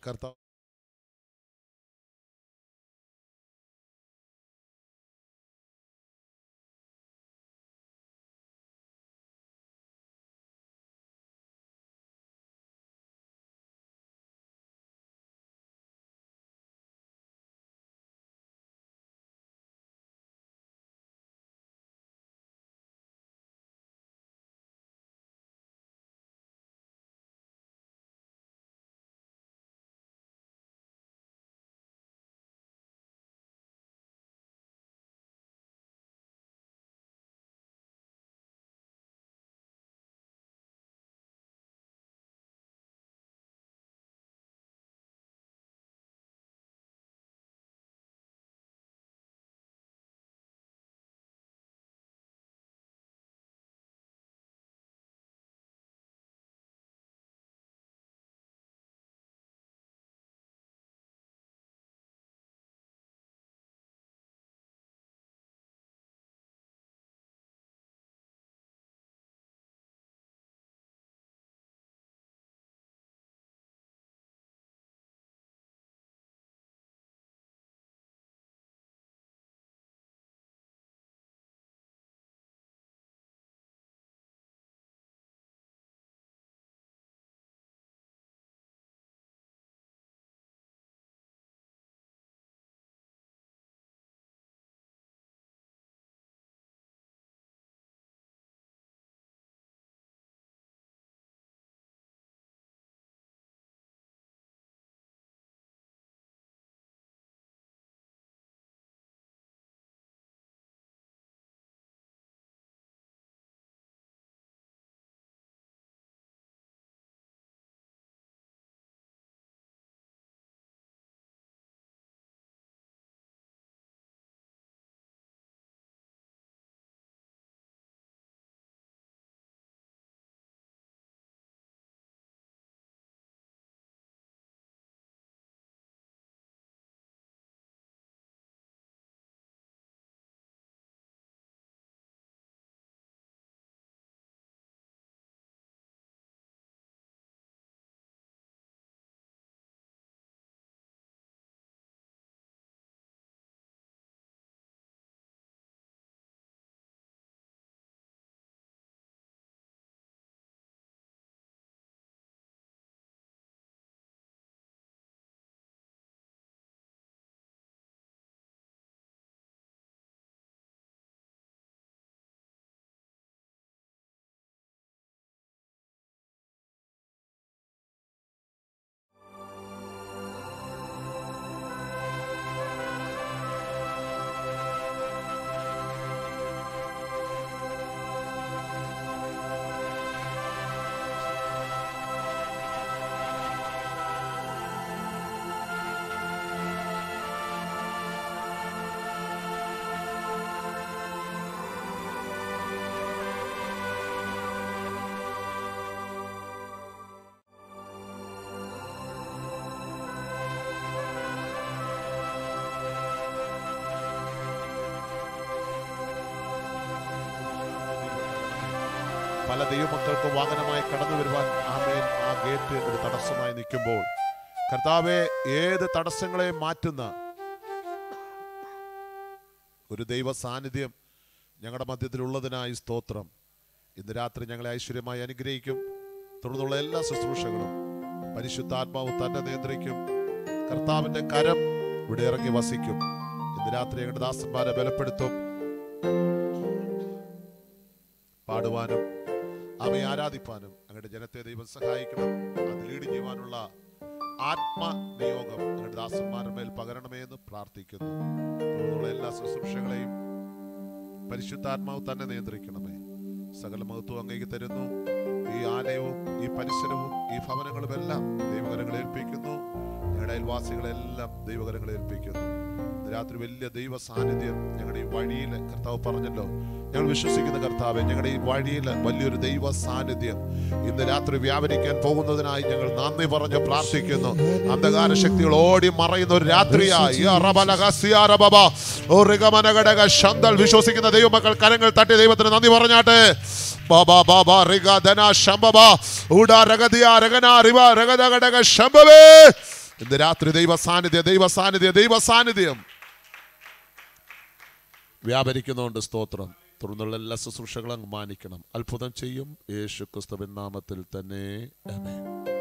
കർത്താവ് പല ദൈവമക്കൾക്ക് വാഹനമായി കടന്നു വരുവാൻ ആമേൻ ആ ഗേറ്റ് ഒരു തടസ്സമായി നിൽക്കുമ്പോൾ കർത്താവെ ഏത് തടസ്സങ്ങളെ മാറ്റുന്ന ഒരു ദൈവ സാന്നിധ്യം ഞങ്ങളുടെ മധ്യത്തിലുള്ളതിനായി സ്തോത്രം ഇന്ന് രാത്രി ഞങ്ങളെ ഐശ്വര്യമായി അനുഗ്രഹിക്കും തുടർന്നുള്ള എല്ലാ ശുശ്രൂഷകളും പരിശുദ്ധാത്മാവ് തന്നെ നിയന്ത്രിക്കും കർത്താവിന്റെ കരം ഇവിടെ ഇറങ്ങി വസിക്കും ഇന്ന് രാത്രി ഞങ്ങളുടെ ദാസന്മാരെ ബലപ്പെടുത്തും പാടുവാനും അവയെ ആരാധിപ്പാനും ഞങ്ങളുടെ ജനത്തെ ദൈവം സഹായിക്കണം അത് ലീഡ് ചെയ്യുവാനുള്ള ആത്മനിയോഗം ഞങ്ങളുടെ ദാസന്മാരുടെ മേൽ പകരണമേ എന്ന് പ്രാർത്ഥിക്കുന്നു തുടർന്നുള്ള എല്ലാ ശുശ്രൂഷകളെയും പരിശുദ്ധാത്മാവ് തന്നെ നിയന്ത്രിക്കണമേ സകല മഹത്വം അങ്ങേക്ക് തരുന്നു ഈ ആലയവും ഈ പരിസരവും ഈ ഭവനങ്ങളും എല്ലാം ദൈവകരങ്ങളെ ഏൽപ്പിക്കുന്നു ഞങ്ങളുടെ അയൽവാസികളെല്ലാം ദൈവകരങ്ങളെ ഏൽപ്പിക്കുന്നു ഇന്ന് രാത്രി വലിയ ദൈവ സാന്നിധ്യം ഞങ്ങളുടെ ഈ വഴിയിൽ കർത്താവ് പറഞ്ഞല്ലോ ഞങ്ങൾ വിശ്വസിക്കുന്ന കർത്താവ് ഞങ്ങളുടെ ഈ വഴിയിൽ വലിയൊരു ദൈവ സാന്നിധ്യം ഇന്ന് രാത്രി വ്യാപരിക്കാൻ പോകുന്നതിനായി ഞങ്ങൾ നന്ദി പറഞ്ഞ് പ്രാർത്ഥിക്കുന്നു അന്ധകാര ശക്തികൾ ഓടി മറയുന്ന ഒരു രാത്രിയായി യാ റബലക സിയാ റബബ. ഓ റിഗമനഗടക ശന്തൽ വിശ്വസിക്കുന്ന ദൈവമക്കൾ കരങ്ങൾ തട്ടി ദൈവത്തിന് നന്ദി പറഞ്ഞാട്ടെ ബാബാ ബാബാ റിഗ ധന ശംബബ ഉഡ രഗതിയ രഗന റിവ രഗദഗടക ശംബവേ ഇന്ന് രാത്രി ദൈവ സാന്നിധ്യം ദൈവ സാന്നിധ്യം ദൈവ സാന്നിധ്യം വ്യാപരിക്കുന്നതുകൊണ്ട് സ്തോത്രം തുടർന്നുള്ള എല്ലാ ശുശ്രൂഷകളും അങ്ങ് മാനിക്കണം അത്ഭുതം ചെയ്യും യേശു ക്രിസ്തുവിൻ നാമത്തിൽ തന്നെ ആമേൻ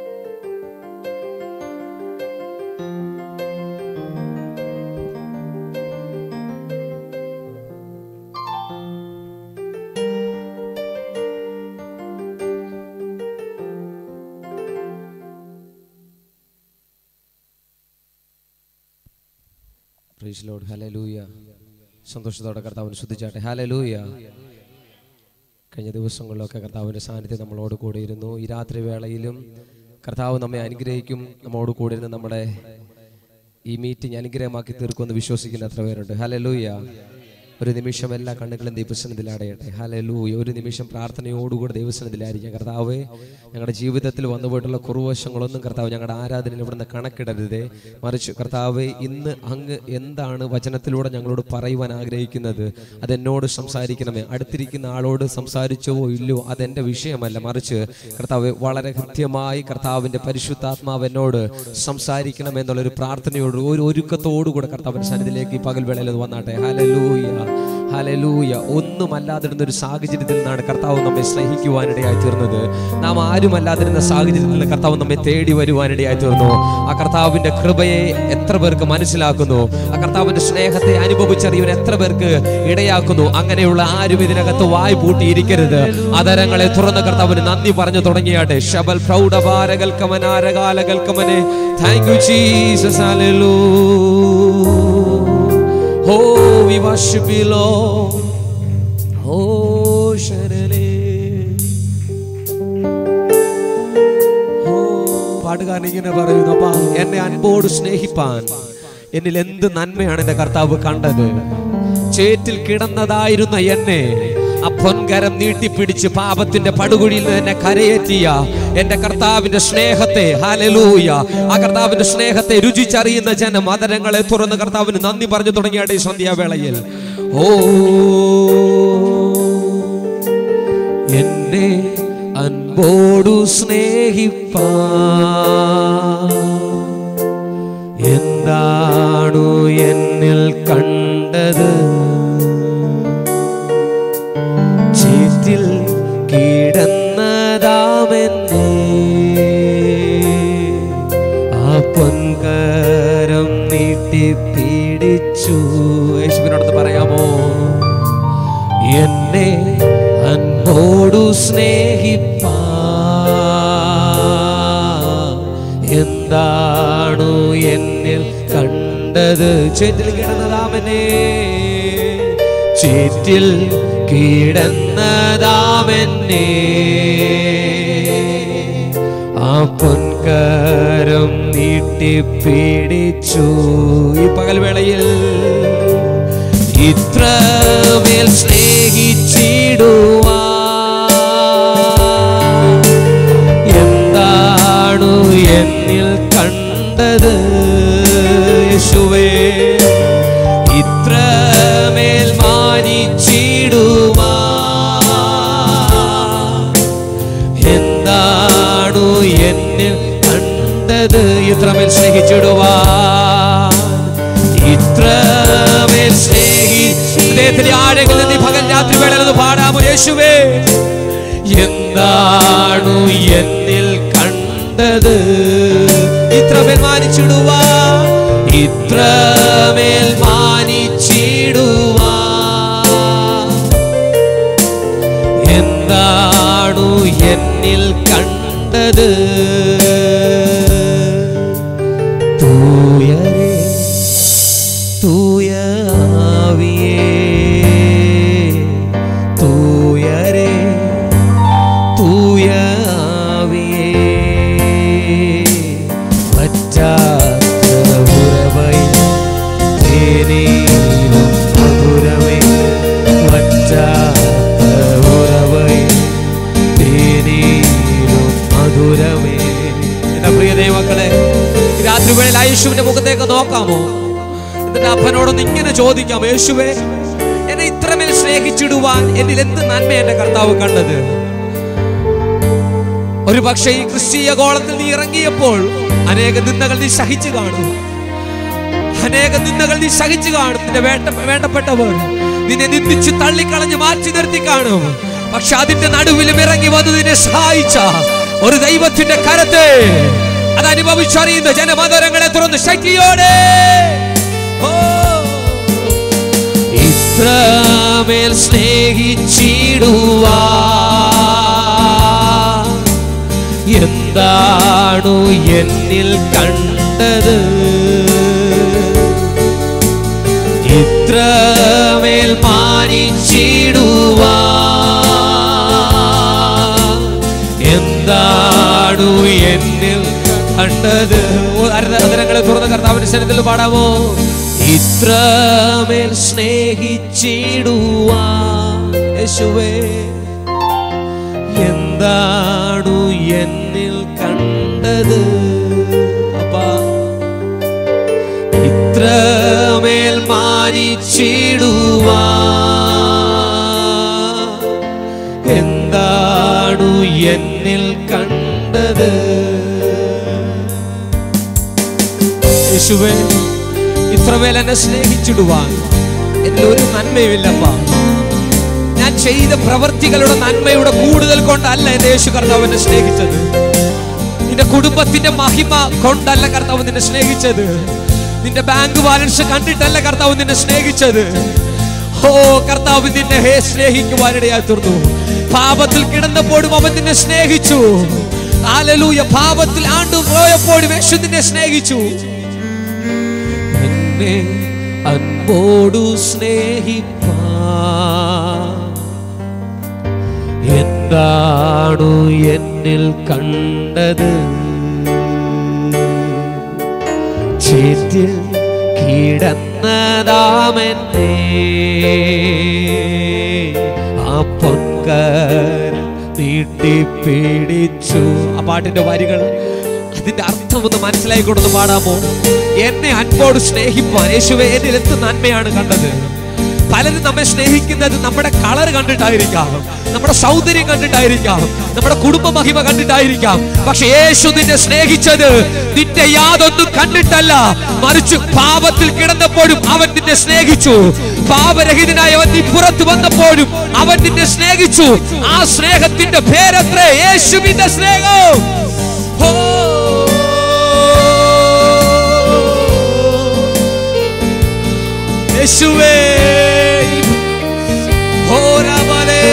പ്രൈസ് ലോഡ് ഹല്ലേലൂയ സന്തോഷത്തോടെ കർത്താവിനെ ശുദ്ധിച്ചാട്ടെ ഹല്ലേലൂയ കഴിഞ്ഞ ദിവസങ്ങളിലൊക്കെ കർത്താവിൻ്റെ സാന്നിധ്യം നമ്മളോട് കൂടെ ഇരുന്നു ഈ രാത്രി വേളയിലും കർത്താവ് നമ്മെ അനുഗ്രഹിക്കും നമ്മോട് കൂടെ ഇരുന്ന് നമ്മുടെ ഈ മീറ്റിംഗ് അനുഗ്രഹമാക്കി തീർക്കുമെന്ന് വിശ്വസിക്കുന്ന എത്ര പേരുണ്ട് ഹല്ലേലൂയ ഒരു നിമിഷം എല്ലാ കണ്ണുകളും ദൈവസനത്തിൽ അടയട്ടെ ഹല്ലേലൂയ ഒരു നിമിഷം പ്രാർത്ഥനയോടുകൂടി ദൈവസനത്തിലായിരിക്കാം കർത്താവേ ഞങ്ങളുടെ ജീവിതത്തിൽ വന്നുപോയിട്ടുള്ള കുറവശങ്ങളൊന്നും കർത്താവ് ഞങ്ങളുടെ ആരാധനയിൽ ഇവിടുന്ന് കണക്കിടരുതേ മറിച്ച് കർത്താവെ ഇന്ന് അങ്ങ് എന്താണ് വചനത്തിലൂടെ ഞങ്ങളോട് പറയുവാൻ ആഗ്രഹിക്കുന്നത് അതെന്നോട് സംസാരിക്കണമേ അടുത്തിരിക്കുന്ന ആളോട് സംസാരിച്ചോ ഇല്ലയോ അതെന്റെ വിഷയമല്ല മറിച്ച് കർത്താവ് വളരെ കൃത്യമായി കർത്താവിന്റെ പരിശുദ്ധാത്മാവ് എന്നോട് സംസാരിക്കണം എന്നുള്ളൊരു പ്രാർത്ഥനയോട് ഒരു ഒരുക്കത്തോടുകൂടെ കർത്താവിന്റെ സന്നിധിയിലേക്ക് ഈ പകൽ വേളയിൽ ഒന്ന് വന്നാട്ടെ ഹലലൂയ ഹലലൂയ ഒന്നുമല്ലാതിരുന്ന ഒരു സാഹചര്യത്തിൽ നിന്നാണ് കർത്താവ് നമ്മെ സ്നേഹിക്കുവാനിടയായി തീർന്നത് നാം ആരുമല്ലാതിരുന്ന സാഹചര്യത്തിൽ നിന്ന് കർത്താവ് നമ്മെ തേടി വരുവാനിടയായി തീർന്നു ആ കർത്താവിന്റെ കൃപയെ എത്ര പേർക്ക് മനസ്സിലാക്കുന്നു ആ കർത്താവിന്റെ സ്നേഹത്തെ അനുഭവിച്ചറിയുവാൻ എത്ര പേർക്ക് ഇടയാക്കുന്നു അങ്ങനെയുള്ള ആരും ഇതിനകത്ത് വായ് പൂട്ടിയിരിക്കരുത് അതരങ്ങളെ തുറന്ന കർത്താവിന് നന്ദി പറഞ്ഞു തുടങ്ങിയാട്ടെ ശബൽ പ്രൗഢഭാരകൽക്കമനാരകാലകൽക്കമനെ thank you Jesus hallelujah Oh, we worship you, Lord. Oh, ശരണേ. Oh, പാട്ടുകാരൻ ഇങ്ങനെ പറയുന്നു അപ്പാ എന്നെ അൻപോട് സ്നേഹിപ്പാൻ എന്നിൽ എന്ത് നന്മയാണ് എന്റെ കർത്താവ് കണ്ടത് ചേറ്റിൽ കിടന്നതായിരുന്ന എന്നെ ആ പൊൻകരം നീട്ടിപ്പിടിച്ച് പാപത്തിന്റെ പടുകുഴിയിൽ നിന്ന് എന്നെ കരയേറ്റിയ എന്റെ കർത്താവിന്റെ സ്നേഹത്തെ ഹാലലൂയ ആ കർത്താവിന്റെ സ്നേഹത്തെ രുചിച്ചറിയുന്ന ജനം അതരങ്ങളെ തുറന്ന് കർത്താവിന് നന്ദി പറഞ്ഞു തുടങ്ങിയാട്ടെ ഈ സന്ധ്യാവേളയിൽ ഓ എന്നെ അൻപോടു സ്നേഹിപ്പാ എന്താണു എന്നിൽ കണ്ടത് ചീറ്റിൽ കിടന്നതാമെന്നെ ആ പൊൻകരം നീട്ടി പീഡിച്ചു യേശുവിനോടൊന്ന് പറയാമോ എന്നെ അൻപോടു സ്നേഹിപ്പാ എന്താണു എന്നിൽ കണ്ടത് ചേറ്റിൽ കിടന്നതാമനെ ചേറ്റിൽ കിടന്നതാമെന്നെ ആ പൊൻകരം നീട്ടിപ്പിടിച്ചു ഈ പകൽവേളയിൽ ഇത്രമേൽ സ്നേഹിച്ചിടുവാ എന്താണു എന്നിൽ കണ്ടത് യേശുവേ ഇത്രമേൽ മാനിച്ചിടുവാ എന്താണു എന്നിൽ കണ്ടത് ഇത്രമേൽ സ്നേഹിച്ചിടുവാ ഇത്രമേൽ സ്നേഹി ഹൃദയത്തിലെ ആഴങ്ങളിൽ നിന്ന് ഈ പകൽ രാത്രി വേളയിൽ പാടാമോ യേശുവേ എന്താണു എന്നിൽ കണ്ടത് ഇത്രമേൽ മാനിച്ചിടുവാ ഇത്രമേൽ മാനിച്ചിടുവാ എന്താണു എന്നിൽ കണ്ടത് തൂയരേ തൂയ ആവിയേ തൂയരേ തൂയ ആവിയേ പറ്റാത്ത ഉറവൈ തേനീരും മധുരമേ പറ്റാത്ത ഉറവൈ തേനീരും മധുരമേ എന്റെ പ്രിയ ദൈവങ്ങളെ ഈ രാത്രി വേളയിൽ ആ യേശുവിന്റെ മുഖത്തേക്ക് നോക്കാമോ എന്നിട്ട് അപ്പനോടൊന്ന് ഇങ്ങനെ ചോദിക്കാം യേശുവേ എന്നെ ഇത്രമേൽ സ്നേഹിച്ചിടുവാൻ എന്നിൽ എന്ത് നന്മ എന്റെ കർത്താവ് കണ്ടത് ഒരു പക്ഷേ ഈ ക്രിസ്തീയ ഗോളത്തിൽ നീ ഇറങ്ങിയപ്പോൾ അനേക നിന്ദകൾ നീ സഹിച്ചു കാണും അനേക നിന്ദകൾ നീ സഹിച്ചു കാണും നിന്റെ വേണ്ട വേണ്ടപ്പെട്ടവർ നിന്നെ നിന്ദിച്ച് തള്ളിക്കളഞ്ഞ് മാറ്റി നിർത്തി കാണും പക്ഷെ അതിന്റെ നടുവിലും ഇറങ്ങി വന്ന് നിന്നെ സഹായിച്ച ഒരു ദൈവത്തിന്റെ കരത്തെ അത് അനുഭവിച്ചറിയുന്ന ജനമതരങ്ങളെ തുറന്ന് ശക്തിയോടെ ഓ ഇത്രമേൽ സ്നേഹിച്ചിടുവാ എന്താണു എന്നിൽ കണ്ടത് ഇത്രമേൽ മാനിച്ചിടുവാ എന്താണു എന്നിൽ കണ്ടത് അതരങ്ങളെ തുറന്ന കർത്താവിന്റെ ശരീരത്തിൽ പാടാമോ ഇത്രമേൽ സ്നേഹിച്ചിടുവാ യേശുവേ എന്താണു എന്നിൽ കണ്ടത് അപ്പാ ഇത്രമേൽ മാനിച്ചിടുവാ എന്താണു എന്നിൽ കണ്ടത് യേശുവേ ഇത്രമേൽ എന്നെ സ്നേഹിച്ചിടുവാൻ എന്നിൽ ഒരു നന്മയുമില്ലപ്പാ ഞാൻ ചെയ്ത പ്രവൃത്തികളുടെ നന്മയുടെ കൂടുതൽ കൊണ്ടല്ല എന്റെ യേശു കർത്താവ് എന്നെ സ്നേഹിച്ചത് നിന്റെ കുടുംബത്തിന്റെ മഹിമ കൊണ്ടല്ല കർത്താവ് നിന്നെ സ്നേഹിച്ചത് നിന്റെ ബാങ്ക് ബാലൻസ് കണ്ടിട്ടല്ല കർത്താവ് നിന്നെ സ്നേഹിച്ചത് ഓ കർത്താവ് നിന്നെ ഹേ സ്നേഹിക്കുവാനിടയായി തീർന്നു പാപത്തിൽ കിടന്നപ്പോഴും അവൻ നിന്നെ സ്നേഹിച്ചു ആലലൂയ പാപത്തിൽ ആണ്ടു പോയപ്പോഴും യേശു നിന്നെ സ്നേഹിച്ചു എന്നെ അൻപോടു സ്നേഹിപ്പാ എന്താണു എന്നിൽ കണ്ടത് ചേറ്റിൽ കിടന്നതാമെന്നേ ആ പൊൻകര നീട്ടിപ്പിടിച്ചു ആ പാട്ടിന്റെ വരികൾ അതിന്റെ അർത്ഥം ഒന്ന് മനസ്സിലായിക്കൊണ്ടൊന്ന് പാടാമോ എന്നെ അൻപോട് സ്നേഹിപ്പാൻ യേശുവെ എന്നിൽ എന്ത് നന്മയാണ് കണ്ടത് പലരും നമ്മെ സ്നേഹിക്കുന്നത് നമ്മുടെ കളർ കണ്ടിട്ടായിരിക്കാം നമ്മുടെ സൗന്ദര്യം കണ്ടിട്ടായിരിക്കാം നമ്മുടെ കുടുംബ മഹിമ കണ്ടിട്ടായിരിക്കാം പക്ഷെ യേശു നിന്നെ സ്നേഹിച്ചത് നിന്റെ യാതൊന്നും കണ്ടിട്ടല്ല മറിച്ച് പാപത്തിൽ കിടന്നപ്പോഴും അവൻ നിന്നെ സ്നേഹിച്ചു പാപരഹിതനായ അവൻ നീ പുറത്തു വന്നപ്പോഴും അവൻ നിന്നെ സ്നേഹിച്ചു ആ സ്നേഹത്തിന്റെ പേരത്രേ യേശുവിന്റെ സ്നേഹം ഓ യേശുവേ ഹോരമലേ.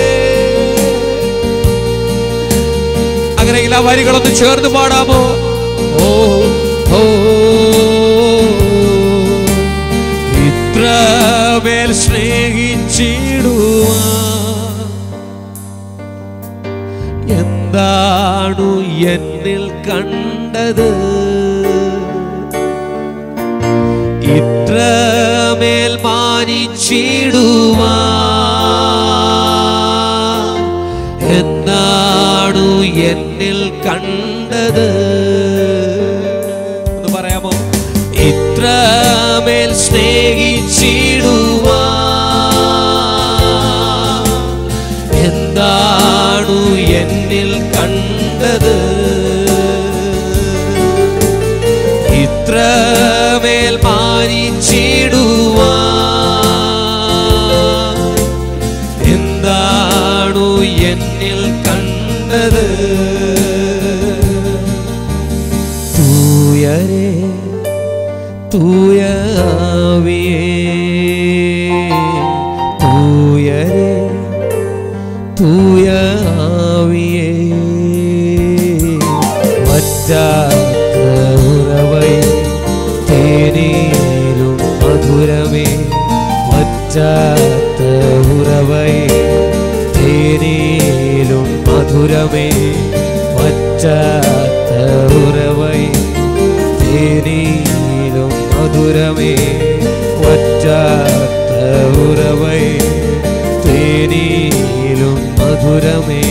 അങ്ങനെയെങ്കിൽ ആ വരികളൊന്ന് ചേർന്ന് പാടാമോ ഓ ഓ ഇത്രമേൽ സ്നേഹിച്ചിടുവാ എന്താണു എന്നിൽ കണ്ടത് ഇത്രമേൽ മാനിച്ചിടുവാ എന്താണു എന്നിൽ കണ്ടത് ഒന്ന് പറയാമോ ഇത്രമേൽ സ്നേഹിച്ചിടുവാ എന്താണു എന്നിൽ കണ്ടത് ഇത്രമേൽ മാനിച്ചിടുവാ എന്താണു എന്നിൽ കണ്ടത് തൂയരേ തൂയ ആവിയേ തൂയരേ തൂയ ആവിയേ വറ്റാത്ത ഉറവൈ തേനീരും മധുരമേ വറ്റാത്ത ഉറവൈ തേനീലും മധുരമേ വറ്റാത്ത ഉറവൈ തേനീലും മധുരമേ വറ്റാത്ത ഉറവൈ തേനീലും മധുരമേ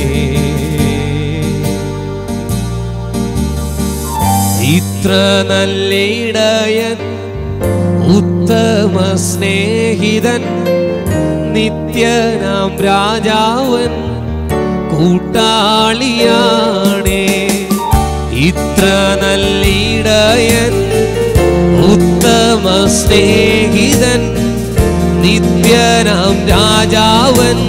ഇത്ര നല്ലിടയൻ ഉത്തമ സ്നേഹിതൻ നിത്യനാം രാജാവൻ കൂട്ടാളിയാണേ ഇത്ര നല്ലിടയൻ ഉത്തമ സ്നേഹിതൻ നിത്യനാം രാജാവൻ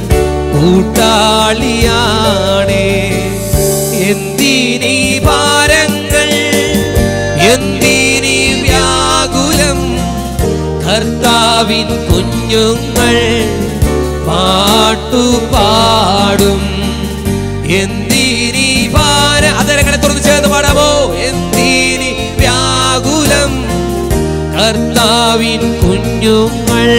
കൂട്ടാളിയാണേ എന്തിനീ ഭാരങ്ങൾ എന്തിനീ വ്യാകുലം കർത്താവിൻ കുഞ്ഞുങ്ങൾ പാട്ടുപാടും എന്തിനീ ഭാര അതരങ്ങളെ തുറന്ന് ചേർന്ന് പാടാമോ എന്തിനീ വ്യാകുലം കർത്താവിൻ കുഞ്ഞുങ്ങൾ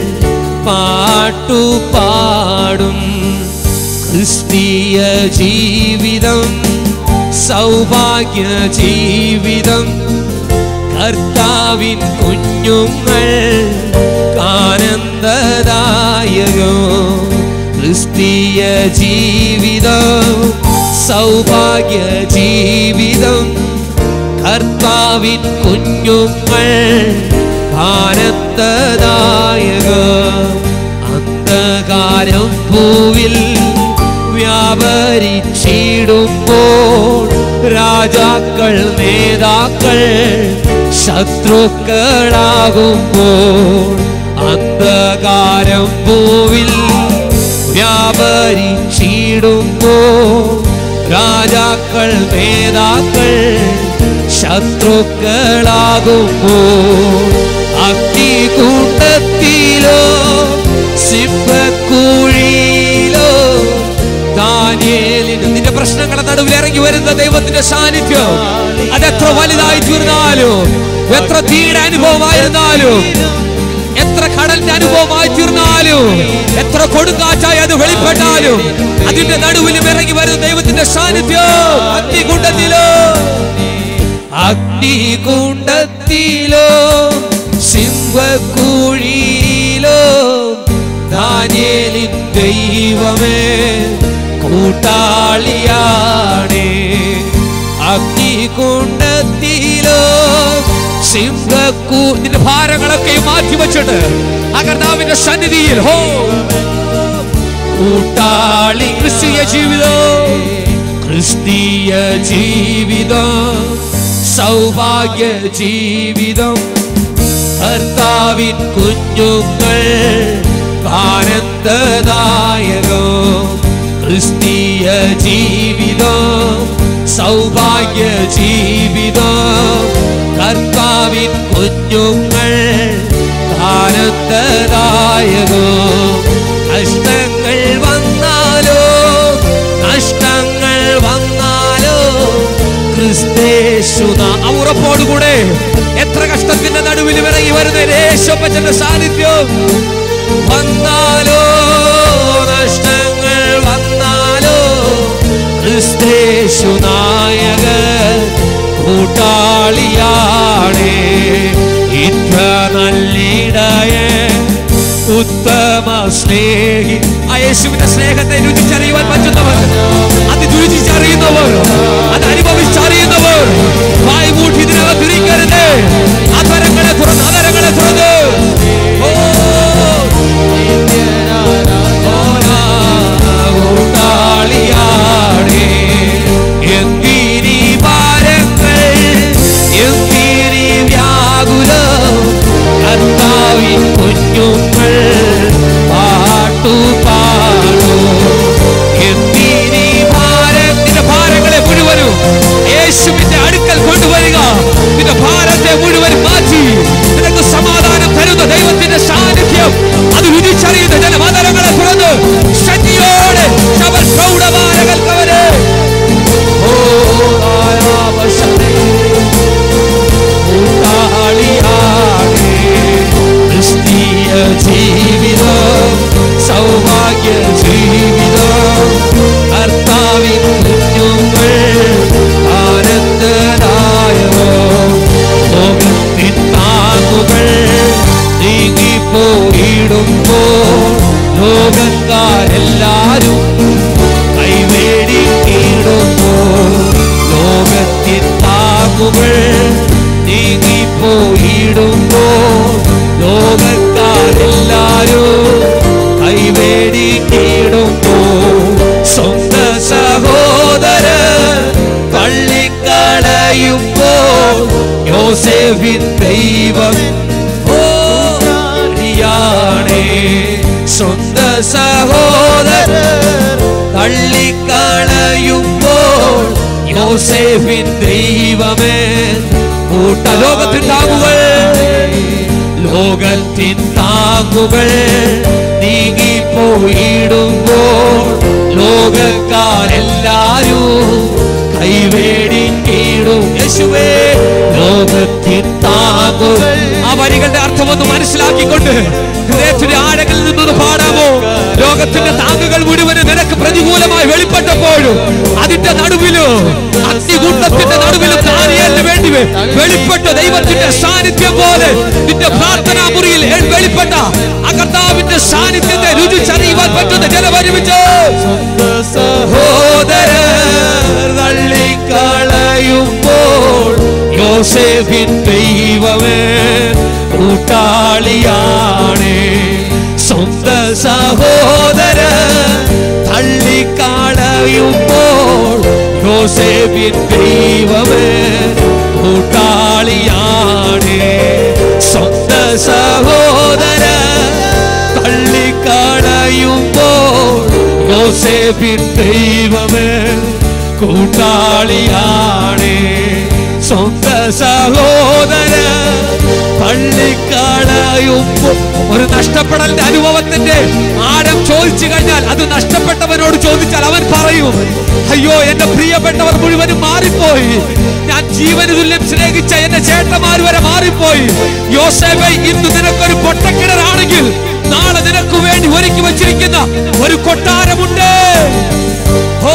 പാട്ടുപാടും ക്രിസ്തീയ ജീവിതം സൗഭാഗ്യ ജീവിതം കർത്താവിൻ കുഞ്ഞുങ്ങൾ ആനന്ദദായകോ ക്രിസ്തീയ ജീവിതം സൗഭാഗ്യ ജീവിതം കർത്താവിൻ കുഞ്ഞുങ്ങൾ ആനന്ദദായക അന്ധകാരം ഭൂവിൽ വ്യാപരിച്ചിടുമ്പോൾ രാജാക്കൾ നേതാക്കൾ ശത്രുക്കളാകുമ്പോൾ അന്ധകാരം ഭൂവിൽ വ്യാപരിച്ചിടുമ്പോൾ രാജാക്കൾ നേതാക്കൾ ശത്രുക്കളാകുമ്പോൾ അഗ്നികൂട്ടത്തിലോ സിംഹക്കുഴിയിലോ ദാനിയേലിന് നിന്റെ പ്രശ്നങ്ങളുടെ നടുവിൽ ഇറങ്ങി വരുന്ന ദൈവത്തിന്റെ സാന്നിധ്യം അതെത്ര വലുതായി തീർന്നാലും എത്ര തീയുടെ അനുഭവമായിരുന്നാലും എത്ര കടലിന്റെ അനുഭവമായി തീർന്നാലും എത്ര കൊടുങ്കാറ്റായി അത് വെളിപ്പെട്ടാലും അതിന്റെ നടുവിലും ഇറങ്ങി വരുന്ന ദൈവത്തിന്റെ സാന്നിധ്യം അഗ്നികുണ്ടത്തിലോ അഗ്നികുണ്ടത്തിലോ സിംഹക്കുഴിയിലോ ദാനിയേലിൻ ദൈവമേ കൂട്ടാളിയാണേ അഗ്നികുണ്ടത്തിലോ സിംഹക്കൂ നിന്റെ ഭാരങ്ങളൊക്കെ മാറ്റി വെച്ചിട്ട് ആ കർത്താവിന്റെ സന്നിധിയിൽ ഹോ കൂട്ടാളി ക്രിസ്തീയ ജീവിതം ക്രിസ്തീയ ജീവിതം സൗഭാഗ്യ ജീവിതം കർത്താവിൻ കുഞ്ഞുങ്ങൾ ആനന്ദദായകോ ക്രിസ്തീയ ജീവിതം സൗഭാഗ്യ ജീവിതം കർത്താവിൻ കുഞ്ഞുങ്ങൾ ആനന്ദദായകോ കഷ്ടങ്ങൾ വന്നാലോ നഷ്ടങ്ങൾ വന്നാലോ ക്രിസ്തേശു ഉറപ്പോടുകൂടെ എത്ര കഷ്ടത്തിന്റെ നടുവിൽ ഇറങ്ങി വരുന്ന യേശോപ്പച്ചന്റെ സാന്നിധ്യം വന്നാലോ നഷ്ടങ്ങൾ വന്നാലോ ക്രിസ്തേശു നായക കൂട്ടാളിയാണേ ഇത്ര നല്ലിടയേ ഉത്തമ സ്നേഹി ആ യേശുവിന്റെ സ്നേഹത്തെ രുചിച്ചറിയുവാൻ പറ്റുന്നവർ അത് രുചിച്ചറിയുന്നവർ അത് അനുഭവിച്ചറിയുന്നവർ വായി മൂട്ടി ഇതിനകത്ത് ഇരിക്കരുത് അതരങ്ങളെ തുറന്ന് അതരങ്ങളെ തുറന്ന് ഓ കൂട്ടാളിയാണേ എന്തിരി ഭാരങ്ങൾ എന്തിരി വ്യാകുലം കർത്താവിൻ കുഞ്ഞുങ്ങൾ പാട്ടുപാടൂ എന്തിരി ഭാരത്തിന്റെ ഭാരങ്ങളെ മുഴുവനും യേശുവിന്റെ അടുക്കൽ കൊണ്ടുവരിക നിന്റെ ഭാരത്തെ മുഴുവൻ മാറ്റി നിനക്ക് സമാധാനം തരുന്ന ദൈവത്തിന്റെ സാന്നിധ്യം അത് രുചിച്ചറിയുന്ന ജനമതരങ്ങളെ തുറന്ന് ശക്തിയോടെ ശവൽ പ്രൗഢഭാരകൽക്കവരെ ഓ ആയാവശമേ കൂട്ടാളിയാണേ ക്രിസ്തീയ ജീവിതം സൗഭാഗ്യ ജീവിതം കർത്താവിൻ കുഞ്ഞുങ്ങൾ ആനന്ദദായകോ ലോകത്തിൻ താങ്ങുകൾ നീങ്ങിപ്പോയിടുമ്പോൾ ലോകക്കാരെല്ലാരും കൈവേടിക്കിടുമ്പോൾ ലോകത്തിൻ താങ്ങുകൾ നീങ്ങിപ്പോയിടുമ്പോൾ ലോകക്കാരെല്ലാരും കൈവേടിക്കിടുമ്പോൾ സ്വന്തം യോസേഫിൻ ദൈവം ഓ അറിയാണേ സ്വന്ത സഹോദരർ തള്ളിക്കളയുമ്പോൾ യോസേഫിൻ ദൈവമേ കൂട്ട ലോകത്തിൻ താങ്ങുകൾ ലോകത്തിൻ താങ്ങുകൾ നീങ്ങിപ്പോയിടുമ്പോൾ ലോകക്കാരെല്ലാരും കൈവേടിക്കിടും യേശുവേ ലോകത്തിൻ താങ്ങുകൾ ആ വരികളുടെ അർത്ഥം ഒന്ന് മനസ്സിലാക്കിക്കൊണ്ട് ഹൃദയത്തിന്റെ ആഴങ്ങളിൽ നിന്നത് പാടാമോ ലോകത്തിന്റെ താങ്ങുകൾ മുഴുവനും നിനക്ക് പ്രതികൂലമായി വെളിപ്പെട്ടപ്പോഴും അതിന്റെ നടുവിലോ അഗ്നികൂട്ടത്തിന്റെ നടുവിലും ദാനിയേലിന് വേണ്ടി വെ- വെളിപ്പെട്ട ദൈവത്തിന്റെ സാന്നിധ്യം പോലെ നിന്റെ പ്രാർത്ഥനാ മുറിയിൽ എ- വെളിപ്പെട്ട ആ കർത്താവിന്റെ സാന്നിധ്യത്തെ രുചിച്ചറിയുവാൻ പറ്റുന്ന ജലപരിമിച്ച് സഹോദര തള്ളിക്കളയുമ്പോൾ യോസേഫിൻ ദൈവമേ കൂട്ടാളിയാണ് സ്വന്ത സഹോദര തള്ളിക്കളയുമ്പോൾ യോസേഫിൻ ദൈവമേ കൂട്ടാളിയാണ് സ്വന്ത സഹോദര തള്ളിക്കളയുമ്പോൾ യോസേഫിൻ ദൈവമേ കൂട്ടാളിയാണ് സ്വന്ത സഹോദര പള്ളിക്കാളയുമ്പോൾ ഒരു നഷ്ടപ്പെടലിന്റെ അനുഭവത്തിന്റെ ആഴം ചോദിച്ചു കഴിഞ്ഞാൽ അത് നഷ്ടപ്പെട്ടവനോട് ചോദിച്ചാൽ അവൻ പറയും അയ്യോ എന്റെ പ്രിയപ്പെട്ടവർ മുഴുവനും മാറിപ്പോയി ഞാൻ ജീവന് തുല്യം സ്നേഹിച്ച എന്റെ ചേട്ടന്മാർ വരെ മാറിപ്പോയി യോസേഫെ ഇന്ന് നിനക്കൊരു പൊട്ടക്കിണറാണെങ്കിൽ നാളെ നിനക്ക് വേണ്ടി ഒരുക്കി വച്ചിരിക്കുന്ന ഒരു കൊട്ടാരമുണ്ട് ഓ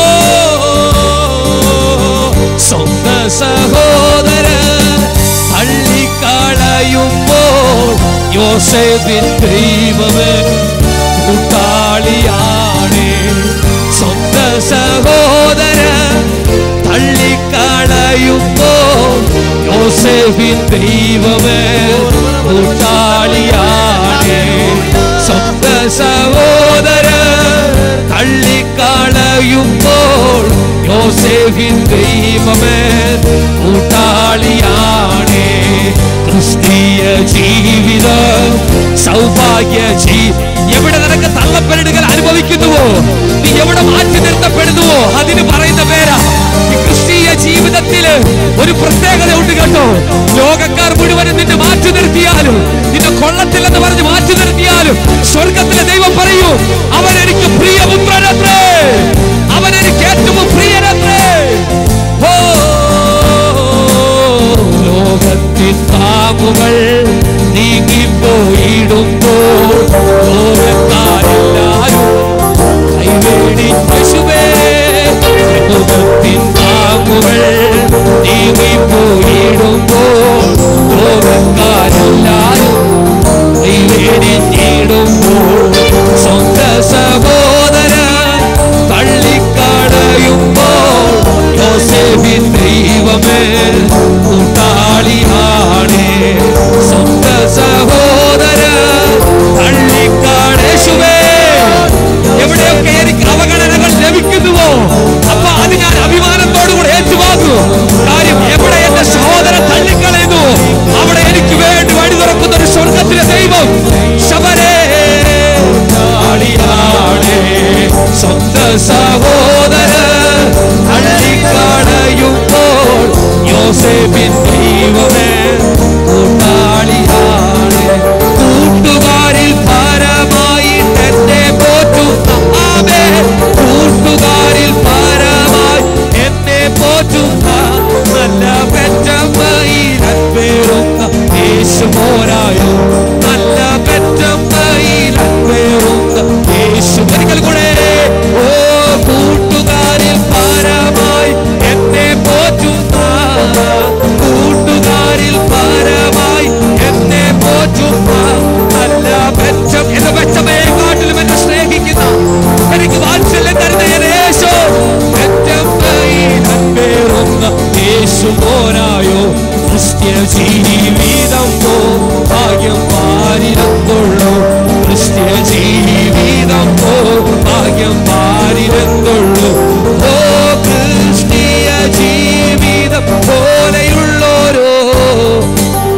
സ്വന്ത സഹോദര തള്ളിക്കളയുമ്പോൾ യോസേഫിൻ ദൈവമേ കൂട്ടാളിയാണ് സ്വന്ത സഹോദര തള്ളിക്കളയുമ്പോൾ യോസേഫിൻ ദൈവമേ കൂട്ടാളിയാണ് സ്വന്ത സഹോദര തള്ളിക്കളയുമ്പോൾ യോസേഫിൻ ദൈവമേ കൂട്ടാളിയാണ് ക്രിസ്തീയ ജീവിതം സൗഭാഗ്യ ജീ എവിടെ നിനക്ക് തള്ളപ്പെടലുകൾ അനുഭവിക്കുന്നുവോ നീ എവിടെ മാറ്റി നിർത്തപ്പെടുന്നുവോ അതിന് പറയുന്ന പേരാ ഈ ക്രിസ്തീയ ജീവിതത്തില് ഒരു പ്രത്യേകത ഉണ്ട് കേട്ടോ ലോകക്കാർ മുഴുവനും നിന്നെ മാറ്റി നിർത്തിയാലും നിന്നെ കൊള്ളത്തില്ലെന്ന് പറഞ്ഞ് മാറ്റി നിർത്തിയാലും സ്വർഗത്തിലെ ദൈവം പറയൂ അവൻ എനിക്ക് പ്രിയപുത്രനത്രേ അവൻ എനിക്ക് ഏറ്റവും പ്രിയനത്രേ ഓ ലോകത്തിൻ താങ്ങുകൾ നീങ്ങിപ്പോയിടുമ്പോൾ ലോകക്കാരെല്ലാരും കൈവേടി യേശുവേ ലോകത്തിൻ താങ്ങുകൾ നീങ്ങിപ്പോയിടുമ്പോൾ ലോകക്കാരെല്ലാരും കൈവേടിഞ്ഞിടുമ്പോൾ സ്വന്ത സഹോദര തള്ളിക്കടയുമ്പോൾ യോസേഫിൻ ദൈവമേ കൂട്ടാളിയാണ് സ്വന്ത സഹോദര തള്ളിക്കാടേശുവേ എവിടെയൊക്കെ എനിക്ക് അവഗണനകൾ ലഭിക്കുന്നുവോ അപ്പൊ അത് ഞാൻ അഭിമാനത്തോടുകൂടെ ഏറ്റുവാങ്ങൂ കാര്യം എവിടെ എന്റെ സഹോദരൻ തള്ളിക്കളയുന്നു അവിടെ എനിക്ക് വേണ്ടി വഴി തുറക്കുന്ന ഒരു സ്വർഗത്തിലെ ദൈവം ശബരേ ആളിയാളേ സ്വന്ത സഹോദര തള്ളിക്കടയുമ്പോൾ യോസേഫിൻ ദൈവമേ കൂട്ടാളിയാണ് കൂട്ടുകാരിൽ പരമായി എന്നെ പോറ്റുന്ന ആമേ കൂട്ടുകാരിൽ പരമായി എന്നെ പോറ്റുന്ന നല്ല പെറ്റമ്മയിൽ അൻപേറുന്ന യേശു പോരായോ നല്ല പെറ്റമ്മയിൽ അൻപേറുന്ന യേശു ഒരിക്കൽ കൂടെ ഓ കൂട്ടുകാരിൽ പരമായി എന്നെ പോറ്റുന്ന കൂട്ടുകാരിൽ പരമായി എന്നെ പോറ്റുന്ന നല്ല പെറ്റം എന്റെ പെറ്റമ്മയെ കാട്ടിലും എന്നെ സ്നേഹിക്കുന്ന എനിക്ക് വാത്സല്യം തരുന്ന എന്റെ യേശു പെറ്റമ്മയിൽ അൻപേറുന്ന യേശു പോരായോ ക്രിസ്ത്യ ജീവിതം പോ ഭാഗ്യം പാരിരത്തുള്ളൂ ക്രിസ്ത്യ ജീവിതം പോ ഭാഗ്യം പാരിരത്തുള്ളൂ ഓ ക്രിസ്തീയ ജീവിതം പോലെയുള്ളോരോ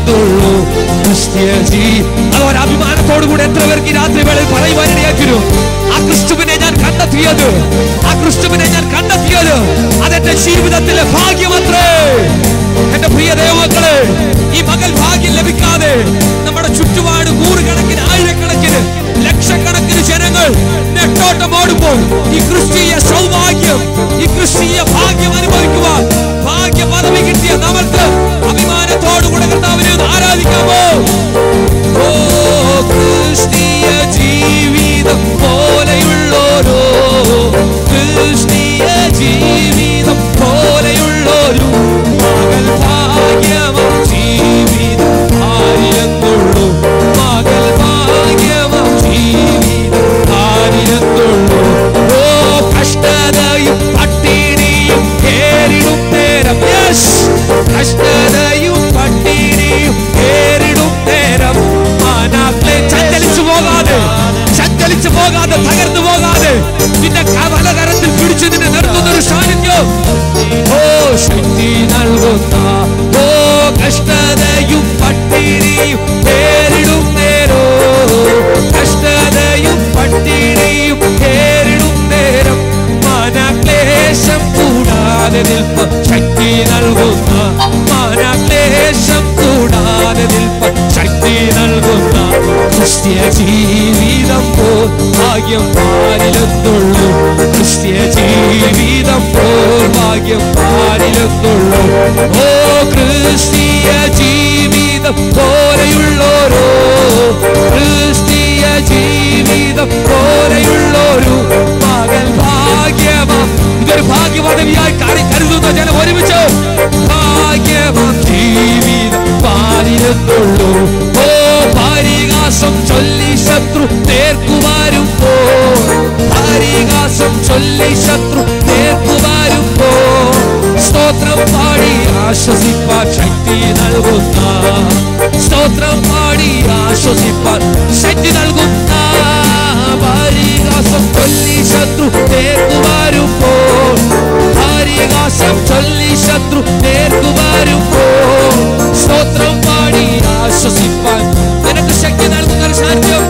പാലിരുന്നുള്ളൂ ക്രിസ്തീയ ജീ അതുപോലെ അഭിമാനത്തോടു കൂടി എത്ര പേർക്ക് ഈ രാത്രി വേളയിൽ പറയുവാനിടയാക്കിരു ആ ക്രിസ്തുവിനെ ഞാൻ കണ്ടെത്തിയത് ആ ക്രിസ്തുവിനെ ഞാൻ കണ്ടെത്തിയത് അതെന്റെ ജീവിതത്തിലെ ഭാഗ്യമത്രേ എന്റെ പ്രിയ ദൈവമക്കളെ ഈ മകൾ ഭാഗ്യം ലഭിക്കാതെ നമ്മുടെ ചുറ്റുപാട് നൂറുകണക്കിന് ആയിരക്കണക്കിന് ലക്ഷക്കണക്കിന് ജനങ്ങൾ നെട്ടോട്ടം ഓടുമ്പോൾ ഈ ക്രിസ്തീയ സൗഭാഗ്യം ഈ ക്രിസ്തീയ ഭാഗ്യം അനുഭവിക്കുവാൻ ഭാഗ്യ പദവി കിട്ടിയ നമ്മൾക്ക് അഭിമാനത്തോടുകൂടെ കർത്താവിനെ ഒന്ന് ആരാധിക്കാമോ ഓ ക്രിസ്തീയ ജീവിതം പോലെയുള്ളോരോ ക്രിസ്തീയ ജീവിതം പോലെയുള്ളോരു മകൾ ഭാഗ്യമം ജീവിതം ആയിരത്തുള്ളൂ മകൾ ഭാഗ്യമം ജീവിതം ആയിരത്തുള്ളൂ ഓ കഷ്ടതയും പട്ടിണിയും നേരിടും നേരം യെസ് കഷ്ടതയും പട്ടിണിയും നേരിടും നേരം മാനാക്കളെ ചഞ്ചലിച്ചു പോകാതെ ചഞ്ചലിച്ചു പോകാതെ തകർന്നു പോകാതെ നിന്റെ കവലകരത്തിൽ പിടിച്ചു നിന്നെ നിർത്തുന്ന ഒരു സാന്നിധ്യം ഓ ശക്തി നൽകുന്ന ഓ കഷ്ടതയും പട്ടിണിയും നേരിടും നേരോ കഷ്ടതയും പട്ടിണിയും നേരിടും നേരം മനക്ലേശം കൂടാതെ നിൽപ്പ ശക്തി നൽകുന്ന മനക്ലേശം കൂടാതെ നിൽപ്പ ശക്തി നൽകുന്ന ക്രിസ്ത്യ ജീവിതം പോൽ ഭാഗ്യം പാലിലെത്തുള്ളൂ ക്രിസ്ത്യ ജീവിതം പോൽ ഭാഗ്യം പാലിലെത്തുള്ളൂ ഓ ക്രിസ്തീയ ജീവിതം പോലെയുള്ളോരോ ക്രിസ്തീയ ജീവിതം പോലെയുള്ളൊരു മകൻ ഭാഗ്യമാം ഇതൊരു ഭാഗ്യപദവിയായി കാണി കരുതുന്ന ജനം ഒരുമിച്ച് ഭാഗ്യമാം ജീവിതം പാലിരുന്നുള്ളൂ ഓ പരിഹാസം ചൊല്ലി ശത്രു നേർക്കുവാരുമ്പോ പരിഹാസം ചൊല്ലി ശത്രു നേർക്കുവാരുമ്പോ സ്തോത്രം പാടി ആശ്വസിപ്പാൻ ശക്തി നൽകുന്ന സ്തോത്രം പാടി ആശ്വസിപ്പാൻ ശക്തി നൽകുന്ന പരിഹാസം ചൊല്ലി ശത്രു നേർക്കുവാരുമ്പോൾ പരിഹാസം ചൊല്ലി ശത്രു നേർക്കുവാരുമ്പോൾ സ്തോത്രം പാടി ആശ്വസിപ്പാൻ നിനക്ക് ശക്തി നൽകുന്ന ഒരു സാന്നിധ്യം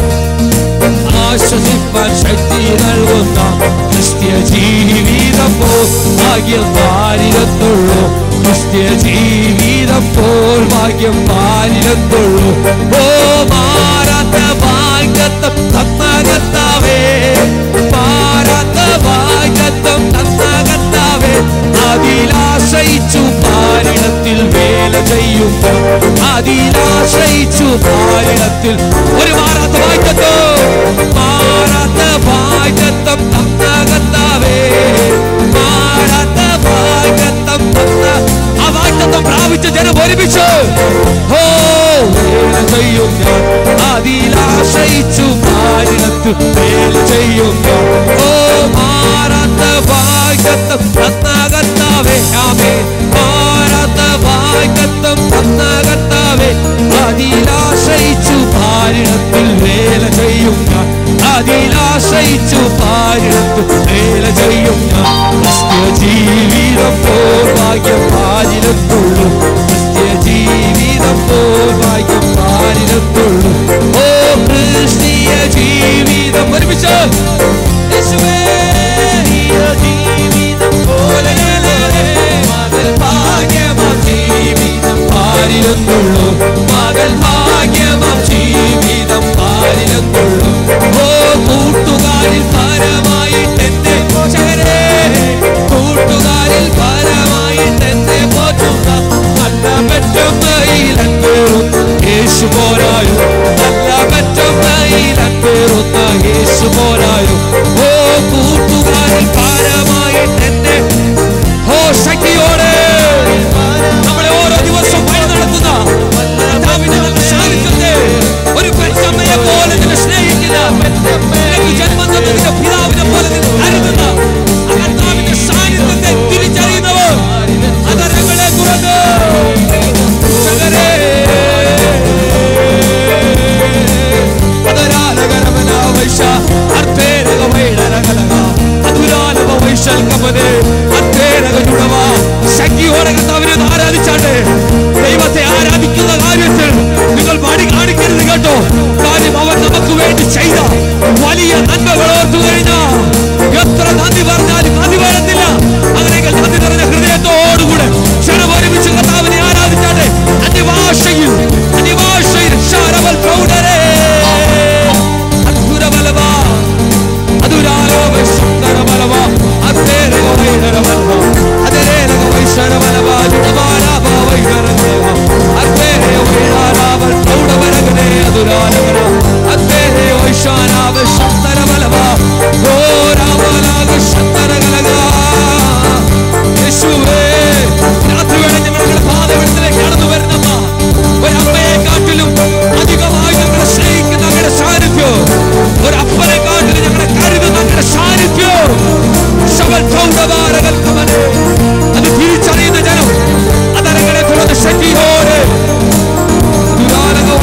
ആശ്വസിപ്പാൻ ശക്തി നൽകുന്ന ക്രിസ്ത്യ ജീവിതം പോൽ ഭാഗ്യം പാലിരത്തുള്ളൂ ക്രിസ്ത്യ ജീവിതം പോൽ ഭാഗ്യം പാലിരത്തുള്ളൂ ഓ മാറാത്ത ഭാഗ്യത്വം തന്നകത്താവേ മാറാത്ത ഭാഗ്യത്വം തന്നകത്താവേ അതിലാശ്രയിച്ചു പാരിടത്തിൽ വേല ചെയ്യുന്നു അതിലാശ്രയിച്ചു പാരിടത്തിൽ ഒരു മാറാത്ത ഭാഗ്യത്വം മാറാത്ത ഭാഗ്യത്വം തന്നകത്താവേ മാറാത്ത ഭാഗ്യത്വം തന്ന ആ വാഗ്ദത്തം പ്രാപിച്ച ജനം ഒരുമിച്ച് ഓ വേല ചെയ്യും ഞാൻ അതിലാശ്രയിച്ചു പാരിടത്ത് വേല ചെയ്യും ഞാൻ ഓ മാറാത്ത ഭാഗ്യത്വം തന്നകത്താവേ ആമേ മാറാത്ത ഭാഗ്യത്വം തന്നകത്താവേ അതിലാശ്രയിച്ചു പാരിടത്തിൽ വേല ചെയ്യും ഞാൻ അതിലാശ്രയിച്ചു പാരിടത്ത് വേല ചെയ്യും ഞാൻ ക്രിസ്ത്യ ജീവിതം പോൽ ഭാഗ്യം പാലിടത്തുള്ളൂ ക്രിസ്ത്യ ജീവിതം പോൽ ഭാഗ്യം പാലിടത്തുള്ളൂ ഓ ക്രിസ്തീയ ജീവിതം ഒരുമിച്ച് യേശുവേ, ക്രിസ്തീയ ജീവിതം പോലെ മകൾ ഭാഗ്യമാം ജീവിതം പാലിരുന്നുള്ളൂ മകൾ ഭാഗ്യമാം ജീവിതം പാലിരുന്നുള്ളൂ ഓ കൂട്ടുകാരിൽ പരമായിട്ട് എന്റെ പോഷകരെ കൂട്ടുകാരിൽ പരമായിട്ട് എന്നെ പോറ്റുക നല്ല പെറ്റമ്മയിൽ അൻപേറുന്ന യേശു പോരായോ നല്ല പെറ്റമ്മയിൽ അൻപേറുന്ന യേശു പോരായോ ഓ കൂട്ടുകാരിൽ പരമായിട്ട് എന്നെ ഓ ശക്തിയോടെ നമ്മളെ ഓരോ ദിവസവും വഴി നടത്തുന്ന കർത്താവിന്റെ നല്ല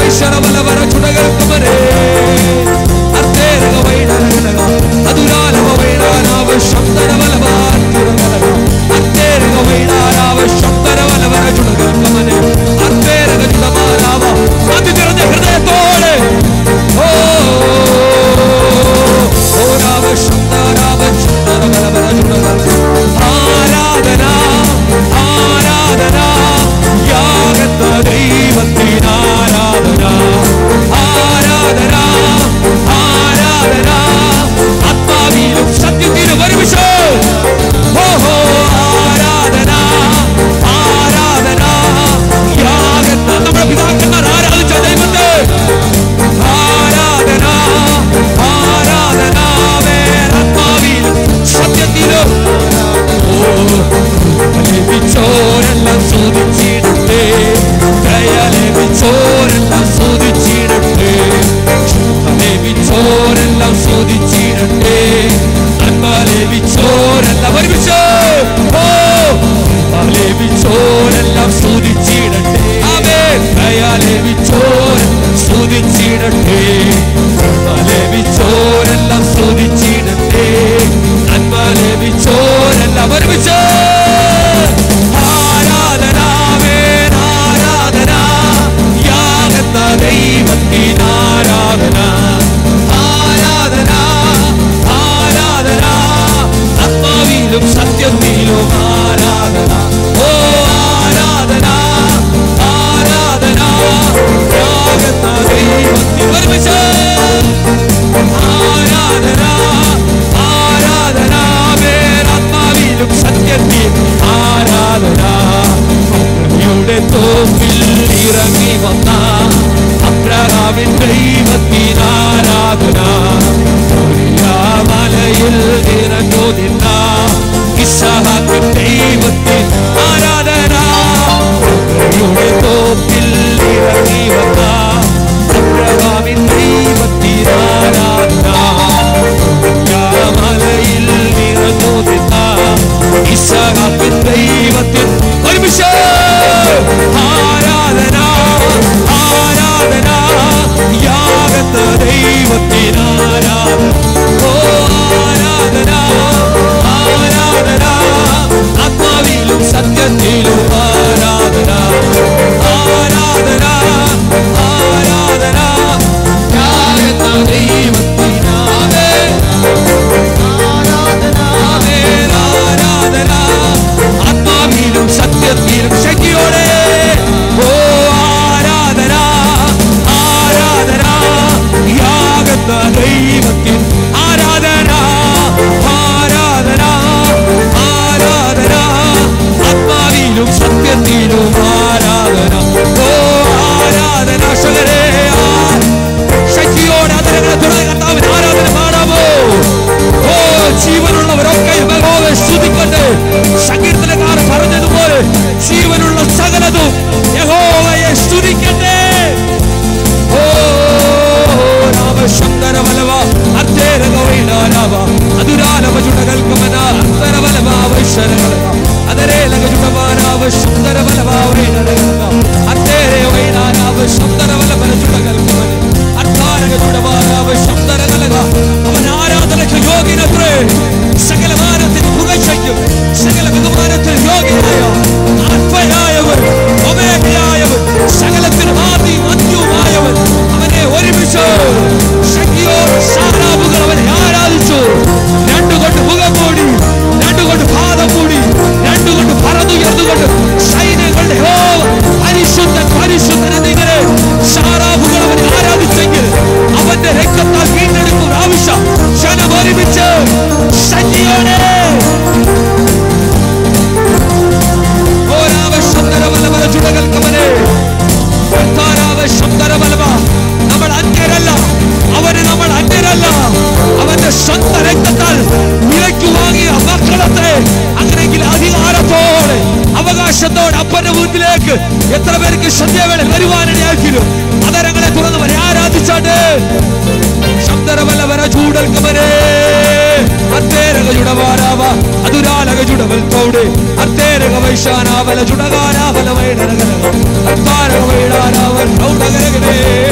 വൈശരവലവര ചുടകൽക്കുമരേ അർത്തേരക വൈഡരകലക അതുരാലവ വൈഡാനാവ ശബ്ദരവലവ അർത്തിരകലക അർത്തേരക വൈഡാനാവ ശബ്ദരവലവര ചുടകൽക്കുമരേ അർത്തേരക ചുടമാനാവ അത് നിറഞ്ഞ ഹൃദയത്തോടെ ഓ ഓ രാവ ശബ്ദരാവ ശബ്ദരവലവര ചുടകൽക്കുമരേ ആരാധന ആരാധന യാഗത്ത ദൈവത്തിന് ആരാധന ആരാധന ആരാധന ആത്മാവിലും സത്യത്തിലും ഒരുമിച്ച് ഓഹോ ആരാധന ആരാധന യാഗത്ത നമ്മുടെ പിതാക്കന്മാർ ആരാധിച്ച ദൈവത്തെ ആരാധന ആരാധന വേറാത്മാവിലും സത്യത്തിലും ലഭിച്ചോരെല്ലാം സ്തുതിച്ചിടട്ടെ ദയ ലഭിച്ചോരെല്ലാം സ്തുതിച്ചിടട്ടെ ലഭിച്ചോരെല്ലാം സ്തുതിച്ചിടട്ടെ നന്മ ലഭിച്ചോരെല്ലാം ഒരുമിച്ച് ഓ ലഭിച്ചോരെല്ലാം സ്തുതിച്ചിടട്ടെ അവേ ദയ ലഭിച്ചോരെല്ലാം സ്തുതിച്ചിടട്ടെ നന്മ ലഭിച്ചോരെല്ലാം സ്തുതിച്ചിടട്ടെ നന്മ ലഭിച്ചോരെല്ലാം ഒരുമിച്ച് ആരാധന വേൻ ആരാധന യാഗത്ത ദൈവത്തിന് ആരാധന ആരാധന ആരാധന ആത്മാവിലും സത്യത്തിലും ആരാധന ഓ ആരാധന ആരാധന യാഗത്ത ദൈവത്തിന് ഒരുമിച്ച് ആരാധന ആരാധന വേറാത്മാവിലും സത്യത്തിൽ ആരാധന യുടെ തോപ്പിൽ ഇറങ്ങി വന്ന അബ്രഹാമിൻ ദൈവത്തിന് ആരാധന മലയിൽ നിറഞ്ഞു നിന്ന ഇസഹാക്കിൻ ദൈവത്തിന് ആരാധന യുടെ തോപ്പിൽ ഇറങ്ങി വന്ന അബ്രഹാമിൻ ദൈവത്തിന് ആരാധന മലയിൽ നിറഞ്ഞു നിന്ന ഇസഹാക്കിൻ ദൈവത്തിൽ ഒരുമിച്ച് ആരാധന ആരാധന യാഗത്ത ദൈവത്തിന് ആരാധന ഓ ആരാധന ആരാധന ആത്മാവിലും സത്യത്തിലും ആരാധന ആരാധന ആരാധന യാഗത്ത ദൈവത്തിന് ആരാധന ആത്മാവിലും സത്യത്തിലും ശക്തിയോടെ ഓ ആരാധന ആരാധന യാഗത്ത ദൈവത്തിൽ ആരാധന ആരാധന ആരാധന ആത്മാവിലും സത്യത്തിലും ആരാധന ഓ ആരാധന ശകരേ ശക്തിയോടെ അതരങ്ങളെ തുറന്ന് കർത്താവിന് ആരാധന പാടാമോ ഓ ജീവനുള്ളവരൊക്കെ യഹോവയെ സ്തുതിക്കട്ടെ സങ്കീർത്തനക്കാർ പറഞ്ഞതുപോലെ ജീവനുള്ള സകലതും യഹോവയെ സ്തുതിക്കട്ടെ ഓ രാമശങ്കര വലവ അത്തേരക വൈഡാരാവ അതുരാലവ ചുടകൽക്കമന അന്തര വലവ വൈശരകളക അതരേലക ചുടവാരാവ ശുദ്ധര വലവ വൈഡരകളക അത്തേരെ വൈഡാരാവ ശുദ്ധര വലവ ചുടകൽക്കമന അത്താരക ചുടവാരാവ ശുദ്ധര കലക അവൻ ആരാധനയ്ക്ക് യോഗ്യനത്രേ സകല മാനത്തിന് പുകഴ്ചയ്ക്കും സകല ബഹുമാനത്തിന് യോഗ്യനായ ആത്മയായവൻ ഒമേഗയായവൻ സകലത്തിന് ആദ്യം അന്ത്യവുമായവൻ അവനെ ഒരുമിച്ച് ശക്തിയോട് സാറാബുകൾ അവനെ ആരാധിച്ചു രണ്ടുകൊണ്ട് മുഖം മൂടി രണ്ടുകൊണ്ട് പാദം മൂടി രണ്ടുകൊണ്ട് പറന്നുയർന്നുകൊണ്ട് സൈന്യങ്ങളുടെ യഹോവ പരിശുദ്ധൻ പരിശുദ്ധൻ എന്നിങ്ങനെ സാറാബുകൾ അവനെ ആരാധിച്ചെങ്കിൽ അവന്റെ രക്തത്താൽ വീണ്ടെടുക്കും ആവശ്യം ജനം ഒരുമിച്ച് ശക്തിയോടെ ഓരാവ ശബ്ദരവലവല ചുടകൽക്കവനെ കർത്താരാവ ശബ്ദരവലവ നമ്മൾ അന്യരല്ല അവന് നമ്മൾ അന്യരല്ല അവന്റെ സ്വന്തം രക്തത്താൽ വിലയ്ക്ക് വാങ്ങിയ മക്കളത്തെ അങ്ങനെയെങ്കിൽ അധികാരത്തോടെ അവകാശത്തോടെ അപ്പന്റെ മുന്നിലേക്ക് എത്ര പേർക്ക് സന്ധ്യവേള വരുവാനിടയാക്കിലും അതരങ്ങളെ തുറന്നവരെ ആരാധിച്ചാട്ട് ശബ്ദരവലവര ചൂടൽക്കവനെ അത്തേരക ചുടവാരാവ അതുരാലക ചുടവൽ തോടെ അത്തേരക വൈശാനാവല ചുടകാരാവല വൈഡരകലക അത്താരക വൈഡാരാവൽ പ്രൗഢകരകനേ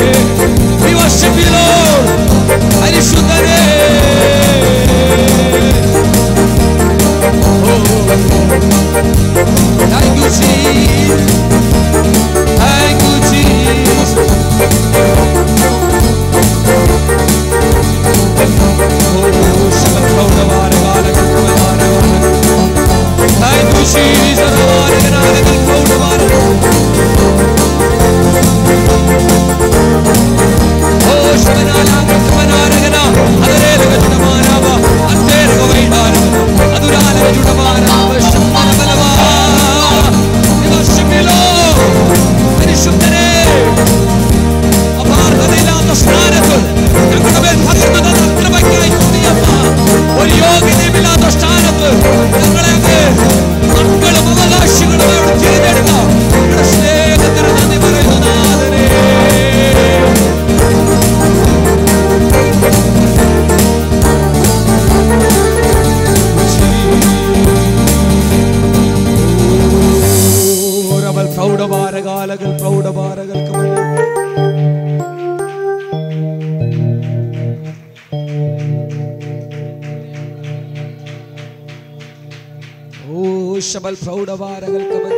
ശബൽ പ്രൗഢഭാരകൽക്കവൻ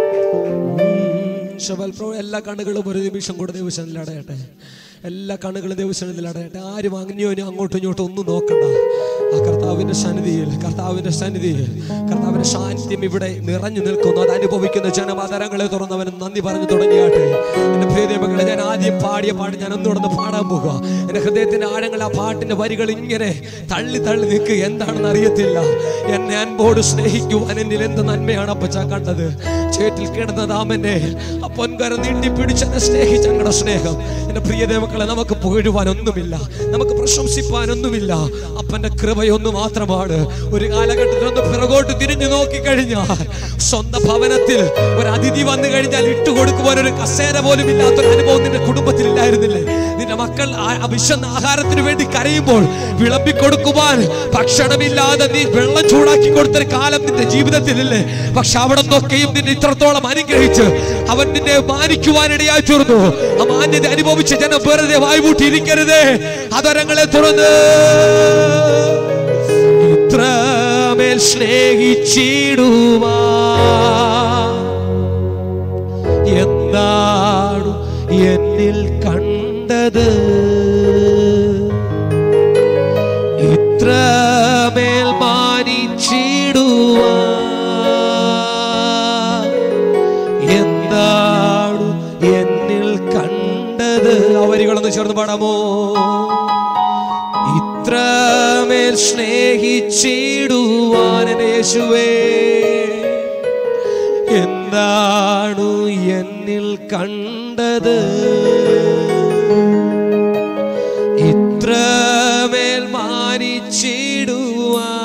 ശബൽ പ്രൗഢ എല്ലാ കണ്ണുകളും ഒരു നിമിഷം കൂടെ ദിവസത്തിൽ അടയട്ടെ എല്ലാ കണ്ണുകളും ദിവസത്തിൽ അടയട്ടെ ആരും അങ്ങനെയോ അങ്ങോട്ടും ഇങ്ങോട്ടും ഒന്നും നോക്കണ്ട ആ കർത്താവിന്റെ സന്നിധിയിൽ കർത്താവിന്റെ സന്നിധിയിൽ കർത്താവിന്റെ സാന്നിധ്യം ഇവിടെ നിറഞ്ഞു നിൽക്കുന്നു അത് അനുഭവിക്കുന്ന ജനമാതരങ്ങളെ തുറന്നവൻ നന്ദി പറഞ്ഞു തുടങ്ങിയാട്ടെ എന്റെ പ്രിയദേവങ്ങളെ ഞാൻ ആദ്യം പാടിയ പാട്ട് ഞാൻ ഒന്നുകൂടെ പാടാൻ പോകുക എന്റെ ഹൃദയത്തിന്റെ ആഴങ്ങൾ ആ പാട്ടിന്റെ വരികൾ ഇങ്ങനെ തള്ളി തള്ളി നിൽക്കുക എന്താണെന്ന് അറിയത്തില്ല എന്നെ അൻപോട് സ്നേഹിക്കുവാൻ എന്നിൽ എന്ത് നന്മയാണ് അപ്പച്ച കണ്ടത് ചേറ്റിൽ കിടന്ന ദാമനെ ആ പൊൻകര നീട്ടി പിടിച്ചെന്നെ സ്നേഹിച്ച ഞങ്ങളുടെ സ്നേഹം എന്റെ പ്രിയദേവക്കളെ നമുക്ക് പുകഴുവാൻ ഒന്നുമില്ല നമുക്ക് പ്രശംസിപ്പാൻ ഒന്നുമില്ല അപ്പന്റെ കൃപയൊന്നു മാത്രമാണ് ഒരു കാലഘട്ടത്തിൽ ഒന്ന് പിറകോട്ട് തിരിഞ്ഞു നോക്കിക്കഴിഞ്ഞാൽ സ്വന്തം ഭവനത്തിൽ ഒരു അതിഥി വന്നു കഴിഞ്ഞാൽ ഇട്ടുകൊടുക്കുവാൻ ഒരു കസേര പോലും ഇല്ലാത്തൊരു അനുഭവം നിന്റെ കുടുംബത്തിൽ ഇല്ലായിരുന്നില്ലേ നിന്റെ മക്കൾ ആ- ആ വിശന്ന ആഹാരത്തിന് വേണ്ടി കരയുമ്പോൾ വിളമ്പിക്കൊടുക്കുവാൻ ഭക്ഷണമില്ലാതെ നീ വെള്ളം ചൂടാക്കി കൊടുത്തൊരു കാലം നിന്റെ ജീവിതത്തിലില്ലേ പക്ഷെ അവിടെ നിന്നൊക്കെയും നിന്നെ ഇത്രത്തോളം അനുഗ്രഹിച്ച് അവൻ നിന്നെ മാനിക്കുവാനിടയായി തീർന്നു ആ മാന്യത അനുഭവിച്ച് ജനം വെറുതെ വായ്പൂട്ടി ഇരിക്കരുതേ അതരങ്ങളെ തുറന്ന് ഇത്രമേൽ സ്നേഹിച്ചിടുവാ എന്താണ് എന്നിൽ കണ്ടത് ഇത്രമേൽ മാനിച്ചിടുവാ എന്താണ് എന്നിൽ കണ്ടത് ആ വരികളൊന്ന് ചേർന്ന് പാടാമോ ഇത്രമേൽ സ്നേഹിച്ചിടുവാൻ എന്റെ യേശുവേ എന്താണ് എന്നിൽ കണ്ടത് ഇത്രമേൽ മാനിച്ചിടുവാ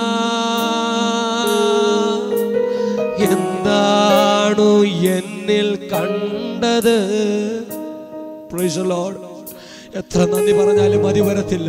എന്താണു എന്നിൽ കണ്ടത് Praise the Lord. എത്ര നന്ദി പറഞ്ഞാലും മതി വരത്തില്ല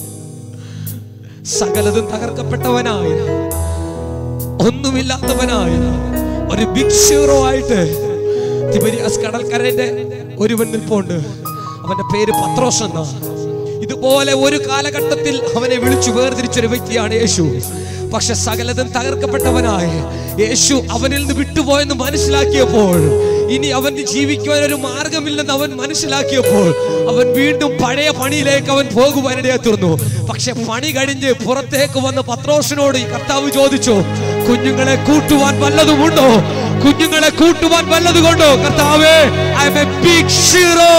സകലതും തകർക്കപ്പെട്ടവനായ ഒന്നുമില്ലാത്തവനായ ഒരു ബിഗ് സീറോ ആയിട്ട് തിബരിയാസ് കടൽക്കരന്റെ ഒരുവൻ നിൽപ്പുണ്ട് അവന്റെ പേര് പത്രോസ് എന്ന ഇതുപോലെ ഒരു കാലഘട്ടത്തിൽ അവനെ വിളിച്ചു വേർതിരിച്ചൊരു വ്യക്തിയാണ് യേശു പക്ഷെ സകലതും തകർക്കപ്പെട്ടവനായ യേശു അവനിൽ നിന്ന് വിട്ടുപോയെന്ന് മനസ്സിലാക്കിയപ്പോൾ ഇനി അവന് ജീവിക്കുവാൻ ഒരു മാർഗമില്ലെന്ന് അവൻ മനസ്സിലാക്കിയപ്പോൾ അവൻ വീണ്ടും പഴയ പണിയിലേക്ക് അവൻ പോകുവാനിടയെ തീർന്നു പക്ഷെ പണി കഴിഞ്ഞ് പുറത്തേക്ക് വന്ന പത്രോസിനോട് ഈ കർത്താവ് ചോദിച്ചു കുഞ്ഞുങ്ങളെ കൂട്ടുവാൻ വല്ലതുമുണ്ടോ കുഞ്ഞുങ്ങളെ കൂട്ടുവാൻ വല്ലതുകൊണ്ടോ കർത്താവേ I am a big zero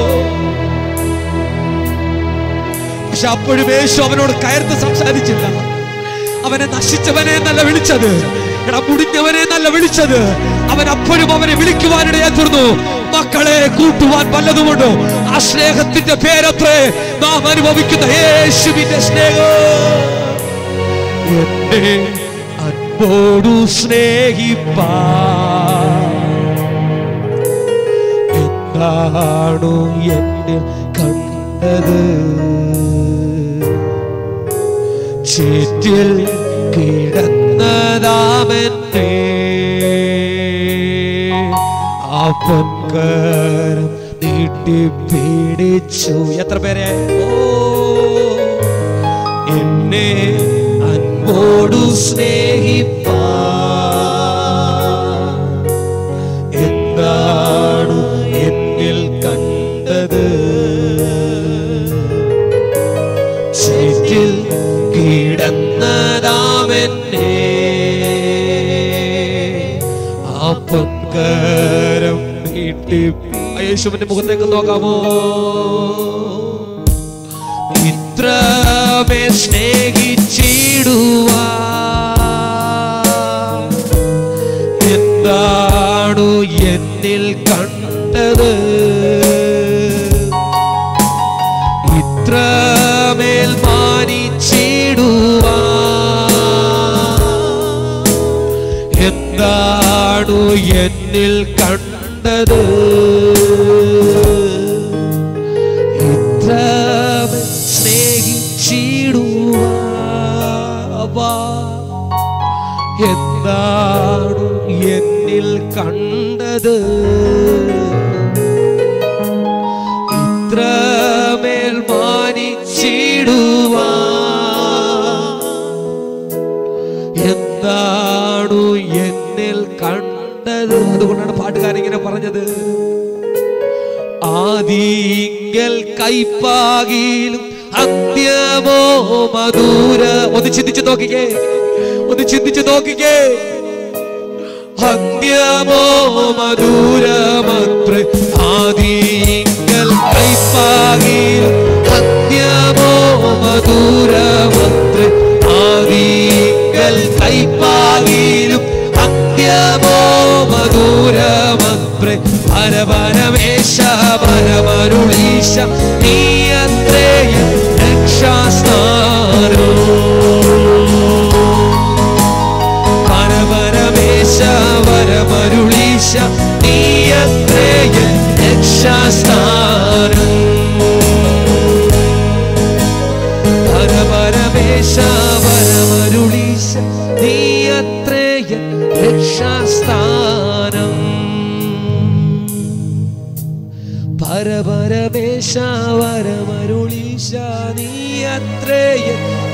പക്ഷെ അപ്പോഴും യേശു അവനോട് കയർത്ത് സംസാരിച്ചില്ല അവനെ നശിച്ചവനെ എന്നല്ല വിളിച്ചത് എടാ മുടിഞ്ഞവനെ എന്നല്ല വിളിച്ചത് അവൻ അപ്പോഴും അവനെ വിളിക്കുവാനിടയാ തീർന്നു മക്കളെ കൂട്ടുവാൻ വല്ലതുമുണ്ടോ ആ സ്നേഹത്തിന്റെ പേരത്രേ നാം അനുഭവിക്കുന്ന യേശുവിന്റെ സ്നേഹം എന്നെ അൻപോടു സ്നേഹിപ്പാ എന്താണു എന്നെ കണ്ടത് ചേറ്റിൽ കിടന്നതാമെന്നേ അപ്പൻകരം നീട്ടി പിടിച്ചു എത്ര പേരെ ഓ എന്നെ അൻപോടു സ്നേഹിപ്പാ എന്താണ് എന്നിൽ കണ്ടത് ചേറ്റിൽ കിടന്നതാമെന്നെ ആ പൊൻകരം നീട്ടി ആ യേശുവിന്റെ മുഖത്തേക്ക് നോക്കാമോ ഇത്രമേ സ്നേഹിച്ചിടുവാ എന്താണു എന്നിൽ കണ്ടത് ഇത്രമേൽ മാനിച്ചിടുവാ എന്താണു എന്നിൽ കണ്ടത് ഇത്രമേൽ സ്നേഹിച്ചിടുവാ എന്താണ് എന്നിൽ കണ്ടത് ഇത്രമേൽ മാനിച്ചിടുവാ എന്താണു എന്നിൽ പറഞ്ഞത് ആദിങ്കൽ കൈപ്പാകിലും അന്ത്യമോ മധുര ഒന്ന് ചിന്തിച്ചു നോക്കിക്കേ ഒന്ന് ചിന്തിച്ചു നോക്കിക്കേ അന്ത്യമോ മധുരമത്ര ആദിങ്കൽ കൈപ്പാകിലും അന്ത്യമോ മധുരമത്ര ആദിങ്കൽ കൈപ്പാകിലും അന്ത്യമോ മധുരമത്ര പരപരമേശ പരമരുളീശ നീ അത്രയ രക്ഷാസ്ഥാനോ പരപരമേശ പരമരുളീശ നീ അത്രയ രക്ഷാസ്ഥാനം പരപരമേശ പരമരുളീശ നീ അത്രയ രക്ഷാസ്ഥാനം പരപരമേശ പരമരുളീശ നീ അത്രയ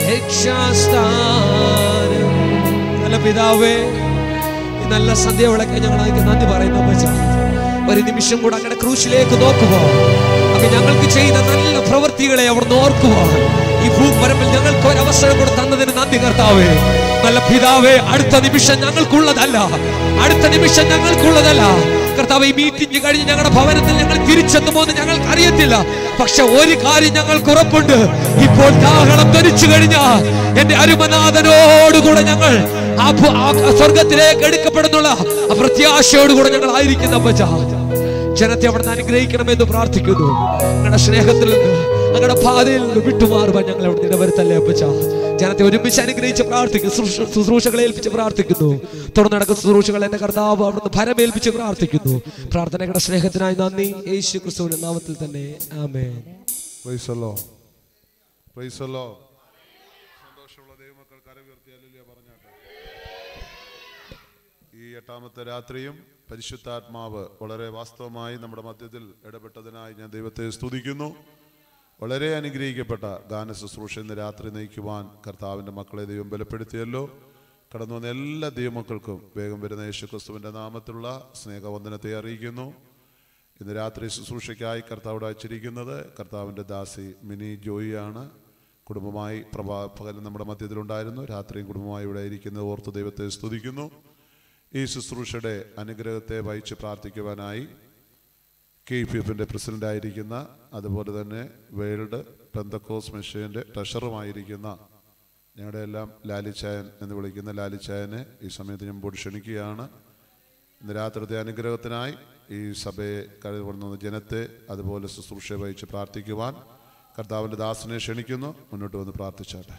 രക്ഷാസ്ഥാനം നല്ല പിതാവേ ഈ നല്ല സന്ധ്യ വിളക്കെ ഞങ്ങൾ അതിന് നന്ദി പറയുന്നു അപ്പച്ച ഒരു നിമിഷം കൂടെ അങ്ങയുടെ ക്രൂശിലേക്ക് നോക്കുക അങ്ങ് ഞങ്ങൾക്ക് ചെയ്ത നല്ല പ്രവൃത്തികളെ അവർ ഓർക്കുക ഈ ഭൂപരമ്പിൽ ഞങ്ങൾക്ക് ഒരു അവസരം കൂടെ തന്നതിന് നന്ദി കർത്താവേ നല്ല പിതാവേ അടുത്ത നിമിഷം ഞങ്ങൾക്കുള്ളതല്ല അടുത്ത നിമിഷം ഞങ്ങൾക്കുള്ളതല്ല കർത്താവ് ഈ മീറ്റിംഗ് കഴിഞ്ഞ് ഞങ്ങളുടെ ഭവനത്തിൽ ഞങ്ങൾ തിരിച്ചെത്തുമോ എന്ന് ഞങ്ങൾക്ക് അറിയത്തില്ല പക്ഷെ ഒരു കാര്യം ഞങ്ങൾക്ക് ഉറപ്പുണ്ട് ഇപ്പോൾ ദാഹണം ധരിച്ചു കഴിഞ്ഞ എന്റെ അരുമനാഥനോടുകൂടെ ഞങ്ങൾ ആ ഭൂ- ആ സ്വർഗത്തിലേക്ക് എടുക്കപ്പെടുന്നുള്ള ആ പ്രത്യാശയോടുകൂടെ ഞങ്ങൾ ആയിരിക്കുന്ന അപ്പച്ച ജനത്തെ അവിടെ നിന്ന് അനുഗ്രഹിക്കണമെന്ന് പ്രാർത്ഥിക്കുന്നു ഞങ്ങളുടെ സ്നേഹത്തിൽ നിന്ന് ഞങ്ങളുടെ പാതയിൽ നിന്ന് വിട്ടുമാറുവാൻ ഞങ്ങൾ അവിടെ ഇടവരുത്തല്ലേ അപ്പച്ച ജനത്തെ ഒരുമിച്ച് അനുഗ്രഹിച്ച് പ്രാർത്ഥിക്കുന്നു ശുശ്രൂ- ശുശ്രൂഷകളെ ഏൽപ്പിച്ച് പ്രാർത്ഥിക്കുന്നു തുടർന്ന് നടക്കുന്ന ശുശ്രൂഷകൾ എന്റെ കർത്താവ് അവിടുന്ന് ഭരമേൽപ്പിച്ച് പ്രാർത്ഥിക്കുന്നു പ്രാർത്ഥനയുടെ സ്നേഹത്തിനായി നന്ദി യേശു ക്രിസ്തുവിന്റെ നാമത്തിൽ തന്നെ ആമേൻ പ്രൈസല്ലോ പ്രൈസല്ലോ സന്തോഷമുള്ള ദൈവമക്കൾ കരവിയർത്തി അല്ലെ പറഞ്ഞാട്ടെ ഈ എട്ടാമത്തെ രാത്രിയും പരിശുദ്ധാത്മാവ് വളരെ വാസ്തവമായി നമ്മുടെ മധ്യത്തിൽ ഇടപെട്ടതിനായി ഞാൻ ദൈവത്തെ സ്തുതിക്കുന്നു വളരെ അനുഗ്രഹിക്കപ്പെട്ട ഗാന ശുശ്രൂഷ ഇന്ന് രാത്രി നയിക്കുവാൻ കർത്താവിൻ്റെ മക്കളെ ദൈവം ബലപ്പെടുത്തിയല്ലോ കടന്നു വന്ന എല്ലാ ദൈവമക്കൾക്കും വേഗം വരുന്ന യേശു ക്രിസ്തുവിൻ്റെ നാമത്തിലുള്ള സ്നേഹവന്ദനത്തെ അറിയിക്കുന്നു ഇന്ന് രാത്രി ശുശ്രൂഷയ്ക്കായി കർത്താവിടെ അയച്ചിരിക്കുന്നത് കർത്താവിൻ്റെ ദാസി മിനി ജോയിയാണ് കുടുംബമായി പ്രഭാ പകലും നമ്മുടെ മധ്യത്തിലുണ്ടായിരുന്നു രാത്രിയും കുടുംബമായി ഇവിടെ ഇരിക്കുന്നത് ഓർത്ത് ദൈവത്തെ സ്തുതിക്കുന്നു ഈ ശുശ്രൂഷയുടെ അനുഗ്രഹത്തെ വഹിച്ച് പ്രാർത്ഥിക്കുവാനായി കെ പി എഫിൻ്റെ പ്രസിഡൻ്റായിരിക്കുന്ന അതുപോലെ തന്നെ വേൾഡ് പെന്തക്കോസ് മെഷീൻ്റെ ട്രഷറുമായിരിക്കുന്ന ഞങ്ങളുടെ എല്ലാം ലാലിച്ചായൻ എന്ന് വിളിക്കുന്ന ലാലിച്ചായനെ ഈ സമയത്ത് ഞാൻ ബോർഡ് ക്ഷണിക്കുകയാണ് ഇന്ന് രാത്രിത്തെ അനുഗ്രഹത്തിനായി ഈ സഭയെ കരുതുന്ന ജനത്തെ അതുപോലെ ശുശ്രൂഷ വഹിച്ച് പ്രാർത്ഥിക്കുവാൻ കർത്താവിൻ്റെ ദാസനെ ക്ഷണിക്കുന്നു മുന്നോട്ട് വന്ന് പ്രാർത്ഥിച്ചാട്ടെ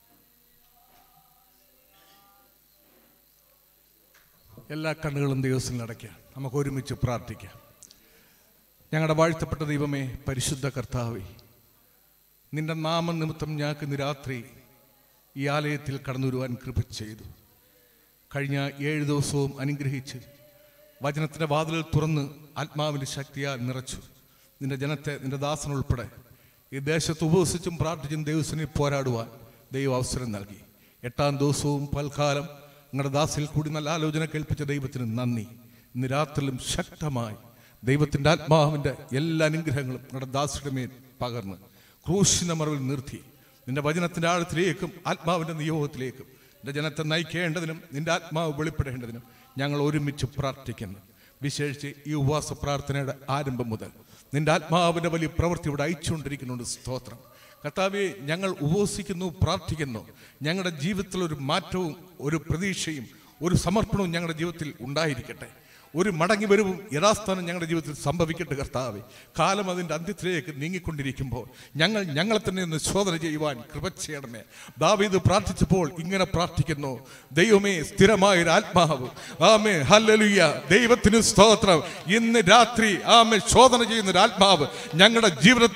എല്ലാ കണ്ണുകളും ദൈവത്തിൽ അടയ്ക്കാം നമുക്ക് ഒരുമിച്ച് പ്രാർത്ഥിക്കാം ഞങ്ങളുടെ വാഴ്ത്തപ്പെട്ട ദൈവമേ പരിശുദ്ധ കർത്താവേ നിന്റെ നാമനിമിത്തം ഞങ്ങൾക്ക് ഇന്ന് രാത്രി ഈ ആലയത്തിൽ കടന്നു വരുവാൻ കൃപ ചെയ്തു കഴിഞ്ഞ ഏഴ് ദിവസവും അനുഗ്രഹിച്ച് വചനത്തിൻ്റെ വാതിലിൽ തുറന്ന് ആത്മാവിൻ്റെ ശക്തിയാൽ നിറച്ചു നിന്റെ ജനത്തെ നിന്റെ ദാസനുൾപ്പെടെ ഈ ദേശത്ത് ഉപവസിച്ചും പ്രാർത്ഥിച്ചും ദൈവത്തിനെ പോരാടുവാൻ ദൈവം അവസരം നൽകി എട്ടാം ദിവസവും പൽക്കാലം നിങ്ങളുടെ ദാസിൽ കൂടി നല്ല ആലോചന കേൾപ്പിച്ച ദൈവത്തിന് നന്ദി ഇന്ന് രാത്രിയിലും ശക്തമായി ദൈവത്തിൻ്റെ ആത്മാവിൻ്റെ എല്ലാ അനുഗ്രഹങ്ങളും നിങ്ങളുടെ ദാസിയുടെ മേൽ പകർന്ന് ക്രൂശിന്റെ മറവിൽ നിർത്തി നിന്റെ വചനത്തിൻ്റെ ആഴത്തിലേക്കും ആത്മാവിൻ്റെ നിയോഗത്തിലേക്കും നിന്റെ ജനത്തെ നയിക്കേണ്ടതിനും നിന്റെ ആത്മാവ് വെളിപ്പെടേണ്ടതിനും ഞങ്ങൾ ഒരുമിച്ച് പ്രാർത്ഥിക്കുന്നു വിശേഷിച്ച് ഈ ഉപവാസ പ്രാർത്ഥനയുടെ ആരംഭം മുതൽ നിന്റെ ആത്മാവിൻ്റെ വലിയ പ്രവൃത്തി ഇവിടെ അയച്ചുകൊണ്ടിരിക്കുന്നുണ്ട് സ്തോത്രം കർത്താവെ ഞങ്ങൾ ഉപവസിക്കുന്നു പ്രാർത്ഥിക്കുന്നു ഞങ്ങളുടെ ജീവിതത്തിൽ ഒരു മാറ്റവും ഒരു പ്രതീക്ഷയും ഒരു സമർപ്പണവും ഞങ്ങളുടെ ജീവിതത്തിൽ ഉണ്ടായിരിക്കട്ടെ ഒരു മടങ്ങി വരവും യഥാസ്ഥാനം ഞങ്ങളുടെ ജീവിതത്തിൽ സംഭവിക്കട്ടെ കർത്താവെ കാലം അതിൻ്റെ അന്ത്യത്തിലേക്ക് നീങ്ങിക്കൊണ്ടിരിക്കുമ്പോൾ ഞങ്ങൾ ഞങ്ങളെ തന്നെ ഒന്ന് ശോധന ചെയ്യുവാൻ കൃപ ചെയ്യണമേ ദാവീദ് പ്രാർത്ഥിച്ചപ്പോൾ ഇങ്ങനെ പ്രാർത്ഥിക്കുന്നു ദൈവമേ സ്ഥിരമായ ഒരു ആത്മാവ് ആമേ ഹല്ലലുയ്യ ദൈവത്തിന് സ്തോത്രം ഇന്ന് രാത്രി ആമേ ശോധന ചെയ്യുന്ന ഒരു ആത്മാവ് ഞങ്ങളുടെ ജീവിതത്തെ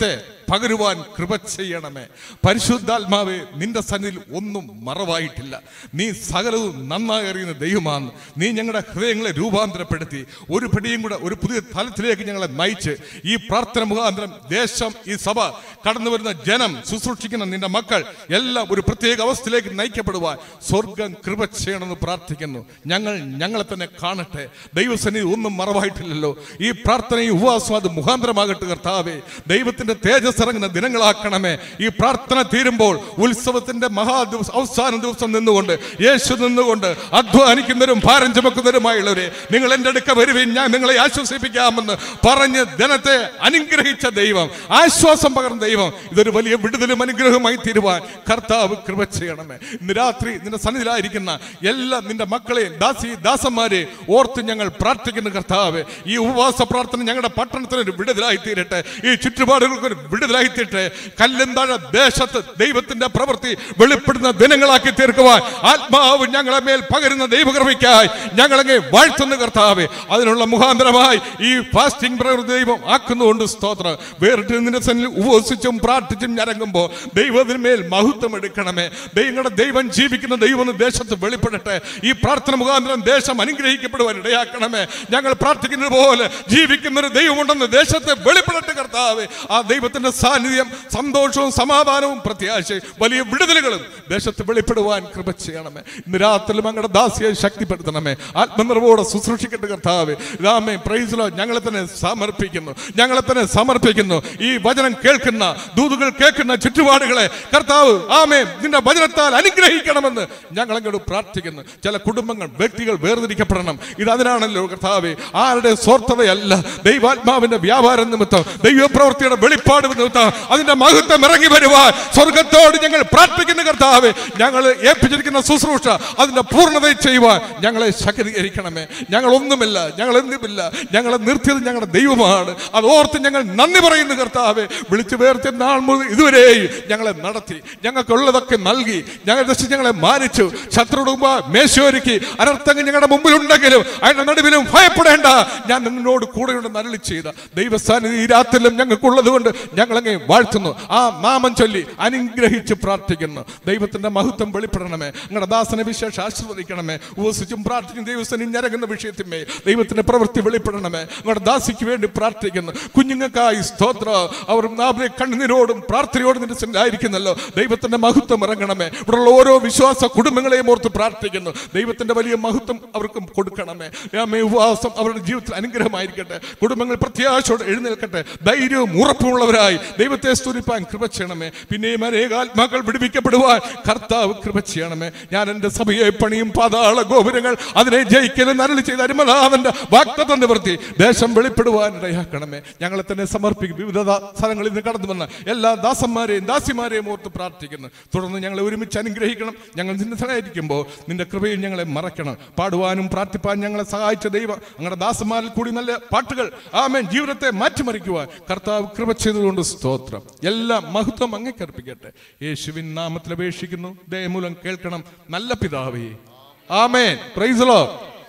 പകരുവാൻ കൃപ ചെയ്യണമേ പരിശുദ്ധാത്മാവെ നിന്റെ സന്നിധിയിൽ ഒന്നും മറവായിട്ടില്ല നീ സകലവും നന്നായി അറിയുന്ന ദൈവമാണ് നീ ഞങ്ങളുടെ ഹൃദയങ്ങളെ രൂപാന്തരപ്പെടുത്തി ഒരു പിടിയും കൂടെ ഒരു പുതിയ തലത്തിലേക്ക് ഞങ്ങളെ നയിച്ച് ഈ പ്രാർത്ഥന മുഖാന്തരം ദേശം ഈ സഭ കടന്നു വരുന്ന ജനം ശുശ്രൂഷിക്കുന്ന നിന്റെ മക്കൾ എല്ലാം ഒരു പ്രത്യേക അവസ്ഥയിലേക്ക് നയിക്കപ്പെടുവാൻ സ്വർഗം കൃപ ചെയ്യണമെന്ന് പ്രാർത്ഥിക്കുന്നു ഞങ്ങൾ ഞങ്ങളെ തന്നെ കാണട്ടെ ദൈവസന്നിധി ഒന്നും മറവായിട്ടില്ലല്ലോ ഈ പ്രാർത്ഥനയും ഉപവാസം അത് മുഖാന്തരമാകട്ടെ കർത്താവേ ദൈവത്തിന്റെ തേജസ് ഇറങ്ങുന്ന ദിനങ്ങളാക്കണമേ ഈ പ്രാർത്ഥന തീരുമ്പോൾ ഉത്സവത്തിന്റെ മഹാ ദിവസം അവസാന ദിവസം നിന്നുകൊണ്ട് യേശു നിന്നുകൊണ്ട് അധ്വാനിക്കുന്നവരും ഭാരം ചുമക്കുന്നവരുമായുള്ളവരെ നിങ്ങൾ എൻ്റെ അടുക്ക വരുവിൻ ഞാൻ നിങ്ങളെ ആശ്വസിപ്പിക്കാമെന്ന് പറഞ്ഞ് ജനത്തെ അനുഗ്രഹിച്ച ദൈവം ആശ്വാസം പകർന്ന ദൈവം ഇതൊരു വലിയ വിടുതലും അനുഗ്രഹമായി തീരുവാൻ കർത്താവ് കൃപ ചെയ്യണമേ ഇന്ന് രാത്രി നിന്റെ സന്നിധിയിലായിരിക്കുന്ന എല്ലാ നിന്റെ മക്കളെയും ദാസി ദാസന്മാരെ ഓർത്ത് ഞങ്ങൾ പ്രാർത്ഥിക്കുന്ന കർത്താവ് ഈ ഉപവാസ പ്രാർത്ഥന ഞങ്ങളുടെ പട്ടണത്തിന് ഒരു വിടുതലായി തീരട്ടെ ഈ ചുറ്റുപാടുകൾക്ക് ഒരു വിടുതലായി തീരട്ടെ കല്ലെന്താഴ ദേശത്ത് ദൈവത്തിന്റെ പ്രവൃത്തി വെളിപ്പെടുന്ന ദിനങ്ങളാക്കി തീർക്കുവാൻ ആത്മാവ് ഞങ്ങളെ മേൽ പകരുന്ന ദൈവകൃപയ്ക്കായി ഞങ്ങളങ്ങ് വാഴ്ത്തുന്ന കർത്താവ് അതിനുള്ള മുഖാന്തരമായി ഈ ഫാസ്റ്റിംഗ് പ്രവൃത്തി ദൈവം ആക്കുന്നുകൊണ്ട് സ്തോത്രം വേറിട്ട് നിന്റെ സന്നിൽ ഉപവസിച്ചും പ്രാർത്ഥിച്ചും ഞരങ്ങുമ്പോൾ ദൈവത്തിന് മേൽ മഹത്വം എടുക്കണമേ ദൈവങ്ങളുടെ ദൈവം ജീവിക്കുന്ന ദൈവം എന്ന് ദേശത്ത് വെളിപ്പെടട്ടെ ഈ പ്രാർത്ഥന മുഖാന്തരം ദേശം അനുഗ്രഹിക്കപ്പെടുവാൻ ഇടയാക്കണമേ ഞങ്ങൾ പ്രാർത്ഥിക്കുന്നത് പോലെ ജീവിക്കുന്ന ഒരു ദൈവമുണ്ടെന്ന് ദേശത്തെ വെളിപ്പെടട്ടെ കർത്താവ് ആ ദൈവത്തിന്റെ സാന്നിധ്യം സന്തോഷവും സമാധാനവും പ്രത്യാശയും വലിയ വിടുതലുകളും ദേശത്ത് വെളിപ്പെടുവാൻ കൃപ ചെയ്യണമേ ഇന്ന് രാത്രി ഞങ്ങളുടെ ദാസിയെ ശക്തിപ്പെടുത്തണമേ ആത്മനിർവോടെ ശുശ്രൂഷിക്കട്ടെ കർത്താവ് രാമേ പ്രൈസിലോ ഞങ്ങളെ തന്നെ സമർപ്പിക്കുന്നു ഞങ്ങളെ തന്നെ സമർപ്പിക്കുന്നു ഈ വചനം കേൾക്കുന്ന ദൂതുകൾ കേൾക്കുന്ന ചുറ്റുപാടുകളെ കർത്താവ് ആമേ നിന്റെ വചനത്താൽ അനുഗ്രഹിക്കണമെന്ന് ഞങ്ങൾ അങ്ങോട്ട് പ്രാർത്ഥിക്കുന്നു ചില കുടുംബങ്ങൾ വ്യക്തികൾ വേർതിരിക്കപ്പെടണം ഇത് അതിനാണല്ലോ കർത്താവെ ആരുടെ സ്വാർത്ഥതയല്ല ദൈവാത്മാവിന്റെ വ്യാപാര നിമിത്തം ദൈവപ്രവൃത്തിയുടെ വെളിപ്പാട് നിമിത്തം അതിന്റെ മഹത്വം ഇറങ്ങി വരുവാൻ സ്വർഗത്തോട് ഞങ്ങൾ പ്രാർത്ഥിക്കുന്ന കർത്താവെ ഞങ്ങൾ ഏൽപ്പിച്ചിരിക്കുന്ന ശുശ്രൂഷ അതിന്റെ പൂർണ്ണത ചെയ്യുവാൻ ഞങ്ങളെ ശക്തീകരിക്കണമേ ഞങ്ങൾ ഒന്നുമില്ല ഞങ്ങൾ എന്തുമില്ല ഞങ്ങളെ നിർത്തിയത് ഞങ്ങളുടെ ദൈവമാണ് അത് ഓർത്ത് ഞങ്ങൾ നന്ദി പറയുന്നു കർത്താവെ വിളിച്ചു വേർത്തിയ നാൾ മുതൽ ഇതുവരെയും ഞങ്ങളെ നടത്തി ഞങ്ങൾക്കുള്ളതൊക്കെ നൽകി ഞങ്ങൾ ദശ ഞങ്ങളെ മാനിച്ചു ശത്രുടുമ്പ മേശോരുക്കി അനർത്ഥങ്ങൾ ഞങ്ങളുടെ മുമ്പിലുണ്ടെങ്കിലും അതിന്റെ നടുവിലും ഭയപ്പെടേണ്ട ഞാൻ നിങ്ങളോട് കൂടെയുണ്ടെന്ന് അരളി ചെയ്ത ദൈവസ്ഥാനിധി ഈ രാത്രിയിലും ഞങ്ങൾക്കുള്ളത് കൊണ്ട് ഞങ്ങളങ്ങ് വാഴ്ത്തുന്നു ആ നാമം ചൊല്ലി അനുഗ്രഹിച്ച് പ്രാർത്ഥിക്കുന്നു ദൈവത്തിന്റെ മഹത്വം വെളിപ്പെടണമേ നിങ്ങളുടെ ദാസനെ വിശേഷം ആശീർവദിക്കണമേ ഉപസിച്ചും പ്രാർത്ഥിക്കും ദൈവസ്ഥനും ഞരങ്ങുന്ന വിഷയത്തിന്മേ ദൈവത്തിന്റെ പ്രവൃത്തി വെളിപ്പെടണമേ നിങ്ങളുടെ ദാസിക്ക് വേണ്ടി പ്രാർത്ഥിക്കുന്നു കുഞ്ഞുങ്ങൾക്കായി സ്തോത്ര അവർ നാമെ കണ്ണുനീരോടും പ്രാർത്ഥനയോടും നിന്റെ സന്നിധിയിലായിരിക്കുന്നല്ലോ ദൈവത്തിന്റെ മഹത്വം ഇറങ്ങണമേ ഇവിടെയുള്ള ഓരോ വിശ്വാസ കുടുംബങ്ങളെയും ഓർത്ത് പ്രാർത്ഥിക്കുന്നു ദൈവത്തിന്റെ വലിയ മഹത്വം അവർക്കും കൊടുക്കണമേ രാമേ ഉപവാസം അവരുടെ ജീവിതത്തിൽ അനുഗ്രഹമായിരിക്കട്ടെ കുടുംബങ്ങൾ പ്രത്യാശയോടെ എഴുന്നേൽക്കട്ടെ ധൈര്യവും ഉറപ്പുമുള്ളവരായി ദൈവത്തെ സ്തുതിപ്പാൻ കൃപ ചെയ്യണമേ പിന്നെയും അനേകാത്മാക്കൾ വിടുവിക്കപ്പെടുവാൻ കർത്താവ് കൃപ ചെയ്യണമേ ഞാൻ എൻ്റെ സഭയെ പണിയും പാതാള ഗോപുരങ്ങൾ അതിനെ ജയിക്കലും നരളി ചെയ്ത അരുമനാഥന്റെ വാക്തത്വം നിവർത്തി ദേശം വെളിപ്പെടുവാൻ ഇടയാക്കണമേ ഞങ്ങളെ തന്നെ സമർപ്പിക്കും വിവിധ ദാ- സ്ഥലങ്ങളിൽ നിന്ന് കടന്നു വന്ന എല്ലാ ദാസന്മാരെയും ദാസിമാരെയും ഓർത്ത് പ്രാർത്ഥിക്കുന്നു തുടർന്ന് ഞങ്ങളെ ഒരുമിച്ച് അനുഗ്രഹിക്കണം ഞങ്ങൾ നിന്റെ സഹായിരിക്കുമ്പോൾ നിന്റെ കൃപയിൽ ഞങ്ങളെ മറക്കണം പാടുവാനും പ്രാർത്ഥിപ്പാൻ ഞങ്ങളെ സഹായിച്ച ദൈവം ഞങ്ങളുടെ ദാസന്മാരിൽ കൂടി നല്ല പാട്ടുകൾ ആമേൻ ജീവിതത്തെ മാറ്റിമറിക്കുവാൻ കർത്താവ് കൃപ ചെയ്തുകൊണ്ട് സ്തോത്രം എല്ലാം മഹത്വം അങ്ങേക്കർപ്പിക്കട്ടെ യേശുവിൻ നാമത്തിൽ അപേക്ഷിക്കുന്നു ദയമൂലം കേൾക്കണം നല്ല പിതാവേ ആമേൻ പ്രൈസലോ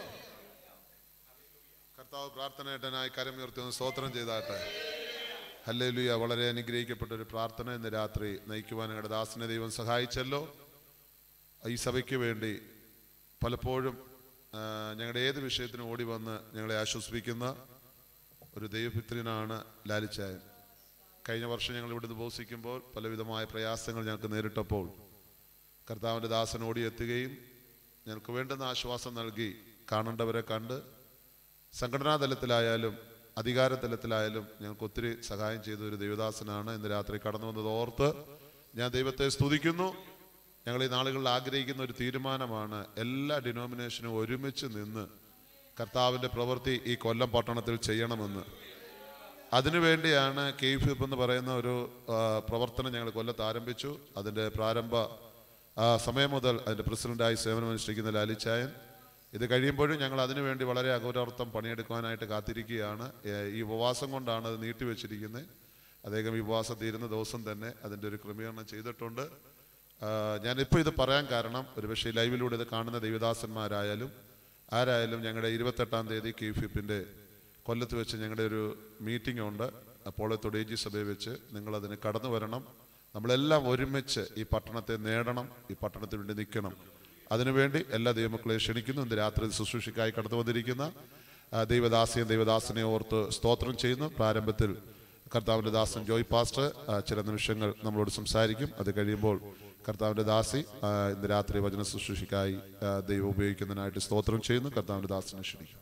കർത്താവ് പ്രാർത്ഥനയേട്ടനായി കരമുയർത്തി ഒന്ന് സ്തോത്രം ചെയ്താട്ടെ ഹല്ലേലൂയ വളരെ അനുഗ്രഹിക്കപ്പെട്ട ഒരു പ്രാർത്ഥന ഇന്ന് രാത്രി നയിക്കുവാൻ ഞങ്ങളുടെ ദാസനെ ദൈവം സഹായിച്ചല്ലോ ഈ സഭയ്ക്ക് വേണ്ടി പലപ്പോഴും ആ, ഞങ്ങളുടെ ഏത് വിഷയത്തിനും ഓടി വന്ന് ഞങ്ങളെ ആശ്വസിപ്പിക്കുന്ന ഒരു ദൈവപിത്രിനാണ് ലാലിച്ചായൻ കഴിഞ്ഞ വർഷം ഞങ്ങൾ ഇവിടുന്ന് ഉപസിക്കുമ്പോൾ പലവിധമായ പ്രയാസങ്ങൾ ഞങ്ങൾക്ക് നേരിട്ടപ്പോൾ കർത്താവിൻ്റെ ദാസൻ ഓടിയെത്തുകയും ഞങ്ങൾക്ക് വേണ്ടുന്ന ആശ്വാസം നൽകി കാണേണ്ടവരെ കണ്ട് സംഘടനാ തലത്തിലായാലും അധികാര തലത്തിലായാലും ഞങ്ങൾക്ക് ഒത്തിരി സഹായം ചെയ്ത ഒരു ദൈവദാസനാണ് ഇന്ന് രാത്രി കടന്നു വന്നത് ഓർത്ത് ഞാൻ ദൈവത്തെ സ്തുതിക്കുന്നു ഞങ്ങൾ ഈ നാളുകളിൽ ആഗ്രഹിക്കുന്ന ഒരു തീരുമാനമാണ് എല്ലാ ഡിനോമിനേഷനും ഒരുമിച്ച് നിന്ന് കർത്താവിൻ്റെ പ്രവൃത്തി ഈ കൊല്ലം പട്ടണത്തിൽ ചെയ്യണമെന്ന് അതിനുവേണ്ടിയാണ് കെ ഫിപ്പ് എന്ന് പറയുന്ന ഒരു ആ, പ്രവർത്തനം ഞങ്ങൾ കൊല്ലത്ത് ആരംഭിച്ചു അതിൻ്റെ പ്രാരംഭ ആ, സമയം മുതൽ അതിൻ്റെ പ്രസിഡന്റായി സേവനമനുഷ്ഠിക്കുന്ന ലാലിച്ചായൻ ഇത് കഴിയുമ്പോഴും ഞങ്ങൾ അതിനുവേണ്ടി വളരെ അഘോരാർത്ഥം പണിയെടുക്കുവാനായിട്ട് കാത്തിരിക്കുകയാണ് ഏ, ഈ ഉപവാസം കൊണ്ടാണ് അത് നീട്ടിവെച്ചിരിക്കുന്നത് അദ്ദേഹം ഈ ഉപവാസം തീരുന്ന ദിവസം തന്നെ അതിൻ്റെ ഒരു ക്രമീകരണം ചെയ്തിട്ടുണ്ട് ആ, ഞാനിപ്പോൾ ഇത് പറയാൻ കാരണം ഒരുപക്ഷെ ലൈവിലൂടെ ഇത് കാണുന്ന ദേവദാസന്മാരായാലും ആരായാലും ഞങ്ങളുടെ ഇരുപത്തെട്ടാം തീയതി കെ ഫിപ്പിൻ്റെ കൊല്ലത്ത് വെച്ച് ഞങ്ങളുടെ ഒരു മീറ്റിംഗ് ഉണ്ട് അപ്പോളത്തോട് ഏജി സഭയെ വെച്ച് നിങ്ങളതിന് കടന്നു വരണം നമ്മളെല്ലാം ഒരുമിച്ച് ഈ പട്ടണത്തെ നേടണം ഈ പട്ടണത്തിന് വേണ്ടി നിൽക്കണം അതിനുവേണ്ടി എല്ലാ ദൈവമക്കളെയും ക്ഷണിക്കുന്നു ഇന്ന് രാത്രി ശുശ്രൂഷയ്ക്കായി കടന്നു വന്നിരിക്കുന്ന ആ, ദൈവദാസിയും ദൈവദാസനെ ഓർത്ത് സ്തോത്രം ചെയ്യുന്നു പ്രാരംഭത്തിൽ കർത്താവിൻ്റെ ദാസൻ ജോയ് പാസ്റ്റർ ആ, ചില നിമിഷങ്ങൾ നമ്മളോട് സംസാരിക്കും അത് കഴിയുമ്പോൾ കർത്താവിൻ്റെ ദാസി ആ, ഇന്ന് രാത്രി വചന ശുശ്രൂഷയ്ക്കായി ആ, ദൈവം ഉപയോഗിക്കുന്നതിനായിട്ട് സ്തോത്രം ചെയ്യുന്നു കർത്താവിൻ്റെ ദാസനെ ക്ഷണിക്കും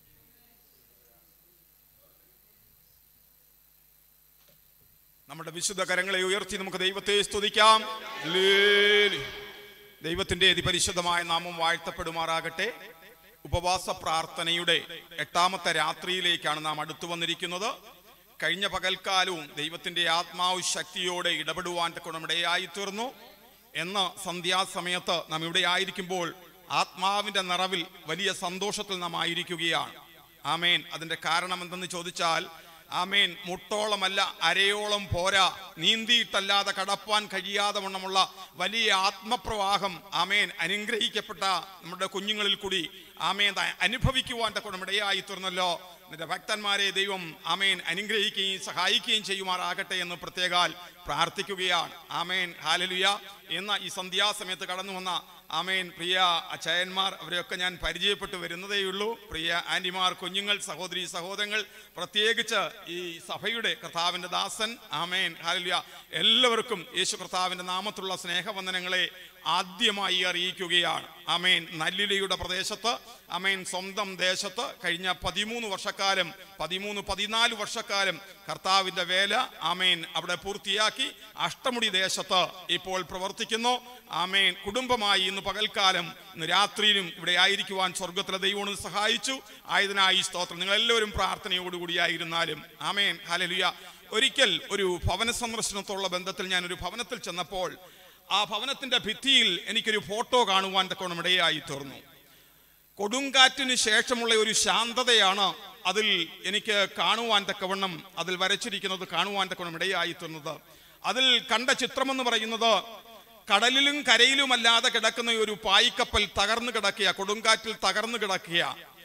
നമ്മുടെ വിശുദ്ധ കരങ്ങളെ ഉയർത്തി നമുക്ക് ദൈവത്തെ സ്തുതിക്കാം ഹല്ലേലൂയ. ദൈവത്തിന്റെ അതിപരിശുദ്ധമായ നാമം വാഴ്ത്തപ്പെടുമാറാകട്ടെ ഉപവാസ പ്രാർത്ഥനയുടെ എട്ടാമത്തെ രാത്രിയിലേക്കാണ് നാം അടുത്തു വന്നിരിക്കുന്നത് കഴിഞ്ഞ പകൽക്കാലവും ദൈവത്തിന്റെ ആത്മാവ് ശക്തിയോടെ ഇടപെടുവാൻ ഗുണമിടയായി തീർന്നു എന്ന സന്ധ്യാസമയത്ത് നാം ഇവിടെ ആയിരിക്കുമ്പോൾ ആത്മാവിന്റെ നിറവിൽ വലിയ സന്തോഷത്തിൽ നാം ആയിരിക്കുകയാണ് ആമേൻ അതിന്റെ കാരണം എന്തെന്ന് ചോദിച്ചാൽ ആമേൻ മുട്ടോളമല്ല അരയോളം പോരാ നീന്തിയിട്ടല്ലാതെ കടപ്പാൻ കഴിയാതെ വണ്ണമുള്ള വലിയ ആത്മപ്രവാഹം ആമേൻ അനുഗ്രഹിക്കപ്പെട്ട നമ്മുടെ കുഞ്ഞുങ്ങളിൽ കൂടി ആമേൻ ത- അനുഭവിക്കുവാൻ ഗുണമിടയായി തീർന്നല്ലോ നിന്റെ ഭക്തന്മാരെ ദൈവം ആമേൻ അനുഗ്രഹിക്കുകയും സഹായിക്കുകയും ചെയ്യുമാറാകട്ടെ എന്ന് പ്രത്യേകാൽ പ്രാർത്ഥിക്കുകയാണ് ആമേൻ ഹാലലുയ എന്ന ഈ സന്ധ്യാസമയത്ത് കടന്നു വന്ന ആമേൻ പ്രിയ അച്ചായന്മാർ അവരെയൊക്കെ ഞാൻ പരിചയപ്പെട്ടു വരുന്നതേയുള്ളൂ പ്രിയ ആന്റിമാർ കുഞ്ഞുങ്ങൾ സഹോദരി സഹോദരങ്ങൾ പ്രത്യേകിച്ച് ഈ സഭയുടെ കർത്താവിന്റെ ദാസൻ ആമേൻ ഹാലലുയ എല്ലാവർക്കും യേശു കർത്താവിന്റെ നാമത്തിലുള്ള സ്നേഹവന്ദനങ്ങളെ ആദ്യമായി അറിയിക്കുകയാണ് അമേൻ നല്ലിലയുടെ പ്രദേശത്ത് അമേൻ സ്വന്തം ദേശത്ത് കഴിഞ്ഞ പതിമൂന്ന് വർഷക്കാലം പതിമൂന്ന് പതിനാല് വർഷക്കാലം കർത്താവിന്റെ വേല ആമേൻ അവിടെ പൂർത്തിയാക്കി അഷ്ടമുടി ദേശത്ത് ഇപ്പോൾ പ്രവർത്തിക്കുന്നു ആമേൻ കുടുംബമായി ഇന്ന് പകൽക്കാലം ഇന്ന് രാത്രിയിലും ഇവിടെ ആയിരിക്കുവാൻ സ്വർഗത്തിലെ ദൈവം സഹായിച്ചു ആയതിനായി സ്തോത്രം നിങ്ങൾ എല്ലാവരും പ്രാർത്ഥനയോടുകൂടിയായിരുന്നാലും ആമേൻ ഹലലുയ ഒരിക്കൽ ഒരു ഭവന സന്ദർശനത്തോടുള്ള ബന്ധത്തിൽ ഞാൻ ഒരു ഭവനത്തിൽ ചെന്നപ്പോൾ ആ ഭവനത്തിന്റെ ഭിത്തിയിൽ എനിക്കൊരു ഫോട്ടോ കാണുവാൻ തക്കോണം ഇടയായി തീർന്നു കൊടുങ്കാറ്റിന് ശേഷമുള്ള ഒരു ശാന്തതയാണ് അതിൽ എനിക്ക് കാണുവാൻ തക്കവണ്ണം അതിൽ വരച്ചിരിക്കുന്നത് കാണുവാൻ തക്കവണ്ണം ഇടയായി തീർന്നത് അതിൽ കണ്ട ചിത്രമെന്ന് പറയുന്നത് കടലിലും കരയിലുമല്ലാതെ കിടക്കുന്ന ഒരു പായ്ക്കപ്പൽ തകർന്നു കിടക്കുക കൊടുങ്കാറ്റിൽ തകർന്നു കിടക്കുക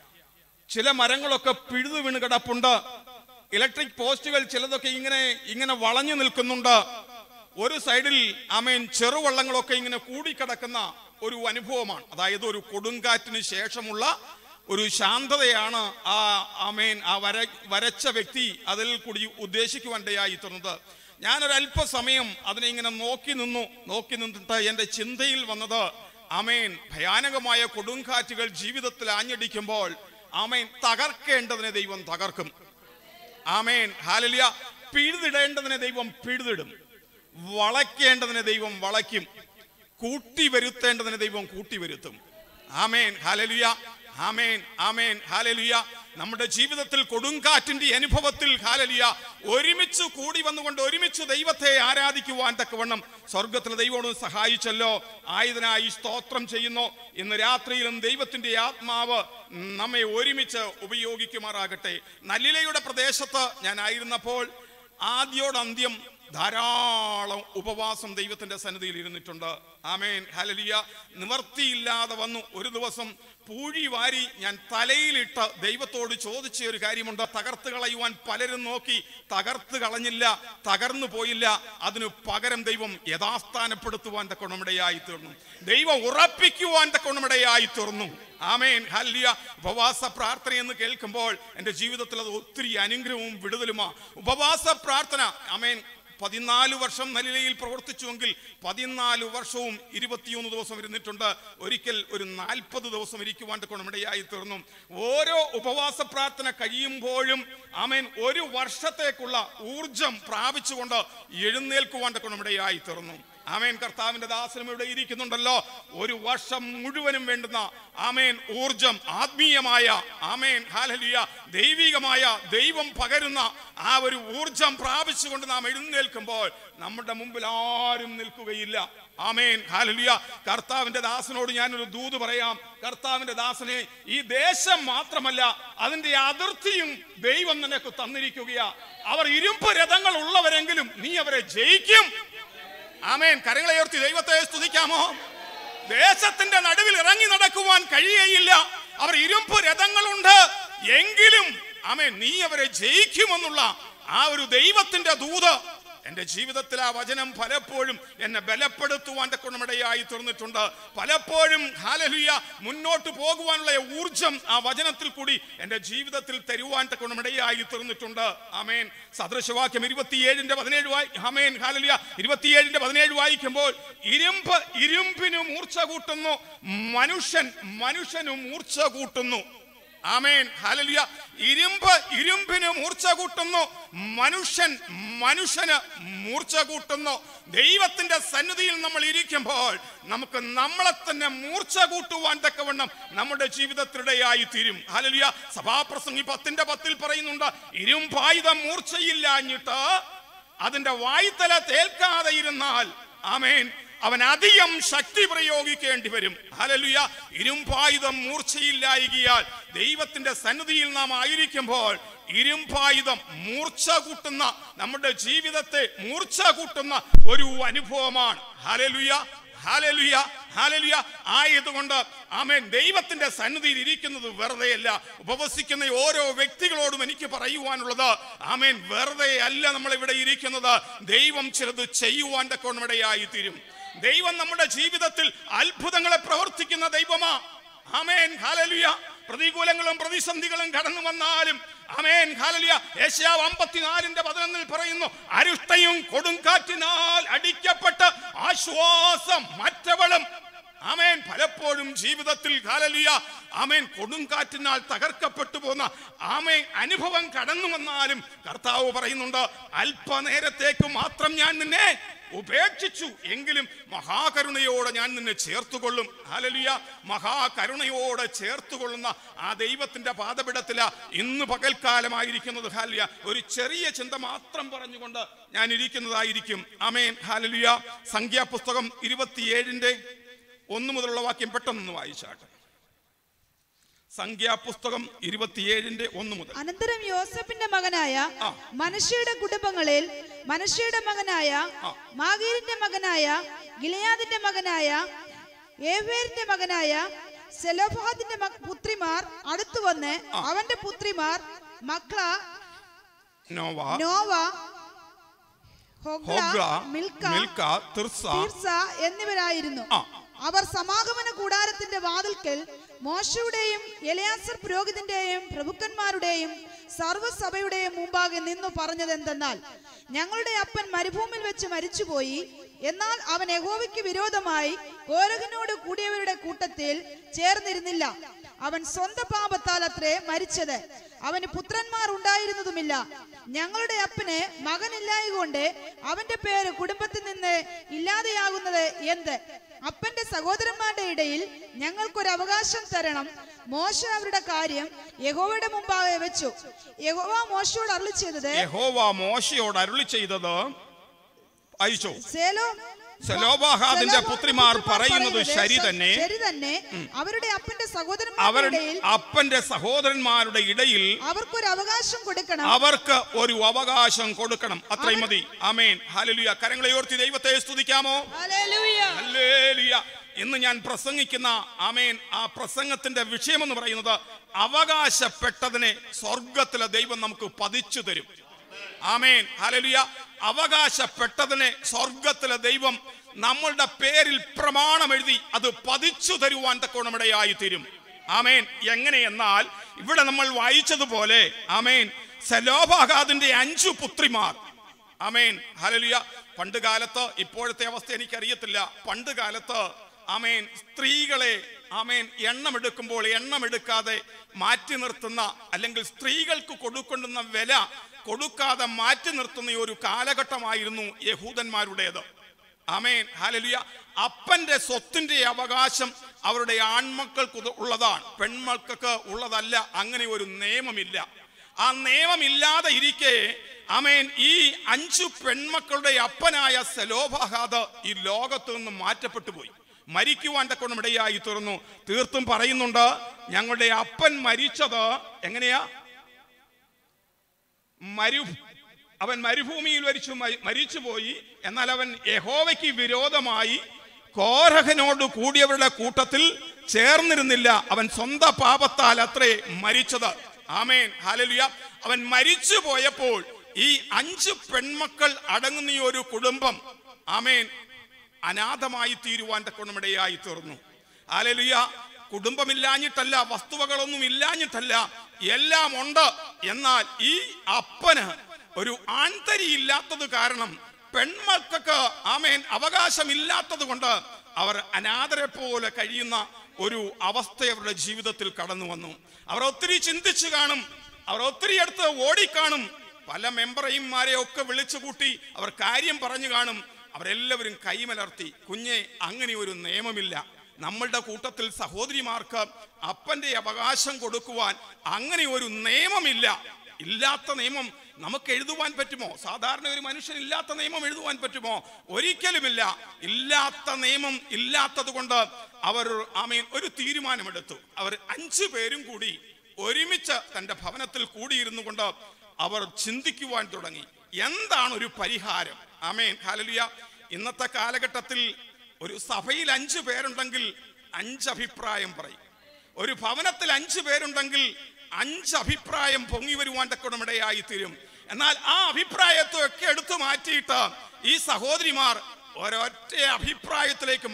ചില മരങ്ങളൊക്കെ പിഴുതു വീണ് കിടപ്പുണ്ട് ഇലക്ട്രിക് പോസ്റ്റുകൾ ചിലതൊക്കെ ഇങ്ങനെ ഇങ്ങനെ വളഞ്ഞു നിൽക്കുന്നുണ്ട് ഒരു സൈഡിൽ ആമേൻ ചെറുവള്ളങ്ങളൊക്കെ ഇങ്ങനെ കൂടിക്കിടക്കുന്ന ഒരു അനുഭവമാണ് അതായത് ഒരു കൊടുങ്കാറ്റിന് ശേഷമുള്ള ഒരു ശാന്തതയാണ് ആ ആമേൻ ആ വര വരച്ച വ്യക്തി അതിൽ കൂടി ഉദ്ദേശിക്കുവാനിടയായി തീർന്നത് ഞാനൊരു അല്പസമയം അതിനെ ഇങ്ങനെ നോക്കി നിന്നു നോക്കി നിന്നിട്ട് എൻ്റെ ചിന്തയിൽ വന്നത് ആമേൻ ഭയാനകമായ കൊടുങ്കാറ്റുകൾ ജീവിതത്തിൽ ആഞ്ഞടിക്കുമ്പോൾ ആമേൻ തകർക്കേണ്ടതിനെ ദൈവം തകർക്കും ആമേൻ ഹാലലിയ പിഴുതിടേണ്ടതിനെ ദൈവം പിഴുതിടും വളയ്ക്കേണ്ടതിനെ ദൈവം വളയ്ക്കും കൂട്ടി വരുത്തേണ്ടതിനെ ദൈവം കൂട്ടി വരുത്തും ആമേൻ ഹാലലിയ ആമേൻ ആമേൻ ഹാലലിയ നമ്മുടെ ജീവിതത്തിൽ കൊടുങ്കാറ്റിന്റെ അനുഭവത്തിൽ ഹാലലിയ ഒരുമിച്ച് കൂടി വന്നുകൊണ്ട് ഒരുമിച്ച് ദൈവത്തെ ആരാധിക്കുവാൻ തക്കവണ്ണം സ്വർഗത്തിലെ ദൈവോട് സഹായിച്ചല്ലോ ആയതിനായി സ്തോത്രം ചെയ്യുന്നു ഇന്ന് രാത്രിയിലും ദൈവത്തിന്റെ ആത്മാവ് നമ്മെ ഒരുമിച്ച് ഉപയോഗിക്കുമാറാകട്ടെ നല്ലിലയുടെ പ്രദേശത്ത് ഞാൻ ആയിരുന്നപ്പോൾ ആദ്യോടന്ത്യം ധാരാളം ഉപവാസം ദൈവത്തിന്റെ സന്നിധിയിൽ ഇരുന്നിട്ടുണ്ട് ആമേൻ ഹലലിയ നിവർത്തിയില്ലാതെ വന്നു ഒരു ദിവസം പൂഴി വാരി ഞാൻ തലയിലിട്ട് ദൈവത്തോട് ചോദിച്ച ഒരു കാര്യമുണ്ട് തകർത്ത് കളയുവാൻ പലരും നോക്കി തകർത്ത് കളഞ്ഞില്ല തകർന്നു പോയില്ല അതിനു പകരം ദൈവം യഥാസ്ഥാനപ്പെടുത്തുവാൻ തക്കണമിടയായി തീർന്നു ദൈവം ഉറപ്പിക്കുവാൻ തക്കണമിടയായി തീർന്നു ആമേൻ ഹല്ലിയ ഉപവാസ പ്രാർത്ഥന എന്ന് കേൾക്കുമ്പോൾ എൻ്റെ ജീവിതത്തിൽ അത് ഒത്തിരി അനുഗ്രഹവും വിടുതലുമാ ഉപവാസ പ്രാർത്ഥന ആമേൻ പതിനാല് വർഷം നലിലയിൽ പ്രവർത്തിച്ചുവെങ്കിൽ പതിനാല് വർഷവും ഇരുപത്തിയൊന്ന് ദിവസം ഇരുന്നിട്ടുണ്ട് ഒരിക്കൽ ഒരു നാൽപ്പത് ദിവസം ഇരിക്കുവാൻ ഗുണമിടയായി തീർന്നു ഓരോ ഉപവാസ പ്രാർത്ഥന കഴിയുമ്പോഴും ആമേൻ ഒരു വർഷത്തേക്കുള്ള ഊർജം പ്രാപിച്ചുകൊണ്ട് എഴുന്നേൽക്കുവാൻ ഗുണമിടയായി തീർന്നു ആമേൻ കർത്താവിന്റെ ദാസനും ഇവിടെ ഇരിക്കുന്നുണ്ടല്ലോ ഒരു വർഷം മുഴുവനും വേണ്ടുന്ന ആമേൻ ഊർജം ആത്മീയമായ ആമേൻ ഹാലലിയ ദൈവികമായ ദൈവം പകരുന്ന ആ ഒരു ഊർജം പ്രാപിച്ചുകൊണ്ട് നാം എഴുന്നേൽക്കുമ്പോൾ നമ്മുടെ മുമ്പിൽ ആരും നിൽക്കുകയില്ല ആമേൻ ഹാലലിയ കർത്താവിന്റെ ദാസനോട് ഞാനൊരു ദൂത് പറയാം കർത്താവിന്റെ ദാസനെ ഈ ദേശം മാത്രമല്ല അതിന്റെ അതിർത്തിയും ദൈവം നിനക്ക് തന്നിരിക്കുകയാ അവർ ഇരുമ്പ് രഥങ്ങൾ ഉള്ളവരെങ്കിലും നീ അവരെ ജയിക്കും ആമേൻ കരങ്ങളെ ഉയർത്തി ദൈവത്തെ സ്തുതിക്കാമോ ദേശത്തിന്റെ നടുവിൽ ഇറങ്ങി നടക്കുവാൻ കഴിയുകയില്ല അവർ ഇരുമ്പ് രഥങ്ങളുണ്ട് എങ്കിലും ആമേൻ നീ അവരെ ജയിക്കുമെന്നുള്ള ആ ഒരു ദൈവത്തിന്റെ ദൂത് എൻ്റെ ജീവിതത്തിൽ ആ വചനം പലപ്പോഴും എന്നെ ബലപ്പെടുത്തുവാൻ തക്കണമിടയായി തീർന്നിട്ടുണ്ട് പലപ്പോഴും ഹാലലുയ മുന്നോട്ട് പോകുവാനുള്ള ഊർജം ആ വചനത്തിൽ കൂടി എൻ്റെ ജീവിതത്തിൽ തരുവാൻ തക്കണമിടയായി തീർന്നിട്ടുണ്ട് ആമേൻ സദൃശവാക്യം ഇരുപത്തിയേഴിന്റെ പതിനേഴ് വായി ആമേൻ ഹാലലുയ ഇരുപത്തിയേഴിന്റെ പതിനേഴ് വായിക്കുമ്പോൾ ഇരുമ്പ് ഇരുമ്പിന് മൂർച്ച കൂട്ടുന്നു മനുഷ്യൻ മനുഷ്യന് മൂർച്ച കൂട്ടുന്നു ആമേൻ ഹല്ലേലൂയ ഇരുമ്പ് ഇരുമ്പിന് മൂർച്ച കൂട്ടുന്നു മനുഷ്യൻ മനുഷ്യന് മൂർച്ച കൂട്ടുന്നു ദൈവത്തിന്റെ സന്നിധിയിൽ നമ്മൾ ഇരിക്കുമ്പോൾ നമുക്ക് നമ്മളെ തന്നെ മൂർച്ച കൂട്ടുവാൻ തക്കവണ്ണം നമ്മുടെ ജീവിതത്തിനിടയായി തീരും ഹല്ലേലൂയ സഭാപ്രസംഗി പത്തിന്റെ പത്തിൽ പറയുന്നുണ്ട് ഇരുമ്പായുധം മൂർച്ചയില്ലാഞ്ഞിട്ട് അതിന്റെ വായ്ത്തല തേൽക്കാതെ ഇരുന്നാൽ ആമേൻ അവൻ അധികം ശക്തി പ്രയോഗിക്കേണ്ടി വരും ഹലലുയ ഇരുമ്പായുധം മൂർച്ചയില്ലായികയാൽ ദൈവത്തിന്റെ സന്നിധിയിൽ നാം ആയിരിക്കുമ്പോൾ ഇരുമ്പായുധം മൂർച്ച കൂട്ടുന്ന നമ്മുടെ ജീവിതത്തെ മൂർച്ച കൂട്ടുന്ന ഒരു അനുഭവമാണ് ഹലലുയ ഹാലലുയ ഹാലലുയ ആയതുകൊണ്ട് ആമേൻ ദൈവത്തിന്റെ സന്നിധിയിൽ ഇരിക്കുന്നത് വെറുതെയല്ല ഉപവസിക്കുന്ന ഓരോ വ്യക്തികളോടും എനിക്ക് പറയുവാനുള്ളത് ആമേൻ വെറുതെ അല്ല നമ്മൾ ഇവിടെ ഇരിക്കുന്നത് ദൈവം ചിലത് ചെയ്യുവാൻ തക്കോണമിടയായി തീരും ദൈവം നമ്മുടെ ജീവിതത്തിൽ അത്ഭുതങ്ങളെ പ്രവർത്തിക്കുന്ന ദൈവമാ ആമേൻ ഹാലലുയ പ്രതികൂലങ്ങളും പ്രതിസന്ധികളും കടന്നു വന്നാലും അമേൻ ഹാലലിയ ഏഷ്യാവ് അമ്പത്തിനാലിന്റെ പതിനൊന്നിൽ പറയുന്നു അരുഷ്ടയും കൊടുങ്കാറ്റിനാൽ അടിക്കപ്പെട്ട് ആശ്വാസം മറ്റവളും ആമേൻ പലപ്പോഴും ജീവിതത്തിൽ ഹാലലിയ ആമേൻ കൊടുങ്കാറ്റിനാൽ തകർക്കപ്പെട്ടു പോന്ന ആമേൻ അനുഭവം കടന്നു വന്നാലും കർത്താവ് പറയുന്നുണ്ട് അല്പനേരത്തേക്ക് മാത്രം ഞാൻ നിന്നെ ഉപേക്ഷിച്ചു എങ്കിലും മഹാകരുണയോടെ ഞാൻ നിന്നെ ചേർത്തുകൊള്ളും ഹാലലിയ മഹാകരുണയോടെ ചേർത്തുകൊള്ളുന്ന ആ ദൈവത്തിന്റെ പാദപിടത്തില ഇന്ന് പകൽക്കാലമായിരിക്കുന്നത് ഹാലിയ ഒരു ചെറിയ ചിന്ത മാത്രം പറഞ്ഞുകൊണ്ട് ഞാൻ ഇരിക്കുന്നതായിരിക്കും അമേൻ ഹാലലിയ സംഖ്യാപുസ്തകം ഇരുപത്തിയേഴിന്റെ ഒന്ന് മുതലുള്ള വാക്യം പെട്ടെന്ന് വായിച്ചാട്ടെ സംഖ്യാപുസ്തകം ഇരുപത്തിയേഴിന്റെ ഒന്ന് മുതൽ അനന്തരം യോസഫിന്റെ മകനായ ആ. മനുഷ്യയുടെ കുടുംബങ്ങളിൽ മനുഷ്യയുടെ മകനായ ആ. മാഗീരിന്റെ മകനായ ഗിലയാദിന്റെ മകനായ ഏവേരിന്റെ മകനായ സെലോഫാദിന്റെ മക- പുത്രിമാർ അടുത്തു വന്ന് അവന്റെ പുത്രിമാർ Mahlah Noah Noah Hoglah, Hoglah Milcah Milcah Tirzah Tirzah എന്നിവരായിരുന്നു ആ. അവർ സമാഗമന കൂടാരത്തിന്റെ വാതിൽക്കൽ മോശയുടെയും എലയാസർ പുരോഹിതന്റെയും പ്രഭുക്കന്മാരുടെയും സർവ്വസഭയുടെയും മുമ്പാകെ നിന്നു പറഞ്ഞത് എന്തെന്നാൽ ഞങ്ങളുടെ അപ്പൻ മരുഭൂമിയിൽ വെച്ച് മരിച്ചുപോയി എന്നാൽ അവൻ യഹോവയ്ക്ക് വിരോധമായി കോരകനോട് കൂടിയവരുടെ കൂട്ടത്തിൽ ചേർന്നിരുന്നില്ല അവൻ സ്വന്തം പാപത്താൽ അത്രേ മരിച്ചത് അവന് പുത്രന്മാർ ഉണ്ടായിരുന്നതുമില്ല ഞങ്ങളുടെ അപ്പന് മകനില്ലായകൊണ്ട് അവന്റെ പേര് കുടുംബത്തിൽ നിന്ന് ഇല്ലാതെയാകുന്നത് എന്ത് അപ്പന്റെ സഹോദരന്മാരുടെ ഇടയിൽ ഞങ്ങൾക്കൊരു അവകാശം തരണം മോശ അവരുടെ കാര്യം യഹോവയുടെ മുമ്പാകെ വെച്ചു യഹോവ മോശയോട് അരുളി ചെയ്തത് യഹോവ മോശയോട് അരുളി ചെയ്തത് അയച്ചോ സേലോ സെലോബാഹാദിന്റെ സെലോബാഹാദിന്റെ പുത്രിമാർ പറയുന്നത് ശരി തന്നെ ശരി തന്നെ അവരുടെ അപ്പന്റെ സഹോദരന്മാരുടെ അവരുടെ ഇടയിൽ അപ്പന്റെ സഹോദരന്മാരുടെ ഇടയിൽ അവർക്കൊരു അവകാശം കൊടുക്കണം അവർക്ക് ഒരു അവകാശം കൊടുക്കണം അത്രയും മതി ആമേൻ ഹാലലുയ കരങ്ങളെ ഓർത്തി ദൈവത്തെ സ്തുതിക്കാമോ ഹല്ലേലൂയ. ഹല്ലേലൂയ. ഇന്ന് ഞാൻ പ്രസംഗിക്കുന്ന ആമേൻ ആ പ്രസംഗത്തിന്റെ വിഷയം എന്ന് പറയുന്നത് അവകാശപ്പെട്ടതിനെ സ്വർഗത്തിലെ ദൈവം നമുക്ക് പതിച്ചു തരും ആമേൻ ഹല്ലേലൂയ അവകാശപ്പെട്ടതിനെ സ്വർഗത്തിലെ ദൈവം നമ്മളുടെ പേരിൽ പ്രമാണം എഴുതി അത് പതിച്ചു തരുവാൻ തക്കോണമിടയായി തീരും ആമേൻ എങ്ങനെയെന്നാൽ ഇവിടെ നമ്മൾ വായിച്ചതുപോലെ ആമേൻ സലോഭാഗാദിന്റെ അഞ്ചു പുത്രിമാർ ആമേൻ ഹലലിയ പണ്ട് കാലത്ത് ഇപ്പോഴത്തെ അവസ്ഥ എനിക്കറിയത്തില്ല പണ്ട് കാലത്ത് ആമേൻ സ്ത്രീകളെ ആമേൻ എണ്ണമെടുക്കുമ്പോൾ എണ്ണമെടുക്കാതെ മാറ്റി നിർത്തുന്ന അല്ലെങ്കിൽ സ്ത്രീകൾക്ക് കൊടുക്കൊണ്ടുന്ന വില കൊടുക്കാതെ മാറ്റി നിർത്തുന്ന ഒരു കാലഘട്ടമായിരുന്നു യഹൂദന്മാരുടേത് ആമേൻ ഹാലലിയ അപ്പന്റെ സ്വത്തിന്റെ അവകാശം അവരുടെ ആൺമക്കൾക്ക് ഉത- ഉള്ളതാണ് പെൺമക്കൾക്ക് ഉള്ളതല്ല അങ്ങനെ ഒരു നിയമമില്ല ആ നിയമമില്ലാതെ ഇരിക്കെ അമേൻ ഈ അഞ്ചു പെൺമക്കളുടെ അപ്പനായ സെലോഭാഹാദ് ഈ ലോകത്ത് നിന്ന് മാറ്റപ്പെട്ടു പോയി മരിക്കുവാൻ തക്കൊണ്ടും ഇടയായി തീർന്നു തീർത്തും പറയുന്നുണ്ട് ഞങ്ങളുടെ അപ്പൻ മരിച്ചത് എങ്ങനെയാ മരു അവൻ മരുഭൂമിയിൽ വരിച്ചു മ- മരിച്ചുപോയി എന്നാൽ അവൻ യഹോവയ്ക്ക് വിരോധമായി കോരഹനോട് കൂടിയവരുടെ കൂട്ടത്തിൽ ചേർന്നിരുന്നില്ല അവൻ സ്വന്തം പാപത്താൽ അത്രേ മരിച്ചത് ആമേൻ ഹാലലുയ അവൻ മരിച്ചു പോയപ്പോൾ ഈ അഞ്ച് പെൺമക്കൾ അടങ്ങുന്ന ഈ ഒരു കുടുംബം ആമേൻ അനാഥമായി തീരുവാൻ തക്കണമിടയായി തീർന്നു ആലലുയ കുടുംബമില്ലാഞ്ഞിട്ടല്ല വസ്തുവകളൊന്നും ഇല്ലാഞ്ഞിട്ടല്ല എല്ലാം ഉണ്ട് എന്നാൽ ഈ അപ്പന് ഒരു ആൺതരി ഇല്ലാത്തത് കാരണം പെൺമക്കൾക്ക് ആമേൻ അവകാശമില്ലാത്തത് കൊണ്ട് അവർ അനാഥരെ പോലെ കഴിയുന്ന ഒരു അവസ്ഥ അവരുടെ ജീവിതത്തിൽ കടന്നു വന്നു അവർ ഒത്തിരി ചിന്തിച്ചു കാണും അവർ ഒത്തിരി അടുത്ത് ഓടിക്കാണും പല മെമ്പറേയുമാരെ ഒക്കെ വിളിച്ചു കൂട്ടി അവർ കാര്യം പറഞ്ഞു കാണും അവരെല്ലാവരും കൈമലർത്തി കുഞ്ഞെ അങ്ങനെ ഒരു നിയമമില്ല നമ്മളുടെ കൂട്ടത്തിൽ സഹോദരിമാർക്ക് അപ്പന്റെ അവകാശം കൊടുക്കുവാൻ അങ്ങനെ ഒരു നിയമമില്ല ഇല്ലാത്ത നിയമം നമുക്ക് എഴുതുവാൻ പറ്റുമോ സാധാരണ ഒരു മനുഷ്യൻ ഇല്ലാത്ത നിയമം എഴുതുവാൻ പറ്റുമോ ഒരിക്കലുമില്ല ഇല്ലാത്ത നിയമം ഇല്ലാത്തത് കൊണ്ട് അവർ ആമീൻ ഒരു തീരുമാനമെടുത്തു അവർ അഞ്ചു പേരും കൂടി ഒരുമിച്ച് തന്റെ ഭവനത്തിൽ കൂടിയിരുന്നു കൊണ്ട് അവർ ചിന്തിക്കുവാൻ തുടങ്ങി എന്താണ് ഒരു പരിഹാരം ആമേൻ ഹാലലിയ ഇന്നത്തെ കാലഘട്ടത്തിൽ ഒരു സഭയിൽ അഞ്ചു പേരുണ്ടെങ്കിൽ അഞ്ച് അഭിപ്രായം പറയും ഒരു ഭവനത്തിൽ അഞ്ചു പേരുണ്ടെങ്കിൽ അഞ്ച് അഭിപ്രായം പൊങ്ങി വരുവാൻ തക്കണമിടയായി തീരും എന്നാൽ ആ അഭിപ്രായത്തെ ഒക്കെ എടുത്തു മാറ്റിയിട്ട് ഈ സഹോദരിമാർ ഒരൊറ്റ അഭിപ്രായത്തിലേക്ക്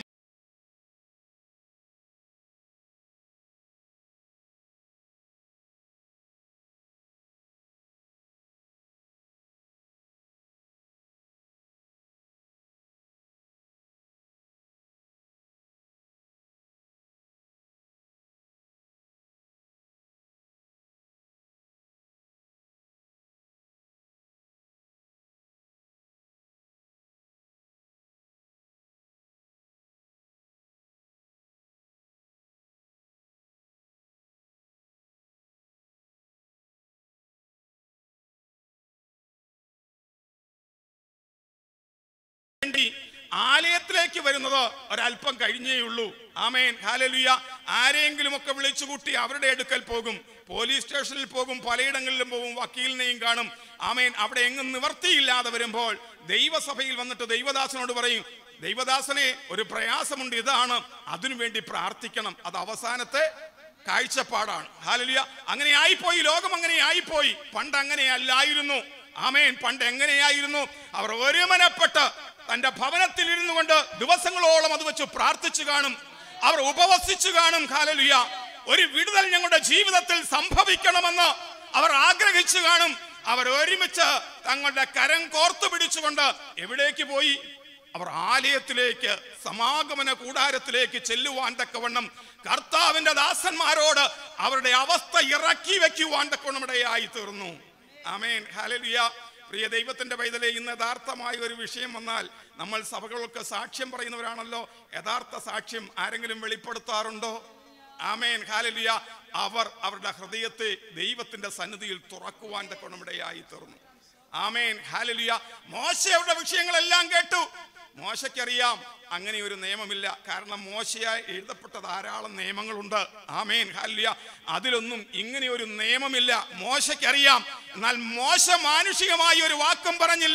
വേണ്ടി ആലയത്തിലേക്ക് വരുന്നത് ഒരല്പം കഴിഞ്ഞേ ഉള്ളൂ ആമേൻ ഹാലലുയ ആരെങ്കിലും ഒക്കെ വിളിച്ചു കൂട്ടി അവരുടെ അടുക്കൽ പോകും പോലീസ് സ്റ്റേഷനിൽ പോകും പലയിടങ്ങളിലും പോകും വക്കീലിനെയും കാണും ആമേൻ അവിടെ എങ്ങും നിവർത്തിയില്ലാതെ വരുമ്പോൾ ദൈവസഭയിൽ വന്നിട്ട് ദൈവദാസനോട് പറയും ദൈവദാസനെ ഒരു പ്രയാസമുണ്ട് ഇതാണ് അതിനുവേണ്ടി പ്രാർത്ഥിക്കണം അത് അവസാനത്തെ കാഴ്ചപ്പാടാണ് ഹാലലിയ അങ്ങനെ ആയിപ്പോയി ലോകം അങ്ങനെ ആയിപ്പോയി പണ്ട് അങ്ങനെ അല്ലായിരുന്നു ആമേൻ പണ്ട് എങ്ങനെയായിരുന്നു അവർ ഒരുമനപ്പെട്ട് തന്റെ ഭവനത്തിൽ ഇരുന്നു കൊണ്ട് ദിവസങ്ങളോളം അത് വെച്ച് പ്രാർത്ഥിച്ചു കാണും അവർ ഉപവസിച്ചു കാണും ഹാലലിയ ഒരു വിടുതൽ ഞങ്ങളുടെ ജീവിതത്തിൽ സംഭവിക്കണമെന്ന് അവർ ആഗ്രഹിച്ചു കാണും അവർ ഒരുമിച്ച് തങ്ങളുടെ കരം കോർത്തു പിടിച്ചുകൊണ്ട് എവിടേക്ക് പോയി അവർ ആലയത്തിലേക്ക് സമാഗമന കൂടാരത്തിലേക്ക് ചെല്ലുവാൻ തക്കവണ്ണം കർത്താവിന്റെ ദാസന്മാരോട് അവരുടെ അവസ്ഥ ഇറക്കി വെക്കുവാൻ തക്കവണ്ണം ഇടയായി തീർന്നു ആമേൻ ഹാലലിയ പ്രിയ ദൈവത്തിന്റെ പൈതലെ ഇന്ന് യഥാർത്ഥമായ ഒരു വിഷയം വന്നാൽ നമ്മൾ സഭകളൊക്കെ സാക്ഷ്യം പറയുന്നവരാണല്ലോ യഥാർത്ഥ സാക്ഷ്യം ആരെങ്കിലും വെളിപ്പെടുത്താറുണ്ടോ ആമേൻ ഹാലലിയ അവർ അവരുടെ ഹൃദയത്തെ ദൈവത്തിന്റെ സന്നിധിയിൽ തുറക്കുവാൻ തക്കണമിടയായി തീർന്നു ആമേൻ ഹാലലിയ മോശയുടെ വിഷയങ്ങളെല്ലാം കേട്ടു മോശയ്ക്കറിയാം അങ്ങനെ ഒരു നിയമമില്ല കാരണം മോശയായി എഴുതപ്പെട്ട ധാരാളം നിയമങ്ങളുണ്ട് ആമേൻ ഹാലിയ അതിലൊന്നും ഇങ്ങനെ ഒരു നിയമമില്ല മോശയ്ക്കറിയാം എന്നാൽ മോശ മാനുഷികമായ ഒരു വാക്കും പറഞ്ഞില്ല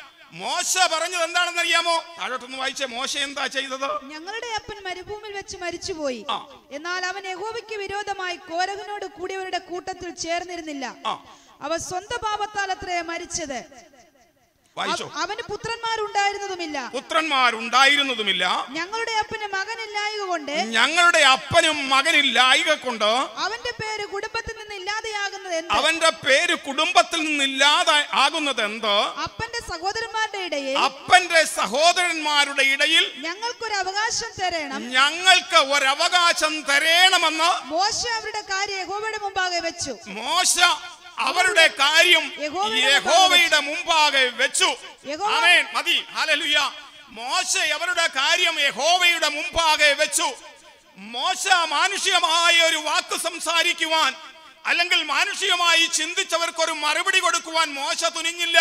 മോശ പറഞ്ഞത് എന്താണെന്ന് അറിയാമോ താഴോട്ടൊന്ന് വായിച്ചേ മോശ എന്താ ചെയ്തത് ഞങ്ങളുടെ അപ്പൻ മരുഭൂമിയിൽ വെച്ച് മരിച്ചുപോയി ആ. എന്നാൽ അവൻ യഹോവയ്ക്ക് വിരോധമായി കോരകനോട് കൂടിയവരുടെ കൂട്ടത്തിൽ ചേർന്നിരുന്നില്ല ആ. അവ സ്വന്തം പാപത്താൽ അത്രേ മരിച്ചത് വായിച്ചോ അവ- അവന് പുത്രന്മാരുണ്ടായിരുന്നതുമില്ല പുത്രന്മാരുണ്ടായിരുന്നതുമില്ല ഞങ്ങളുടെ അപ്പന് മകനില്ലായക കൊണ്ട് ഞങ്ങളുടെ അപ്പനും മകനില്ലായിക കൊണ്ട് അവന്റെ പേര് കുടുംബത്തിൽ നിന്ന് ഇല്ലാതെയാകുന്നത് എന്ത് അവന്റെ പേര് കുടുംബത്തിൽ നിന്നില്ലാതെ ആകുന്നത് എന്ത് അപ്പന്റെ സഹോദരന്മാരുടെ ഇടയിൽ അപ്പന്റെ സഹോദരന്മാരുടെ ഇടയിൽ ഞങ്ങൾക്കൊരു അവകാശം തരണം ഞങ്ങൾക്ക് ഒരവകാശം തരേണമെന്ന് മോശ അവരുടെ കാര്യം യഹോവയുടെ മുമ്പാകെ വെച്ചു മോശ അവരുടെ കാര്യം യഹോവയുടെ യഹോവയുടെ മുമ്പാകെ വെച്ചു യഹോവ- ആമേൻ മതി ഹല്ലേലൂയ മോശ അവരുടെ കാര്യം യഹോവയുടെ മുമ്പാകെ വെച്ചു മോശ മാനുഷികമായ ഒരു വാക്ക് സംസാരിക്കുവാൻ അല്ലെങ്കിൽ മാനുഷികമായി ചിന്തിച്ചവർക്ക് ഒരു മറുപടി കൊടുക്കുവാൻ മോശ തുനിഞ്ഞില്ല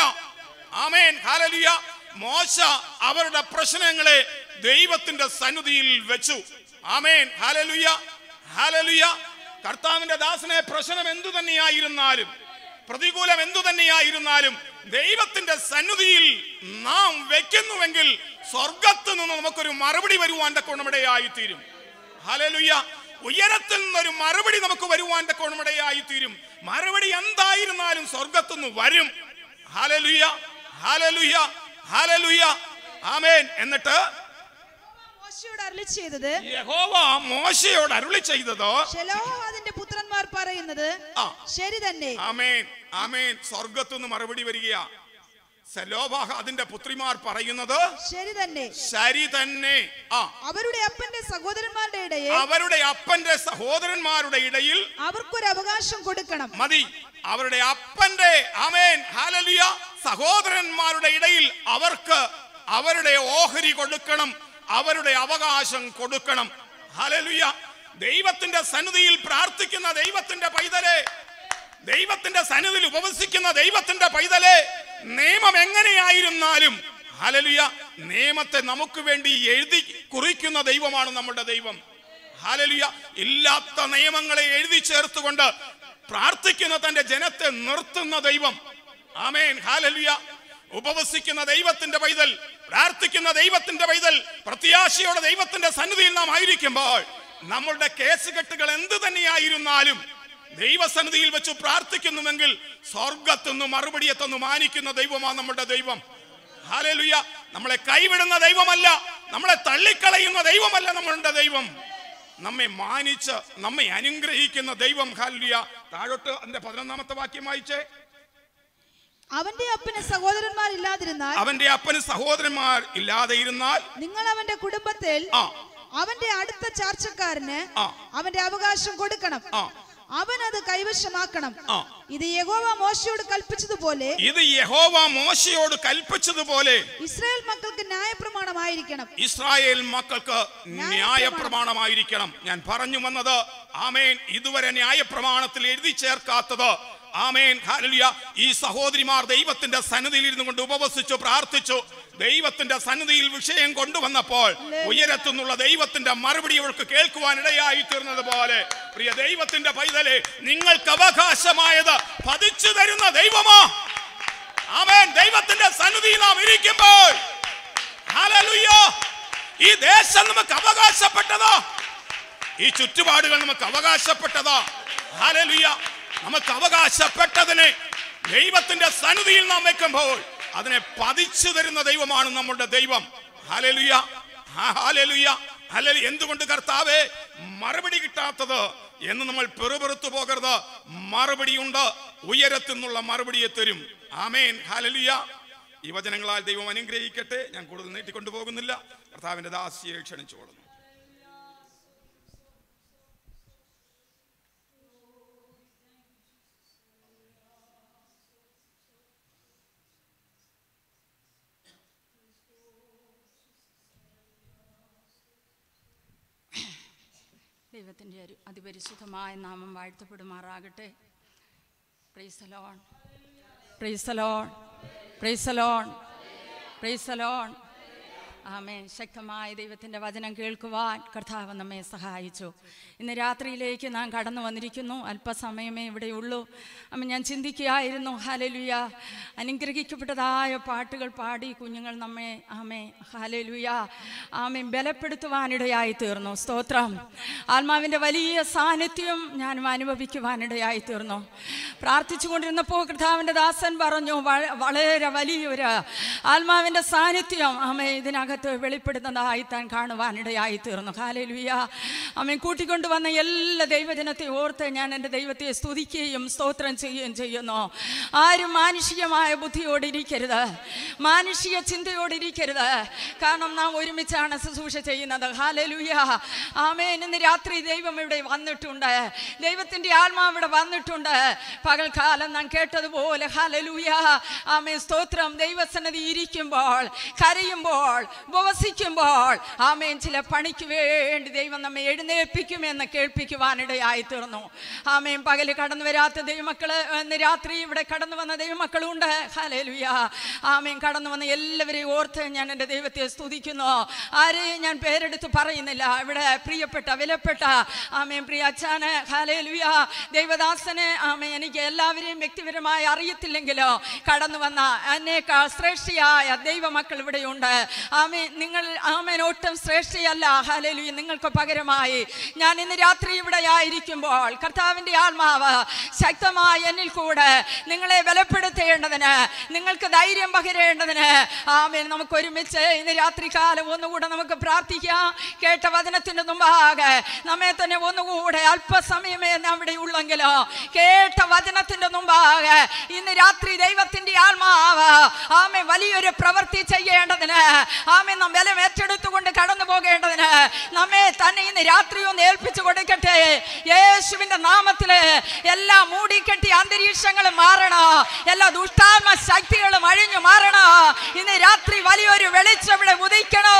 ആമേൻ ഹാലലിയ മോശ അവരുടെ പ്രശ്നങ്ങളെ ദൈവത്തിന്റെ സന്നിധിയിൽ വെച്ചു ആമേൻ ഹാലലുയ ഹാലലുയ കർത്താവിന്റെ ദാസനെ പ്രശ്നം എന്തു തന്നെയായിരുന്നാലും പ്രതികൂലം എന്തു തന്നെയായിരുന്നാലും ദൈവത്തിന്റെ സന്നിധിയിൽ നാം വെക്കുന്നുവെങ്കിൽ സ്വർഗത്തു നിന്ന് നമുക്കൊരു മറുപടി വരുവാൻ തക്കോണമിടയായി തീരും ഹലലുയ ഉയരത്തിൽ നിന്നൊരു മറുപടി നമുക്ക് വരുവാൻ തക്കോണമിടയായി തീരും മറുപടി എന്തായിരുന്നാലും സ്വർഗത്തുനിന്ന് വരും ഹാലലുയ ഹാലലുയ ഹാലലുയ ആമേൻ എന്നിട്ട് മോശയോട് അരുളി ചെയ്തത് യഹോവ മോശയോട് അരുളി ചെയ്തതോ ശലോഹാദിന്റെ പുത്രന്മാർ പറയുന്നത് ആ. ശരി തന്നെ ആമേൻ ആമേൻ സ്വർഗത്തുനിന്ന് മറുപടി വരികയാ സലോഭാഹ അതിന്റെ പുത്രിമാർ പറയുന്നത് ശരി തന്നെ ശരി തന്നെ ആ അവരുടെ അപ്പന്റെ സഹോദരന്മാരുടെ ഇടയിൽ അവരുടെ അപ്പന്റെ സഹോദരന്മാരുടെ ഇടയിൽ അവർക്കൊരു അവകാശം കൊടുക്കണം മതി അവരുടെ അപ്പന്റെ ആമേൻ ഹാലലിയ സഹോദരന്മാരുടെ ഇടയിൽ അവർക്ക് അവരുടെ ഓഹരി കൊടുക്കണം അവരുടെ അവകാശം കൊടുക്കണം ഹാലലുയ ദൈവത്തിന്റെ സന്നിധിയിൽ പ്രാർത്ഥിക്കുന്ന ദൈവത്തിന്റെ പൈതലെ ദൈവത്തിന്റെ സന്നിധിയിൽ ഉപവസിക്കുന്ന ദൈവത്തിന്റെ പൈതലെ നിയമം എങ്ങനെയായിരുന്നാലും ഹാലലുയ നിയമത്തെ നമുക്ക് വേണ്ടി എഴുതി കുറിക്കുന്ന ദൈവമാണ് നമ്മുടെ ദൈവം ഹാലലുയ ഇല്ലാത്ത നിയമങ്ങളെ എഴുതി ചേർത്തുകൊണ്ട് പ്രാർത്ഥിക്കുന്ന തന്റെ ജനത്തെ നിർത്തുന്ന ദൈവം ആമേൻ ഹാലലുയ ഉപവസിക്കുന്ന ദൈവത്തിന്റെ പൈതൽ പ്രാർത്ഥിക്കുന്ന ദൈവത്തിന്റെ പൈതൽ പ്രത്യാശയോടെ ദൈവത്തിന്റെ സന്നിധിയിൽ നാം ആയിരിക്കുമ്പോൾ നമ്മളുടെ കേസുകെട്ടുകൾ എന്ത് തന്നെയായിരുന്നാലും ദൈവസന്നിധിയിൽ വെച്ച് പ്രാർത്ഥിക്കുന്നുവെങ്കിൽ സ്വർഗത്തുനിന്ന് മറുപടി എത്തുന്നു മാനിക്കുന്ന ദൈവമാണ് നമ്മുടെ ദൈവം ഹാലലുയ നമ്മളെ കൈവിടുന്ന ദൈവമല്ല നമ്മളെ തള്ളിക്കളയുന്ന ദൈവമല്ല നമ്മളുടെ ദൈവം നമ്മെ മാനിച്ച് നമ്മെ അനുഗ്രഹിക്കുന്ന ദൈവം ഹാലുയ താഴോട്ട് അതിന്റെ പതിനൊന്നാമത്തെ വാക്യം വായിച്ചേ അവന്റെ അപ്പന് സഹോദരന്മാർ ഇല്ലാതിരുന്നാൽ അവന്റെ അപ്പന് സഹോദരന്മാർ ഇല്ലാതെ ഇരുന്നാൽ നിങ്ങൾ അവന്റെ കുടുംബത്തിൽ ആ അവന്റെ അടുത്ത ചാർച്ചക്കാരന് ആ. അവന്റെ അവകാശം കൊടുക്കണം ആ. അവൻ അത് കൈവശമാക്കണം ആ. ഇത് യഹോവ മോശയോട് കൽപ്പിച്ചതുപോലെ ഇത് യഹോവ മോശയോട് കൽപ്പിച്ചതുപോലെ ഇസ്രായേൽ മക്കൾക്ക് ന്യായപ്രമാണമായിരിക്കണം ഇസ്രായേൽ മക്കൾക്ക് ന്യായപ്രമാണമായിരിക്കണം ഞാൻ പറഞ്ഞു വന്നത് ആമേൻ ഇതുവരെ ന്യായപ്രമാണത്തിൽ എഴുതി ചേർക്കാത്തത് ആമേൻ ഹാലലിയ ഈ സഹോദരിമാർ ദൈവത്തിന്റെ സന്നിധിയിൽ ഇരുന്നു കൊണ്ട് ഉപവസിച്ചു പ്രാർത്ഥിച്ചു ദൈവത്തിന്റെ സന്നിധിയിൽ വിഷയം കൊണ്ടുവന്നപ്പോൾ ഉയരത്തുനിന്നുള്ള ദൈവത്തിന്റെ മറുപടി അവൾക്ക് കേൾക്കുവാൻ ഇടയായി തീർന്നത് പോലെ പ്രിയ ദൈവത്തിന്റെ പൈതലെ നിങ്ങൾക്ക് അവകാശമായത് പതിച്ചു തരുന്ന ദൈവമോ ആമേൻ ദൈവത്തിന്റെ സന്നിധിയിൽ നാം ഇരിക്കുമ്പോൾ ഹല്ലേലൂയ. ഈ ദേശം നമുക്ക് അവകാശപ്പെട്ടതാ ഈ ചുറ്റുപാടുകൾ നമുക്ക് അവകാശപ്പെട്ടതാ ഹാലലുയ നമുക്ക് അവകാശപ്പെട്ടതിനെ ദൈവത്തിന്റെ സന്നിധിയിൽ നാം വെക്കുമ്പോൾ അതിനെ പതിച്ചു തരുന്ന ദൈവമാണ് നമ്മുടെ ദൈവം ഹാലലുയ ഹാലലുയ ഹലലു എന്തുകൊണ്ട് കർത്താവേ മറുപടി കിട്ടാത്തത് എന്ന് നമ്മൾ പെറുപെറുത്തു പോകരുത് മറുപടിയുണ്ട് ഉയരത്തു നിന്നുള്ള മറുപടിയെ തരും ആമേൻ ഹാലലുയ ഈ വചനങ്ങളാൽ ദൈവം അനുഗ്രഹിക്കട്ടെ ഞാൻ കൂടുതൽ നീട്ടിക്കൊണ്ടു പോകുന്നില്ല കർത്താവിന്റെ ദാസിയെ ക്ഷണിച്ചോളുന്നു ദൈവത്തിൻ്റെ ഒരു അതിപരിശുദ്ധമായ നാമം വാഴ്ത്തപ്പെടുമാറാകട്ടെ പ്രൈസലോൺ പ്രൈസലോൺ പ്രൈസലോൺ പ്രൈസലോൺ ആമേ ശക്തമായ ദൈവത്തിൻ്റെ വചനം കേൾക്കുവാൻ കർത്താവ് നമ്മെ സഹായിച്ചു ഇന്ന് രാത്രിയിലേക്ക് നാം കടന്നു വന്നിരിക്കുന്നു അല്പസമയമേ ഇവിടെയുള്ളൂ അമ്മ ഞാൻ ചിന്തിക്കുകയായിരുന്നു ഹാലലുയ അനുഗ്രഹിക്കപ്പെട്ടതായ പാട്ടുകൾ പാടി കുഞ്ഞുങ്ങൾ നമ്മെ ആമേ ഹാലലുയ ആമേ ബലപ്പെടുത്തുവാനിടയായി തീർന്നു സ്തോത്രം ആത്മാവിൻ്റെ വലിയ സാന്നിധ്യം ഞാനും അനുഭവിക്കുവാനിടയായി തീർന്നു പ്രാർത്ഥിച്ചുകൊണ്ടിരുന്നപ്പോൾ കർത്താവിൻ്റെ ദാസൻ പറഞ്ഞു "വ- വളരെ വലിയൊരു ആത്മാവിൻ്റെ സാന്നിധ്യം ആമേ ഇതിനകത്ത് വെളിപ്പെടുന്നതായി താൻ കാണുവാനിടയായി തീർന്നു ഹാലലുയ അമ്മ കൂട്ടിക്കൊണ്ടുവന്ന എല്ലാ ദൈവജനത്തെ ഓർത്ത് ഞാൻ എൻ്റെ ദൈവത്തെ സ്തുതിക്കുകയും സ്തോത്രം ചെയ്യുകയും ചെയ്യുന്നു ആരും മാനുഷികമായ ബുദ്ധിയോടിരിക്കരുത് മാനുഷിക ചിന്തയോടിരിക്കരുത് കാരണം നാം ഒരുമിച്ചാണ് ശുശ്രൂഷ ചെയ്യുന്നത് ഹാലലുയ ആമേൻ ഇന്ന് രാത്രി ദൈവം ഇവിടെ വന്നിട്ടുണ്ട് ദൈവത്തിൻ്റെ ആത്മാവ് ഇവിടെ വന്നിട്ടുണ്ട് പകൽക്കാലം നാം കേട്ടതുപോലെ ഹാലലുയ ആമേ സ്തോത്രം ദൈവസന്നതി ഇരിക്കുമ്പോൾ കരയുമ്പോൾ ഉപവസിക്കുമ്പോൾ ആമേൻ ചില പണിക്ക് വേണ്ടി ദൈവം നമ്മെ എഴുന്നേൽപ്പിക്കുമെന്ന് കേൾപ്പിക്കുവാനിടയായി തീർന്നു ആമേൻ പകല് കടന്നു വരാത്ത ദൈവമക്കള് ഇന്ന് രാത്രി ഇവിടെ കടന്നു വന്ന ദൈവമക്കളുണ്ട് ഹലേലുയ ആമേൻ കടന്നു വന്ന എല്ലാവരെയും ഓർത്ത് ഞാൻ എൻ്റെ ദൈവത്തെ സ്തുതിക്കുന്നു ആരെയും ഞാൻ പേരെടുത്ത് പറയുന്നില്ല ഇവിടെ പ്രിയപ്പെട്ട വിലപ്പെട്ട ആമേൻ പ്രിയ അച്ഛന് ഹലേലുയ ദൈവദാസന് ആമേൻ എനിക്ക് എല്ലാവരെയും വ്യക്തിപരമായി അറിയത്തില്ലെങ്കിലോ കടന്നു വന്ന എന്നേക്കാൾ ശ്രേഷ്ഠിയായ ദൈവമക്കൾ ഇവിടെയുണ്ട് ആമേൻ ആമേ നിങ്ങൾ ആമേൻ ഒട്ടും ശ്രേഷ്ഠയല്ല ഹലലുയ നിങ്ങൾക്ക് പകരമായി ഞാൻ ഇന്ന് രാത്രി ഇവിടെ ആയിരിക്കുമ്പോൾ കർത്താവിൻ്റെ ആത്മാവ് ശക്തമായി എന്നിൽ കൂടെ നിങ്ങളെ ബലപ്പെടുത്തേണ്ടതിന് നിങ്ങൾക്ക് ധൈര്യം പകരേണ്ടതിന് ആമേൻ നമുക്ക് ഒരുമിച്ച് ഇന്ന് രാത്രി കാലം ഒന്നുകൂടെ നമുക്ക് പ്രാർത്ഥിക്കാം കേട്ട വചനത്തിന്റെ മുമ്പാകെ നമ്മെ തന്നെ ഒന്നുകൂടെ അല്പസമയമേ അവിടെ ഉള്ളെങ്കിലോ കേട്ട വചനത്തിന്റെ മുമ്പാകെ ഇന്ന് രാത്രി ദൈവത്തിന്റെ ആത്മാവ് ആമേ വലിയൊരു പ്രവൃത്തി ചെയ്യേണ്ടതിന് ആമേ നാം ബലം ഏറ്റെടുത്തുകൊണ്ട് കടന്നു പോകേണ്ടതിന് നമ്മെ തന്നെ ഇന്ന് രാത്രി ഒന്ന് ഏൽപ്പിച്ചു കൊടുക്കട്ടെ യേശുവിന്റെ നാമത്തില് എല്ലാ മൂടിക്കെട്ടി അന്തരീക്ഷങ്ങളും മാറണോ എല്ലാ ദുഷ്ടാത്മ ശക്തികളും അഴിഞ്ഞു മാറണോ ഇന്ന് രാത്രി വലിയൊരു വെളിച്ചം ഇവിടെ ഉദിക്കണോ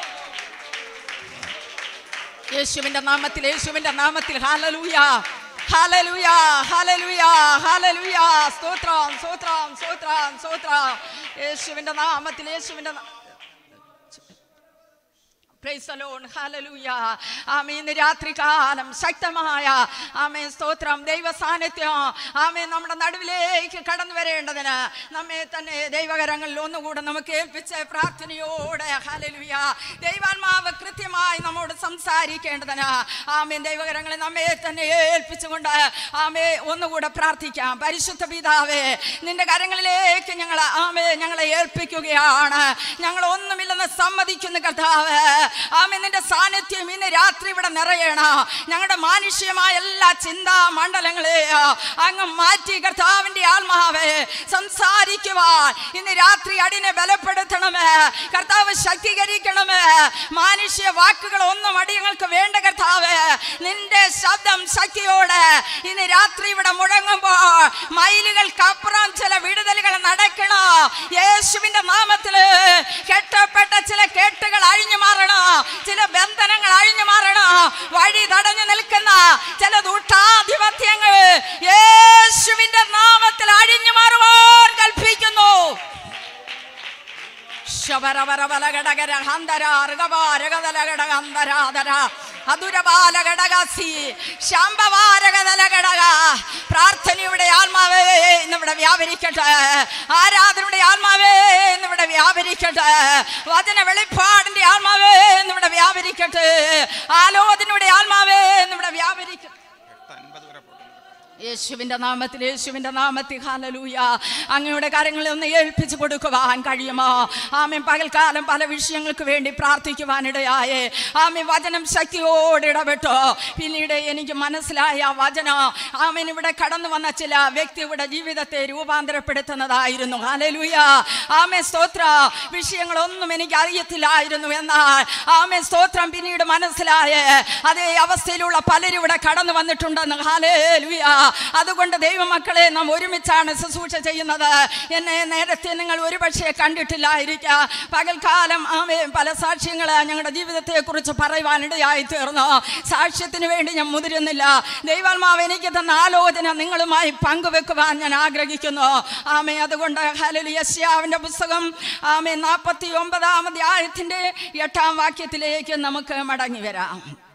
യേശുവിന്റെ നാമത്തിൽ യേശുവിന്റെ നാമത്തിൽ ഹാലലൂയ ഹാലലൂയ ഹാലലൂയ ഹാലലൂയ സ്തോത്രം സ്തോത്രം സ്തോത്രം സ്തോത്രം യേശുവിന്റെ നാമത്തിൽ യേശുവിന്റെ നാ- Praise the Lord. Hallelujah. ആമേ ഇന്ന് രാത്രികാലം ശക്തമായ ആമേ സ്തോത്രം ദൈവ സാന്നിധ്യം ആമേ നമ്മുടെ നടുവിലേക്ക് കടന്നു വരേണ്ടതിന് നമ്മെ തന്നെ ദൈവകരങ്ങളിൽ ഒന്നുകൂടെ നമുക്ക് ഏൽപ്പിച്ച് പ്രാർത്ഥനയോടെ ഹലലുയ ദൈവാത്മാവ് കൃത്യമായി നമ്മോട് സംസാരിക്കേണ്ടതിന് ആമേ ദൈവകരങ്ങളിൽ നമ്മെ തന്നെ ഏൽപ്പിച്ചുകൊണ്ട് ആമേ ഒന്നുകൂടെ പ്രാർത്ഥിക്കാം പരിശുദ്ധ പിതാവേ നിന്റെ കരങ്ങളിലേക്ക് ഞങ്ങൾ ആമേ ഞങ്ങളെ ഏൽപ്പിക്കുകയാണ് ഞങ്ങൾ ഒന്നുമില്ലെന്ന് സമ്മതിക്കുന്നു കർത്താവ് ആമേ നിന്റെ സാന്നിധ്യം ഇന്ന് രാത്രി ഇവിടെ നിറയണം ഞങ്ങളുടെ മാനുഷ്യമായ എല്ലാ ചിന്താ മണ്ഡലങ്ങളെയോ അങ്ങ് മാറ്റി കർത്താവിന്റെ ആത്മാവേ സംസാരിക്കുവാൻ ഇന്ന് രാത്രി അടിനെ ബലപ്പെടുത്തണമേ കർത്താവ് ശക്തീകരിക്കണമേ മാനുഷ്യ വാക്കുകൾ ഒന്നും അടിയങ്ങൾക്ക് വേണ്ട കർത്താവ് നിന്റെ ശബ്ദം ശക്തിയോടെ ഇന്ന് രാത്രി ഇവിടെ മുഴങ്ങുമ്പോൾ മൈലുകൾക്കപ്പുറം ചില വിടുതലുകൾ നടക്കണോ യേശുവിന്റെ നാമത്തില് കെട്ടപ്പെട്ട ചില കേട്ടുകൾ അഴിഞ്ഞു മാറണോ ചില ബന്ധനങ്ങൾ അഴിഞ്ഞു മാറണോ വഴി തടഞ്ഞു നിൽക്കുന്ന ചില ദുഷ്ടാധിപത്യങ്ങൾ യേശുവിന്റെ നാമത്തിൽ അഴിഞ്ഞു മാറുവാൻ കൽപ്പിക്കുന്നു ശബരവരവലഘടകര ഹന്തര ഋഗവാരകതലഘടകന്തരാധര അധുരബാലഘടകസി ശാംബവാരകതലഘടക പ്രാർത്ഥനയുടെ ആത്മാവേ ഇന്നിവിടെ വ്യാപരിക്കട്ടെ ആരാധനയുടെ ആത്മാവേ ഇന്നിവിടെ വ്യാപരിക്കട്ടെ വചന വെളിപ്പാടിന്റെ ആത്മാവേ ഇന്നിവിടെ വ്യാപരിക്കട്ടെ ആലോചനയുടെ ആത്മാവേ ഇന്നിവിടെ വ്യാപരിക്കട്ടെ യേശുവിന്റെ നാമത്തിൽ യേശുവിന്റെ നാമത്തിൽ ഹാലലൂയ അങ്ങയുടെ കാര്യങ്ങളെ ഒന്ന് ഏൽപ്പിച്ചു കൊടുക്കുവാൻ കഴിയുമോ ആമൻ പകൽക്കാലം പല വിഷയങ്ങൾക്ക് വേണ്ടി പ്രാർത്ഥിക്കുവാനിടയായേ ആമൻ വചനം ശക്തിയോട് ഇടപെട്ടോ പിന്നീട് എനിക്ക് മനസ്സിലായ ആ വചനം ആമൻ ഇവിടെ കടന്നു വന്ന ചില വ്യക്തിയുടെ ജീവിതത്തെ രൂപാന്തരപ്പെടുത്തുന്നതായിരുന്നു ഹാലലൂയ ആമേ സ്തോത്ര വിഷയങ്ങളൊന്നും എനിക്ക് അറിയത്തില്ലായിരുന്നു എന്നാൽ ആമേ സ്തോത്രം പിന്നീട് മനസ്സിലായേ അതേ അവസ്ഥയിലുള്ള പലരും ഇവിടെ കടന്നു വന്നിട്ടുണ്ടെന്ന് ഹാലേലുയ അതുകൊണ്ട് ദൈവമക്കളെ നാം ഒരുമിച്ചാണ് ശുശ്രൂഷ ചെയ്യുന്നത് എന്നെ നേരത്തെ നിങ്ങൾ ഒരുപക്ഷെ കണ്ടിട്ടില്ലായിരിക്കാം പകൽക്കാലം ആമേ പല സാക്ഷ്യങ്ങൾ ഞങ്ങളുടെ ജീവിതത്തെക്കുറിച്ച് പറയുവാനിടയായി തീർന്നു സാക്ഷ്യത്തിന് വേണ്ടി ഞാൻ മുതിരുന്നില്ല ദൈവാത്മാവ് എനിക്ക് തന്ന ആലോചന നിങ്ങളുമായി പങ്കുവെക്കുവാൻ ഞാൻ ആഗ്രഹിക്കുന്നു ആമേ അതുകൊണ്ട് ഹലലു യശ്യാവിൻ്റെ പുസ്തകം ആമേ നാൽപ്പത്തി ഒമ്പതാം അധ്യായത്തിൻ്റെ എട്ടാം വാക്യത്തിലേക്ക് നമുക്ക് മടങ്ങി വരാം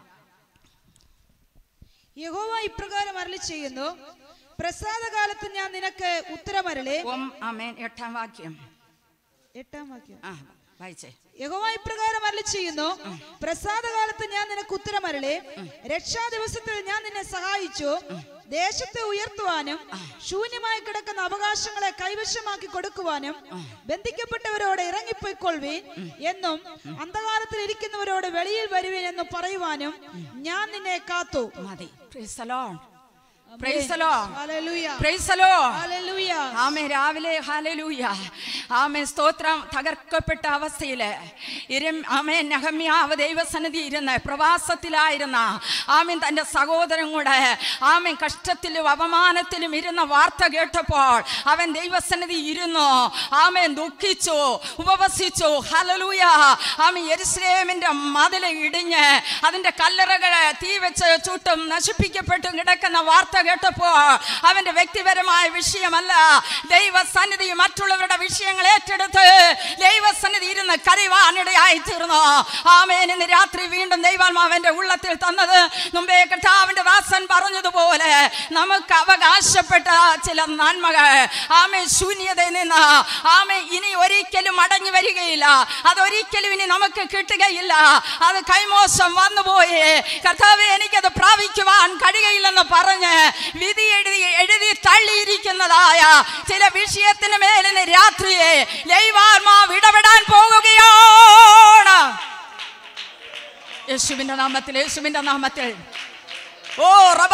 യഹോവ ഇപ്രകാരം അരളി ചെയ്യുന്നു പ്രസാദകാലത്ത് ഞാൻ നിനക്ക് ഉത്തരമരളെ ഓം ആമേൻ എട്ടാം വാക്യം എട്ടാം വാക്യം ആ വായിച്ചേ യഹോവ ഇപ്രകാരം അരളി ചെയ്യുന്നു പ്രസാദകാലത്ത് ഞാൻ നിനക്ക് ഉത്തരമരളെ രക്ഷാ ദിവസത്തിൽ ഞാൻ നിന്നെ സഹായിച്ചു ദേശത്തെ ഉയർത്തുവാനും ശൂന്യമായി കിടക്കുന്ന അവകാശങ്ങളെ കൈവശമാക്കി കൊടുക്കുവാനും ബന്ധിക്കപ്പെട്ടവരോട് ഇറങ്ങിപ്പോയിക്കൊള്ളുവീൻ എന്നും അന്ധകാരത്തിൽ ഇരിക്കുന്നവരോട് വെളിയിൽ വരുവീൻ എന്നും പറയുവാനും ഞാൻ നിന്നെ കാത്തു മതി Praise the Lord. Praise the Lord. Hallelujah Praise the Lord. Hallelujah amen രാവിലെ ഹാലലൂയ ആമേ സ്തോത്രം തകർക്കപ്പെട്ട അവസ്ഥയില് ഇരം ആമേ നഹമ്യാവ് ദൈവസന്നിധി ഇരുന്ന് പ്രവാസത്തിലായിരുന്ന ആമേൻ തൻ്റെ സഹോദരൻ കൂടെ ആമേൻ കഷ്ടത്തിലും അപമാനത്തിലും ഇരുന്ന വാർത്ത കേട്ടപ്പോൾ അവൻ ദൈവസന്നിധി ഇരുന്നു ആമേൻ ദുഃഖിച്ചു ഉപവസിച്ചു ഹലലൂയ ആമേ യെരുസലേമിന്റെ മതിൽ ഇടിഞ്ഞ് അതിന്റെ കല്ലറകൾ തീ വെച്ച് ചുട്ടും നശിപ്പിക്കപ്പെട്ടും കിടക്കുന്ന വാർത്ത വാർത്ത കേട്ടപ്പോ അവന്റെ വ്യക്തിപരമായ വിഷയമല്ല ദൈവസന്നിധി മറ്റുള്ളവരുടെ വിഷയങ്ങൾ ഏറ്റെടുത്ത് ദൈവസന്നിധി ഇരുന്ന് കരയുവാനിടയായി തീർന്നു ആമേൻ ഇന്ന് രാത്രി വീണ്ടും ദൈവാത്മാവന്റെ ഉള്ളത്തിൽ തന്നത് മുമ്പേ കർത്താവിന്റെ ദാസൻ പറഞ്ഞതുപോലെ നമുക്ക് അവകാശപ്പെട്ട ചില നന്മകൾ ആമേ ശൂന്യതയിൽ നിന്ന് ആമേ ഇനി ഒരിക്കലും മടങ്ങി വരികയില്ല അതൊരിക്കലും ഇനി നമുക്ക് കിട്ടുകയില്ല അത് കൈമോശം വന്നുപോയി കർത്താവെ എനിക്കത് പ്രാപിക്കുവാൻ കഴിയുകയില്ലെന്ന് പറഞ്ഞ് വിധി എഴുതി എഴുതി തള്ളിയിരിക്കുന്നതായ ചില വിഷയത്തിന് മേലിന് രാത്രിയെ ദൈവാത്മാവ് ഇടപെടാൻ പോകുകയാണ് യേശുവിന്റെ നാമത്തിൽ യേശുവിന്റെ നാമത്തിൽ ഓ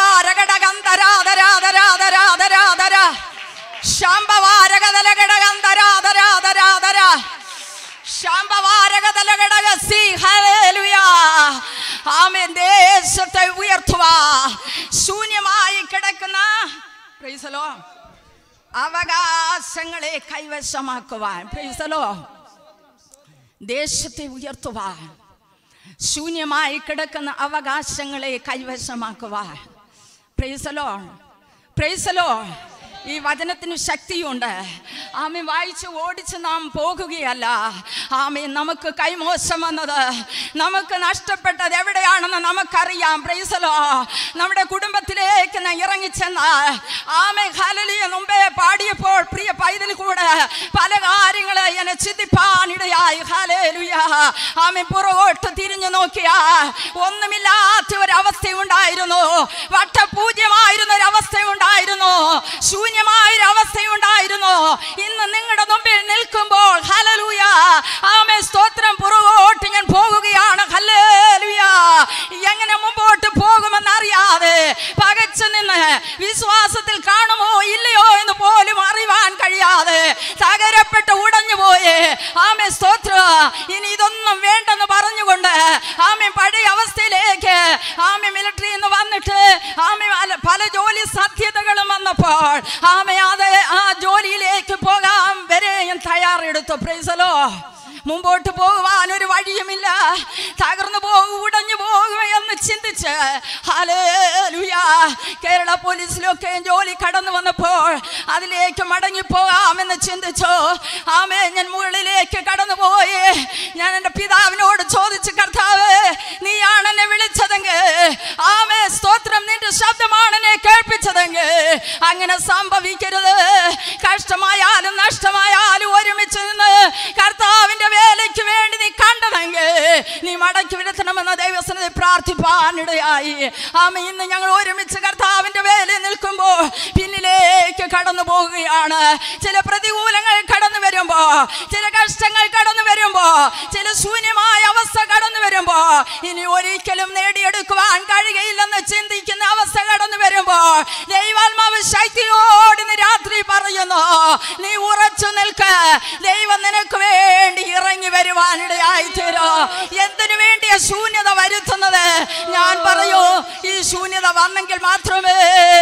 റബാരകടകന്തരാധരാധരാധരാധരാധര ശാംബവാരകതലകടകന്തരാധരാധരാധര ശാംബവാരകതലകടകസി ഹല്ലേലൂയ ആമേൻ ദേശത്തെ ഉയർത്തുക ശൂന്യമായി കിടക്കുന്ന പ്രൈസലോ അവകാശങ്ങളെ കൈവശമാക്കുവാൻ പ്രൈസലോ ദേശത്തെ ഉയർത്തുവാൻ ശൂന്യമായി കിടക്കുന്ന അവകാശങ്ങളെ കൈവശമാക്കുവാൻ പ്രൈസലോ പ്രൈസലോ ഈ വചനത്തിന് ശക്തിയുണ്ട് ആമി വായിച്ച് ഓടിച്ച് നാം പോകുകയല്ല ആമി നമുക്ക് കൈമോശം വന്നത് നമുക്ക് നഷ്ടപ്പെട്ടത് എവിടെയാണെന്ന് നമുക്കറിയാം പ്രൈസലോ നമ്മുടെ കുടുംബത്തിലേക്ക് ഞാൻ ഇറങ്ങിച്ചെന്ന് ആമെ ഹലലിയ മുമ്പേ പാടിയപ്പോൾ പ്രിയ പൈതൽ കൂടെ പല കാര്യങ്ങളെ എന്നെ ചിന്തിപ്പാനിടയായി ഹലേലുയ ആമെ പുറകോട്ട് തിരിഞ്ഞു നോക്കിയാ ഒന്നുമില്ലാത്ത ഒരവസ്ഥയുണ്ടായിരുന്നു വട്ടപൂജ്യമായിരുന്ന ഒരവസ്ഥയുണ്ടായിരുന്നു ശൂന്യമായ ഒരു അവസ്ഥയുണ്ടായിരുന്നു ഇന്ന് നിങ്ങളുടെ മുമ്പിൽ നിൽക്കുമ്പോൾ ഹലലൂയ ആമേ സ്തോത്രം പുറകോട്ട് ഞാൻ പോകുകയാണ് ഹല്ലേലൂയ എങ്ങനെ മുമ്പോട്ട് പോകുമെന്ന് അറിയാതെ പകച്ചു നിന്ന് വിശ്വാസത്തിൽ കാണുമോ ഇല്ലയോ എന്ന് പോലും അറിവാൻ കഴിയാതെ തകരപ്പെട്ട് ഉടഞ്ഞു പോയി ആമേ സ്തോത്ര ഇനി ഇതൊന്നും വേണ്ടെന്ന് പറഞ്ഞുകൊണ്ട് ആമേ പഴയ അവസ്ഥയിലേക്ക് ആമേ മിലിറ്ററിയിൽ നിന്ന് വന്നിട്ട് ആമേ പല- പല ജോലി സാധ്യതകളും വന്നപ്പോൾ ആമേ അത് ആ ജോലിയിലേക്ക് പോകാൻ വരെ ഞാൻ തയ്യാറെടുത്തു പ്രൈസലോ മുമ്പോട്ട് പോകുവാൻ ഒരു വഴിയുമില്ല തകർന്നു പോകും ഉടഞ്ഞു പോകും എന്ന് ചിന്തിച്ച് ഹല്ലേലൂയ കേരള പോലീസിലൊക്കെ ജോലി കടന്നു വന്നപ്പോൾ അതിലേക്ക് മടങ്ങി പോകാമെന്ന് ചിന്തിച്ചു ആമേ ഞാൻ മുകളിലേക്ക് കടന്നു പോയി ഞാൻ എൻ്റെ പിതാവിനോട് ചോദിച്ചു കർത്താവ് നീയാണ് എന്നെ വിളിച്ചതെങ്കിൽ ആമേ സ്തോത്രം നിന്റെ ശബ്ദമാണ് എന്നെ കേൾപ്പിച്ചതെങ്കിൽ അങ്ങനെ സംഭവിക്കരുത് കഷ്ടമായാലും നഷ്ടമായാലും ഒരുമിച്ച് നിന്ന് കർത്താവിന്റെ വേലയ്ക്ക് വേണ്ടി നീ കണ്ടതെങ്കിൽ നീ മടക്കി വിടത്തണമെന്ന ദൈവസനത്തെ പ്രാർത്ഥിപ്പാനിടയായി ആമ ഇന്ന് ഞങ്ങൾ ഒരുമിച്ച് കർത്താവിന്റെ വേലയിൽ നിൽക്കുമ്പോൾ പിന്നിലേക്ക് കടന്നു പോവുകയാണ് ചില പ്രതികൂലങ്ങൾ കടന്നു വരുമ്പോ ചില കഷ്ടങ്ങൾ കടന്നു വരുമ്പോ ചില ശൂന്യമായ അവസ്ഥ കടന്നു വരുമ്പോ ഇനി ഒരിക്കലും നേടിയെടുക്കുവാൻ കഴിയുകയില്ലെന്ന് ചിന്തിക്കുന്ന അവസ്ഥ കടന്നു വരുമ്പോ ദൈവാത്മാവ് ശക്തിയോട് ഇന്ന് രാത്രി പറയുന്നു നീ ഉറച്ചു നിൽക്ക ദൈവം നിനക്ക് വേണ്ടി ഇറങ്ങി വരുവാനിടയായി തീരോ എന്തിനു വേണ്ടിയ ശൂന്യത വരുത്തുന്നത് ഞാൻ പറയൂ ഈ ശൂന്യത വന്നെങ്കിൽ മാത്രമേ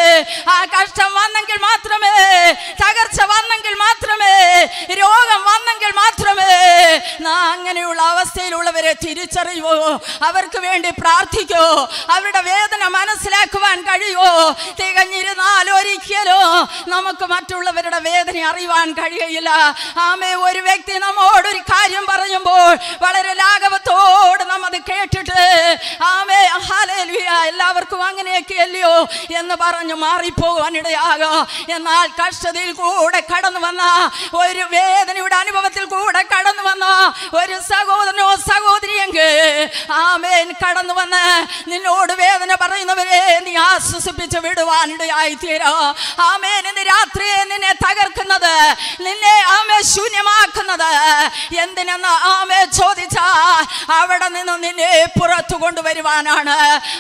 ആ കഷ്ടം വന്നെങ്കിൽ മാത്രമേ തകർച്ച വന്നെങ്കിൽ മാത്രമേ രോഗം വന്നെങ്കിൽ മാത്രമേ നാ അങ്ങനെയുള്ള അവസ്ഥയിലുള്ളവരെ തിരിച്ചറിയൂ അവർക്ക് വേണ്ടി പ്രാർത്ഥിക്കൂ അവരുടെ വേദന മനസ്സിലാക്കുവാൻ കഴിയുമോ തികഞ്ഞിരുന്നാൽ ഒരിക്കലോ നമുക്ക് മറ്റുള്ളവരുടെ വേദന അറിയുവാൻ കഴിയുകയില്ല ആമേ ഒരു വ്യക്തി നമ്മോടൊരു കാര്യം പറയുമ്പോൾ വളരെ ലാഘവത്തോട് നാം അത് കേട്ടിട്ട് ആമേ ഹല്ലേലൂയ എല്ലാവർക്കും അങ്ങനെയൊക്കെ അല്ലയോ എന്ന് പറഞ്ഞു മാറിപ്പോകാനിടയാകും എന്നാൽ കഷ്ടതയിൽ കൂടെ കടന്നു വന്ന ഒരു വേദനയുടെ അനുഭവത്തിൽ കൂടെ കടന്നു വന്ന ഒരു സഹോദരനോ സഹോദരിയെങ്കിൽ ആമേൻ കടന്നു വന്ന് നിന്നോട് വേദന പറയുന്നവരെ നീ ആശ്വസിപ്പിച്ച് വിടുവാനിടയായി തീരോ ആമേൻ ഇന്ന് രാത്രി നിന്നെ തകർക്കുന്നത് നിന്നെ ആമേ ശൂന്യമാക്കുന്നത് എന്തിനെന്ന് ആമേ ചോദിച്ചാ അവിടെ നിന്ന് നിന്നെ പുറത്തു കൊണ്ടുവരുവാനാണ്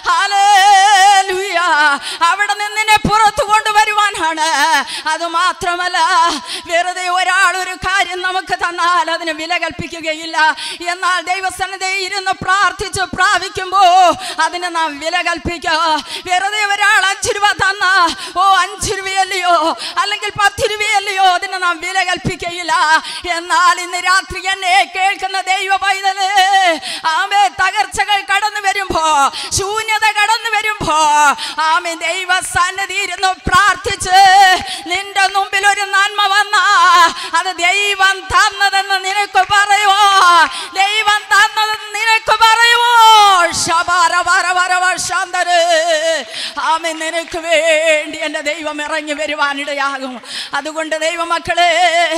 ഹല്ലേലൂയ അവിടെ നിന്ന് നിന്നെ പുറത്തു കൊണ്ടുവരുവാനാണ് അത് മാത്രമല്ല വെറുതെ ഒരാൾ ഒരു കാര്യം നമുക്ക് തന്നാൽ അതിന് വില കൽപ്പിക്കുകയില്ല എന്നാൽ ദൈവസന്നിധി ഇരുന്ന് പ്രാർത്ഥിച്ച് പ്രാപിക്കുമ്പോ അതിന് നാം വില കൽപ്പിക്കുക വെറുതെ ഒരാൾ അഞ്ചു രൂപ തന്ന ഓ അഞ്ചു രൂപയല്ലയോ അല്ലെങ്കിൽ പത്ത് രൂപയല്ലയോ അതിന് നാം വില കൽപ്പിക്കയില്ല എന്നാൽ ഇന്ന് രാത്രി എന്നെ കേൾക്കുന്ന ദൈവ പൈതല് ആമേ തകർച്ചകൾ കടന്നു വരുമ്പോ ശൂന്യത കടന്നു വരുമ്പോ ആമേ ദൈവ സന്നിധി ഇരുന്ന് പ്രാർത്ഥിച്ച് നിന്റെ മുമ്പിൽ ഒരു നന്മ വന്ന അത് ദൈവം തന്നതെന്ന് നിനക്ക് പറയുമോ ദൈവം തന്നതെന്ന് നിനക്ക് പറയുമോ ശബാര വര വര ശാന്തര് ആമേ നിനക്ക് വേണ്ടി എൻ്റെ ദൈവം ഇറങ്ങി വരുവാനിടയാകും അതുകൊണ്ട് ദൈവമക്കളെ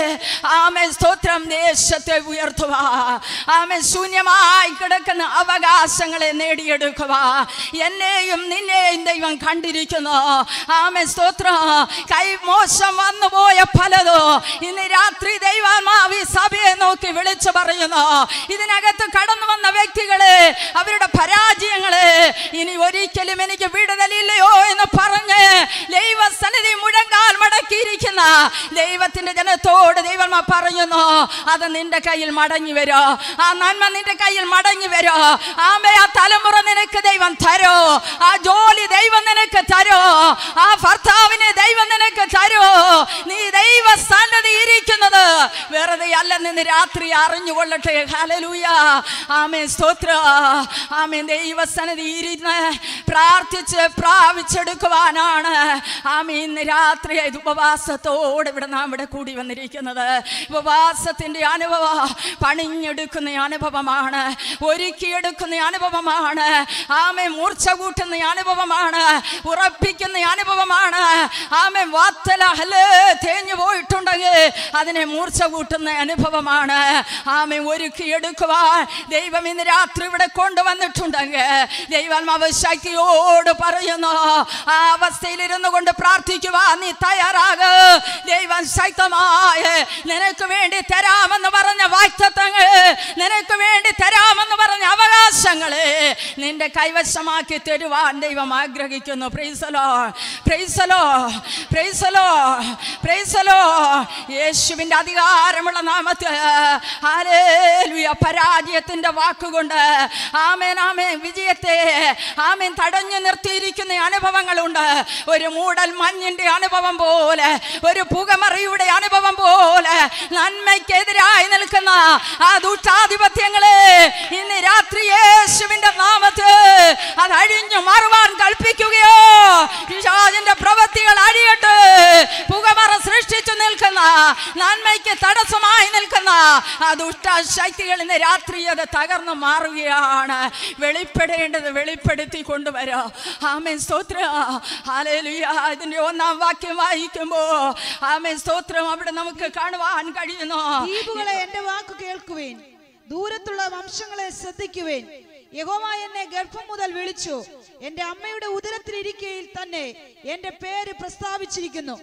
ആമേ സ്തോത്രം ദേശത്തെ ഉയർത്തുക ആമേ ശൂന്യമായി കിടക്കുന്ന അവകാശങ്ങളെ നേടിയെടുക്കുക എന്നെയും നിന്നെയും ദൈവം കണ്ടിരിക്കുന്നു ആമേ സ്തോത്രം കൈ മോശം വന്നുപോയ പലതോ ഇന്ന് രാത്രി ദൈവാത്മാവ് ഈ സഭയെ നോക്കി വിളിച്ചു പറയുന്നു ഇതിനകത്ത് കടന്നു വന്ന വ്യക്തികളെ അവരുടെ പരാജയങ്ങളെ ഇനി ഒരിക്കലും എനിക്ക് വിടുതലില്ലയോ എന്ന് പറഞ്ഞ് ദൈവസന്നിധി മുഴങ്കാൽ മടക്കിയിരിക്കുന്ന ദൈവത്തിന്റെ ജനത്തോട് ദൈവം പറയുന്നു അത് നിന്റെ കയ്യിൽ മടങ്ങി വരോ ആ നന്മ നിന്റെ കയ്യിൽ മടങ്ങി വരോ ആമേ ആ തലമുറ നിനക്ക് ദൈവം തരോ ആ ജോലി ദൈവം നിനക്ക് തരോ ആ ഭർത്താവിനെ ദൈവം നിനക്ക് തരോ നീ ദൈവ സന്നദ്ധി ഇരിക്കുന്നത് വെറുതെ അല്ലെന്ന് ഇന്ന് രാത്രി അറിഞ്ഞുകൊള്ളട്ടെ ഹലലൂയ ആമേ സ്തോത്ര ആമേ ദൈവസന്നിധി ഇരുന്ന് പ്രാർത്ഥിച്ച് പ്രാപിച്ചെടുക്കുവാനാണ് ആമേ ഇന്ന് രാത്രി ഇത് ഉപവാസത്തോടെ ഇവിടെ നാം ഇവിടെ കൂടി വന്നിരിക്കുന്നത് ഉപവാസത്തിന്റെ അനുഭവം പണിഞ്ഞെടുക്കുന്ന അനുഭവമാണ് ഒരുക്കിയെടുക്കുന്ന അനുഭവമാണ് ആമേ മൂർച്ച കൂട്ടുന്ന അനുഭവമാണ് ഉറപ്പിക്കുന്ന അനുഭവമാണ് ആമേ വാത്തല ഹല് തേഞ്ഞു പോയിട്ടുണ്ടെങ്കിൽ അതിനെ മൂർച്ച കൂട്ടുന്ന അനുഭവമാണ് ആമേ ഒരുക്കിയെടുക്കുവാൻ ദൈവം ഇന്ന് രാത്രി ഇവിടെ കൊണ്ടുവന്നിട്ടുണ്ടെങ്കിൽ ദൈവാത്മാവ് ശക്തിയോട് പറയുന്നു ആ അവസ്ഥയിലിരുന്നു കൊണ്ട് പ്രാർത്ഥിക്കുവാൻ നീ തയ്യാറാക ദൈവം ശക്തമായ നിനക്ക് വേണ്ടി തരാമെന്ന് പറഞ്ഞ വാക്തത്വങ്ങൾ നിനക്ക് വേണ്ടി തരാമെന്ന് പറഞ്ഞ അവകാശങ്ങളെ നിന്റെ കൈവശമാക്കി തരുവാൻ ദൈവം ആഗ്രഹിക്കുന്നു പ്രൈസലോ പ്രൈസലോ പ്രൈസലോ പ്രൈസലോ യേശുവിൻ്റെ അധികാരമുള്ള നാമത്തിൽ ഹല്ലേലൂയ പരാജയത്തിൻ്റെ വാക്കുകൊണ്ട് ആമേൻ ആമേൻ വിജയത്തെ ആമേൻ തടഞ്ഞു നിർത്തിയിരിക്കുന്ന അനുഭവങ്ങളുണ്ട് ഒരു മൂടൽ മഞ്ഞിന്റെ അനുഭവം പോലെ ഒരു പുകമറിയുടെ അനുഭവം പോലെ നന്മയ്ക്കെതിരായി നിൽക്കുന്ന ആ ദുഷ്ടാധിപത്യങ്ങളെ ഇന്ന് രാത്രി യേശുവിന്റെ നാമത്തിൽ അത് അഴിഞ്ഞു മാറുവാൻ കൽപ്പിക്കുകയോ പിശാചിന്റെ പ്രവൃത്തികൾ അഴിയട്ടെ പുകമറ സൃഷ്ടിച്ചു നിൽക്കുന്ന നന്മയ്ക്ക് തടസ്സമായി നിൽക്കുന്ന ആ ദുഷ്ടശക്തികൾ ഇന്ന് രാത്രി അത് തകർന്നു മാറുകയാണ് വെളിപ്പെടേണ്ടത് വെളിപ്പെടുത്തി കൊണ്ടുവരാ ആമേ സ്തോത്ര ഹാലേലുയ ഇതിന്റെ ഒന്നാം വാക്യം വായിക്കുമ്പോ ആമേ സ്തോത്രം അവിടെ നമുക്ക് കാണുവാൻ കഴിയുന്നു ദ്വീപുകളെ എന്റെ വാക്ക് കേൾക്കുവേൻ ദൂരത്തുള്ള വംശങ്ങളെ ശ്രദ്ധിക്കുവേൻ യഹോവ എന്നെ ഗർഭം മുതൽ വിളിച്ചു എന്റെ അമ്മയുടെ ഉദരത്തിലിരിക്കയിൽ തന്നെ എന്റെ പേര് പ്രസ്താവിച്ചിരിക്കുന്നു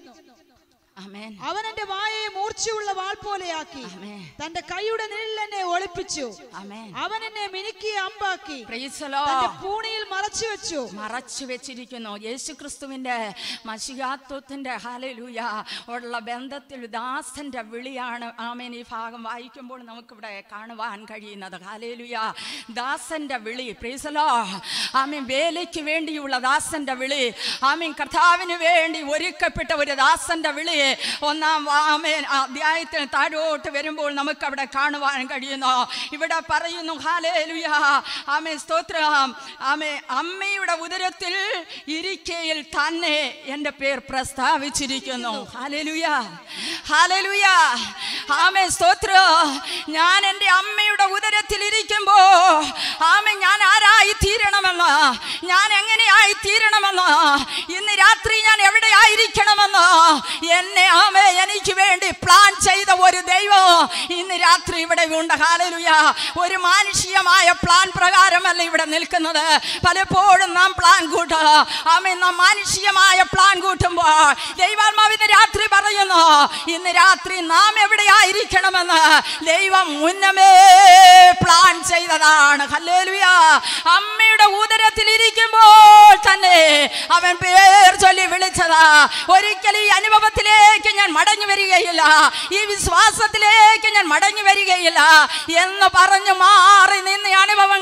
ആമേൻ അവൻ എന്റെ വായയെ മൂർച്ചയുള്ള വാൾ പോലെയാക്കി ആമേൻ. തന്റെ കൈയുടെ നിഴലിൽ എന്നെ ഒളിപ്പിച്ചു ആമേൻ അവൻ എന്നെ മിനുക്കി അമ്പാക്കി Praise the Lord. തന്റെ പൂണിയിൽ മറച്ചു വെച്ചു മറച്ചു വെച്ചിരിക്കുന്നു യേശു ക്രിസ്തുവിന്റെ മഷികാത്വത്തിന്റെ ഹാലലൂയ ഉള്ള ബന്ധത്തിൽ ദാസന്റെ വിളിയാണ് ആമേൻ ഈ ഭാഗം വായിക്കുമ്പോൾ നമുക്കിവിടെ കാണുവാൻ കഴിയുന്നത് ഹാലേലുയ ദാസന്റെ വിളി പ്രീസലോ ആമീൻ വേലയ്ക്ക് വേണ്ടിയുള്ള ദാസന്റെ വിളി ആമീൻ കർത്താവിന് വേണ്ടി ഒരുക്കപ്പെട്ട ഒരു ദാസന്റെ വിളി ഒന്നാം ആമേൻ അധ്യായത്തിന് താഴോട്ട് വരുമ്പോൾ നമുക്ക് അവിടെ കാണുവാൻ കഴിയുന്നു ഇവിടെ പറയുന്നു ഹാലേലുയ ആമേ സ്തോത്രം ആമേ അമ്മയുടെ ഉദരത്തിൽ ഇരിക്കയിൽ തന്നെ എൻ്റെ പേർ പ്രസ്താവിച്ചിരിക്കുന്നു ഹാലേലുയ ഹാലേലുയ ആമേ സ്തോത്രം ഞാൻ എൻ്റെ അമ്മയുടെ ഉദരത്തിൽ ഇരിക്കുമ്പോ ആമേ ഞാൻ ആരായി തീരണമെന്ന് ഞാൻ എങ്ങനെയായി തീരണമെന്ന് ഇന്ന് രാത്രി ഞാൻ എവിടെ ആയിരിക്കണമെന്ന് എന്നെ ആമേ എനിക്ക് വേണ്ടി പ്ലാൻ ചെയ്ത ഒരു ദൈവം ഇന്ന് രാത്രി ഇവിടെ ഉണ്ട് ഹാലലുയ ഒരു മാനുഷികമായ പ്ലാൻ പ്രകാരമല്ല ഇവിടെ നിൽക്കുന്നത് പലപ്പോഴും നാം പ്ലാൻ കൂട്ടുക ആമേ നാം മാനുഷികമായ പ്ലാൻ കൂട്ടുമ്പോൾ ദൈവാത്മാവിന് രാത്രി പറയുന്നു ഇന്ന് രാത്രി നാം എവിടെയായിരിക്കണമെന്ന് ദൈവം മുന്നമേ പ്ലാൻ ചെയ്തതാണ് ഹല്ലേലൂയ അമ്മയുടെ ഉദരത്തിൽ ഇരിക്കുമ്പോൾ തന്നെ അവൻ പേർ ചൊല്ലി വിളിച്ചതാ ഒരിക്കലും ഈ അനുഭവത്തിലേക്ക് ഞാൻ മടങ്ങി വരികയില്ല ഈ വിശ്വാസത്തിലേക്ക് ഞാൻ മടങ്ങി വരികയില്ല എന്ന് പറഞ്ഞു മാറി നിന്ന അനുഭവങ്ങൾ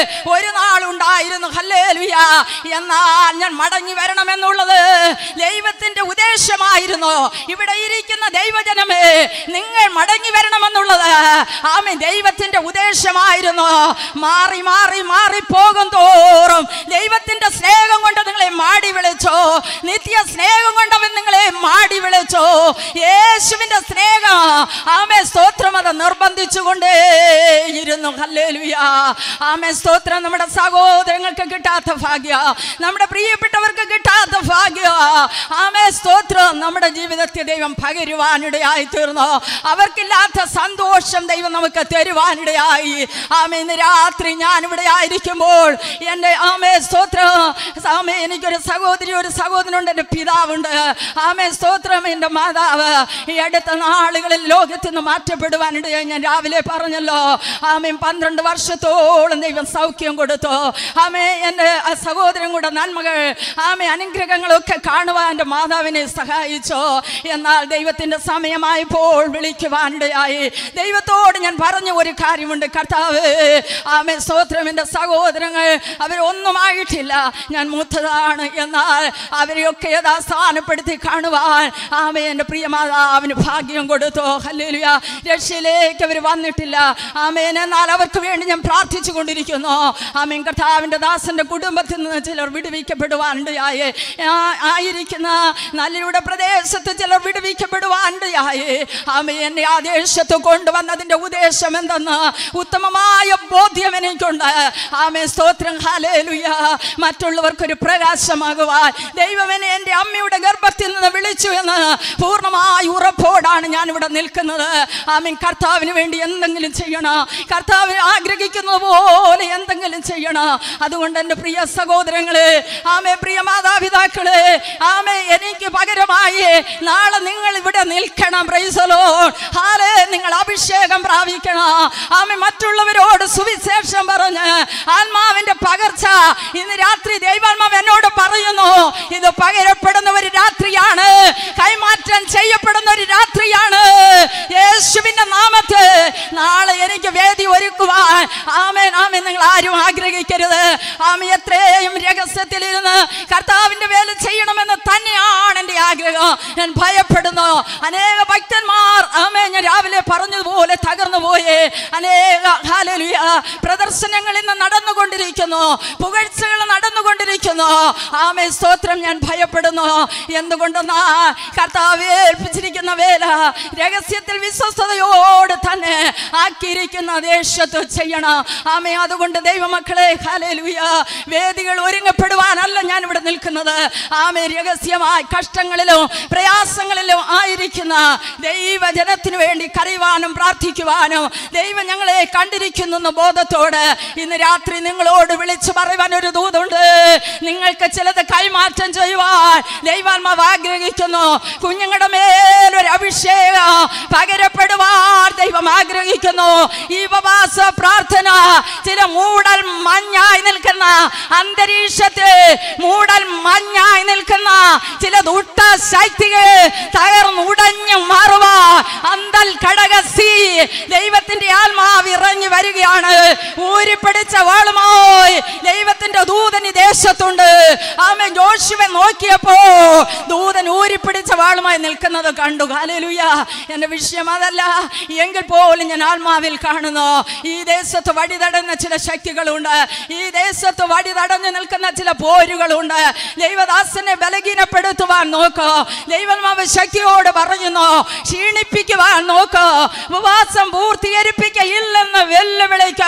ഒരു നാളുണ്ടായിരുന്നു ഹല്ലേലുയ എന്നാൽ ഞാൻ മടങ്ങി വരണമെന്നുള്ളത് ദൈവത്തിന്റെ ഉദ്ദേശമായിരുന്നു ഇവിടെ ഇരിക്കുന്ന ദൈവജനമേ നിങ്ങൾ മടങ്ങി വരണമെന്നുള്ളത് ആമേ ദൈവത്തിന്റെ ഉദ്ദേശമായിരുന്നു മാറി മാറി മാറി പോകും തോറും ദൈവത്തിന്റെ സ്നേഹം കൊണ്ട് നിങ്ങളെ മാടി വിളിച്ചോ നിത്യ സ്നേഹം കൊണ്ട് അവൻ നിങ്ങളെ മാടി വിളിച്ചോ യേശുവിന്റെ സ്നേഹം ആമേ സ്തോത്രം അത് നിർബന്ധിച്ചുകൊണ്ടേ ഇരുന്നു ഹല്ലേലൂയ ആമേ സ്തോത്രം നമ്മുടെ സഹോദരങ്ങൾക്ക് കിട്ടാത്ത ഭാഗ്യ നമ്മുടെ പ്രിയപ്പെട്ടവർക്ക് കിട്ടാത്ത ഭാഗ്യ ആമേ സ്തോത്രം നമ്മുടെ ജീവിതത്തെ ദൈവം പകരുവാനിടയായി തീർന്നു അവർക്കില്ലാത്ത സന്തോഷം ദൈവം നമുക്ക് തരുവാനിടയായി ആമേ ഇന്ന് രാത്രി ഞാൻ ഇവിടെ ആയിരിക്കുമ്പോൾ എൻ്റെ ആമേ സ്തോത്രം ആമേ എനിക്കൊരു സഹോദരി ഒരു സഹോദരനുണ്ട് എൻ്റെ പിതാവുണ്ട് ആമേ സ്തോത്രം എൻ്റെ മാതാവ് ഈ അടുത്ത നാളുകളിൽ ലോകത്ത് നിന്ന് മാറ്റപ്പെടുവാനിടയായി ഞാൻ രാവിലെ പറഞ്ഞല്ലോ ആമേ പന്ത്രണ്ട് വർഷത്തോളം ദൈവം സൗഖ്യം കൊടുത്തു ആമേ എൻ്റെ ആ സഹോദരൻ കൂടെ നന്മകൾ ആമേ അനുഗ്രഹങ്ങളൊക്കെ കാണുവാൻ എൻ്റെ മാതാവിനെ സഹായിച്ചു എന്നാൽ ദൈവത്തിൻ്റെ സമയമായപ്പോൾ വിളിക്കുവാനിടയായി ദൈവത്തോട് ഞാൻ പറഞ്ഞ ഒരു കാര്യമുണ്ട് കർത്താവ് ആമേ സ്തോത്രം എൻ്റെ സഹോദരങ്ങൾ അവരൊന്നുമായിട്ടില്ല ഞാൻ മൂത്തതാണ് എന്നാൽ അവരെയൊക്കെ യഥാസ്ഥാനപ്പെടുത്തി കാണുവാൻ ആമേ എൻ്റെ പ്രിയ മാതാവിന് ഭാഗ്യം കൊടുത്തു ഹല്ലേലൂയ രക്ഷയിലേക്ക് അവർ വന്നിട്ടില്ല ആമേൻ എന്നാൽ അവർക്ക് വേണ്ടി ഞാൻ പ്രാർത്ഥിച്ചു കൊണ്ടിരിക്കുന്നു ആമേൻ കർത്താവിൻ്റെ ദാസന്റെ കുടുംബത്തിൽ നിന്ന് ചിലർ വിടുവിക്കപ്പെടുവാനിടയായി ആ- ആയിരിക്കുന്ന നല്ലയുടെ പ്രദേശത്ത് ചിലർ വിടുവിക്കപ്പെടുവാനിടയായി ആമേ എന്നെ ആ ദേശത്ത് കൊണ്ടുവന്നതിൻ്റെ ഉദ്ദേശം എന്തെന്ന് ഉത്തമമായ ബോധ്യം എനിക്കുണ്ട് ആമേ സ്തോത്രം ഹാലേലുയ മറ്റുള്ളവർക്കൊരു പ്രകാശമാകുവാൻ ദൈവമെന്നെ എൻ്റെ അമ്മയുടെ ഗർഭത്തിൽ നിന്ന് വിളിച്ചു എന്ന് പൂർണ്ണമായ ഉറപ്പോടാണ് ഞാൻ ഇവിടെ നിൽക്കുന്നത് ആമീൻ കർത്താവിന് വേണ്ടി എന്തെങ്കിലും ചെയ്യണം കർത്താവ് ആഗ്രഹിക്കുന്നത് പോലെ എന്തെങ്കിലും ചെയ്യണം അതുകൊണ്ട് എൻ്റെ പ്രിയ സഹോദരങ്ങളെ ആമേ പ്രിയ മാതാപിതാക്കളെ ആമേ എനിക്ക് പകരമായി നാളെ നിങ്ങൾ ഇവിടെ നിൽക്കണം പ്രൈസലോ ഹാലേ നിങ്ങൾ അഭിഷേകം പ്രാപിക്കണം ആമേ മറ്റുള്ളവരോട് സുവിശേഷം പറഞ്ഞ് ആത്മാവിന്റെ പകർച്ച ഇന്ന് രാത്രി ദൈവാത്മാവ് എന്നോട് പറയുന്നു ഇത് പകരപ്പെടുന്ന ഒരു രാത്രിയാണ് കൈമാറ്റം ചെയ്യപ്പെടുന്ന ഒരു രാത്രിയാണ് യേശുവിന്റെ നാമത്തിൽ നാളെ എനിക്ക് വേദി ഒരുക്കുവാൻ ആമേൻ ആമേൻ നിങ്ങൾ ആരും ആഗ്രഹിക്കരുത് ആമേ എത്രയും രഹസ്യത്തിലിരുന്ന് കർത്താവിന്റെ വേല ചെയ്യണമെന്ന് തന്നെയാണ് എൻ്റെ ആഗ്രഹം ഞാൻ ഭയപ്പെടുന്നു അനേക ഭക്തന്മാർ ആമേ ഞാൻ രാവിലെ പറഞ്ഞതുപോലെ തകർന്നു പോയേ അനേക ഹാലലുയ പ്രദർശനങ്ങൾ ഇന്ന് നടന്നുകൊണ്ടിരിക്കുന്നു പുകഴ്ചകൾ നടന്നുകൊണ്ടിരിക്കുന്നു ആമേ സ്തോത്രം ഞാൻ ഭയപ്പെടുന്നു എന്തുകൊണ്ടെന്നാ കർത്താവ് ഏൽപ്പിച്ചിരിക്കുന്ന വേല രഹസ്യത്തിൽ വിശ്വസ്തയോട് തന്നെ ആക്കിയിരിക്കുന്ന ദേശത്ത് ചെയ്യണം ആമേ അതുകൊണ്ട് ദൈവമക്കളെ ഹാലേലുയ വേദികൾ ഒരുങ്ങപ്പെടുവാനല്ല ഞാൻ ഇവിടെ നിൽക്കുന്നത് ആമേ രഹസ്യമായി കഷ്ടങ്ങളിലും പ്രയാസങ്ങളിലും ആയിരിക്കുന്ന ദൈവജനത്തിനു വേണ്ടി കരയുവാനും പ്രാർത്ഥിക്കുവാനും ദൈവം ഞങ്ങളെ കണ്ടിരിക്കുന്നു എന്ന ബോധത്തോട് ഇന്ന് രാത്രി നിങ്ങളോട് വിളിച്ചു പറയുവാൻ ഒരു ദൂതുണ്ട് നിങ്ങൾക്ക് ചിലത് കൈമാറ്റം ചെയ്യുവാൻ ദൈവാത്മാവ് ആഗ്രഹിക്കുന്നു കുഞ്ഞുങ്ങളുടെ മേലൊരു അഭിഷേകം പകരപ്പെടുവാൻ ദൈവം ആഗ്രഹിക്കുന്നു ഈ ഉപവാസ പ്രാർത്ഥന ചില മൂടൽ മഞ്ഞായി നിൽക്കുന്ന അന്തരീക്ഷത്തിൽ മൂടൽ മഞ്ഞായി നിൽക്കുന്ന ചില ദുഷ്ട ശക്തികൾ തകർന്നുടഞ്ഞു മാറുക അന്തൽ കടകസി ദൈവത്തിന്റെ ആത്മാവ് ഇറങ്ങി വരികയാണ് ഊരിപ്പിടിച്ച വാളുമായി ദൈവത്തിന്റെ ദൂതൻ ഈ ദേശത്തുണ്ട് ആമേ ജോഷുവെ നോക്കിയപ്പോ ദൂതൻ ഊരിപ്പിടിച്ച വാളുമായി നിൽക്കുന്നത് കണ്ടു ഹാലലുയ എന്റെ വിഷയം അതല്ല എങ്കിൽ പോലും ഞാൻ ആത്മാവിൽ കാണുന്നു ഈ ദേശത്ത് വഴി തടഞ്ഞ ചില ശക്തികളുണ്ട് ഈ ദേശത്ത് വഴി തടഞ്ഞു നിൽക്കുന്ന ചില പോരുകളുണ്ട് ദൈവദാസനെ ബലഹീനപ്പെടുത്തുവാൻ നോക്കോ ദൈവമാവ് ശക്തിയോട് പറയുന്നു ക്ഷീണിപ്പിക്കുവാൻ നോക്കോ ഉപവാസം പൂർത്തീകരിപ്പിക്കയില്ലെന്ന് വെല്ലുവിളിക്കോ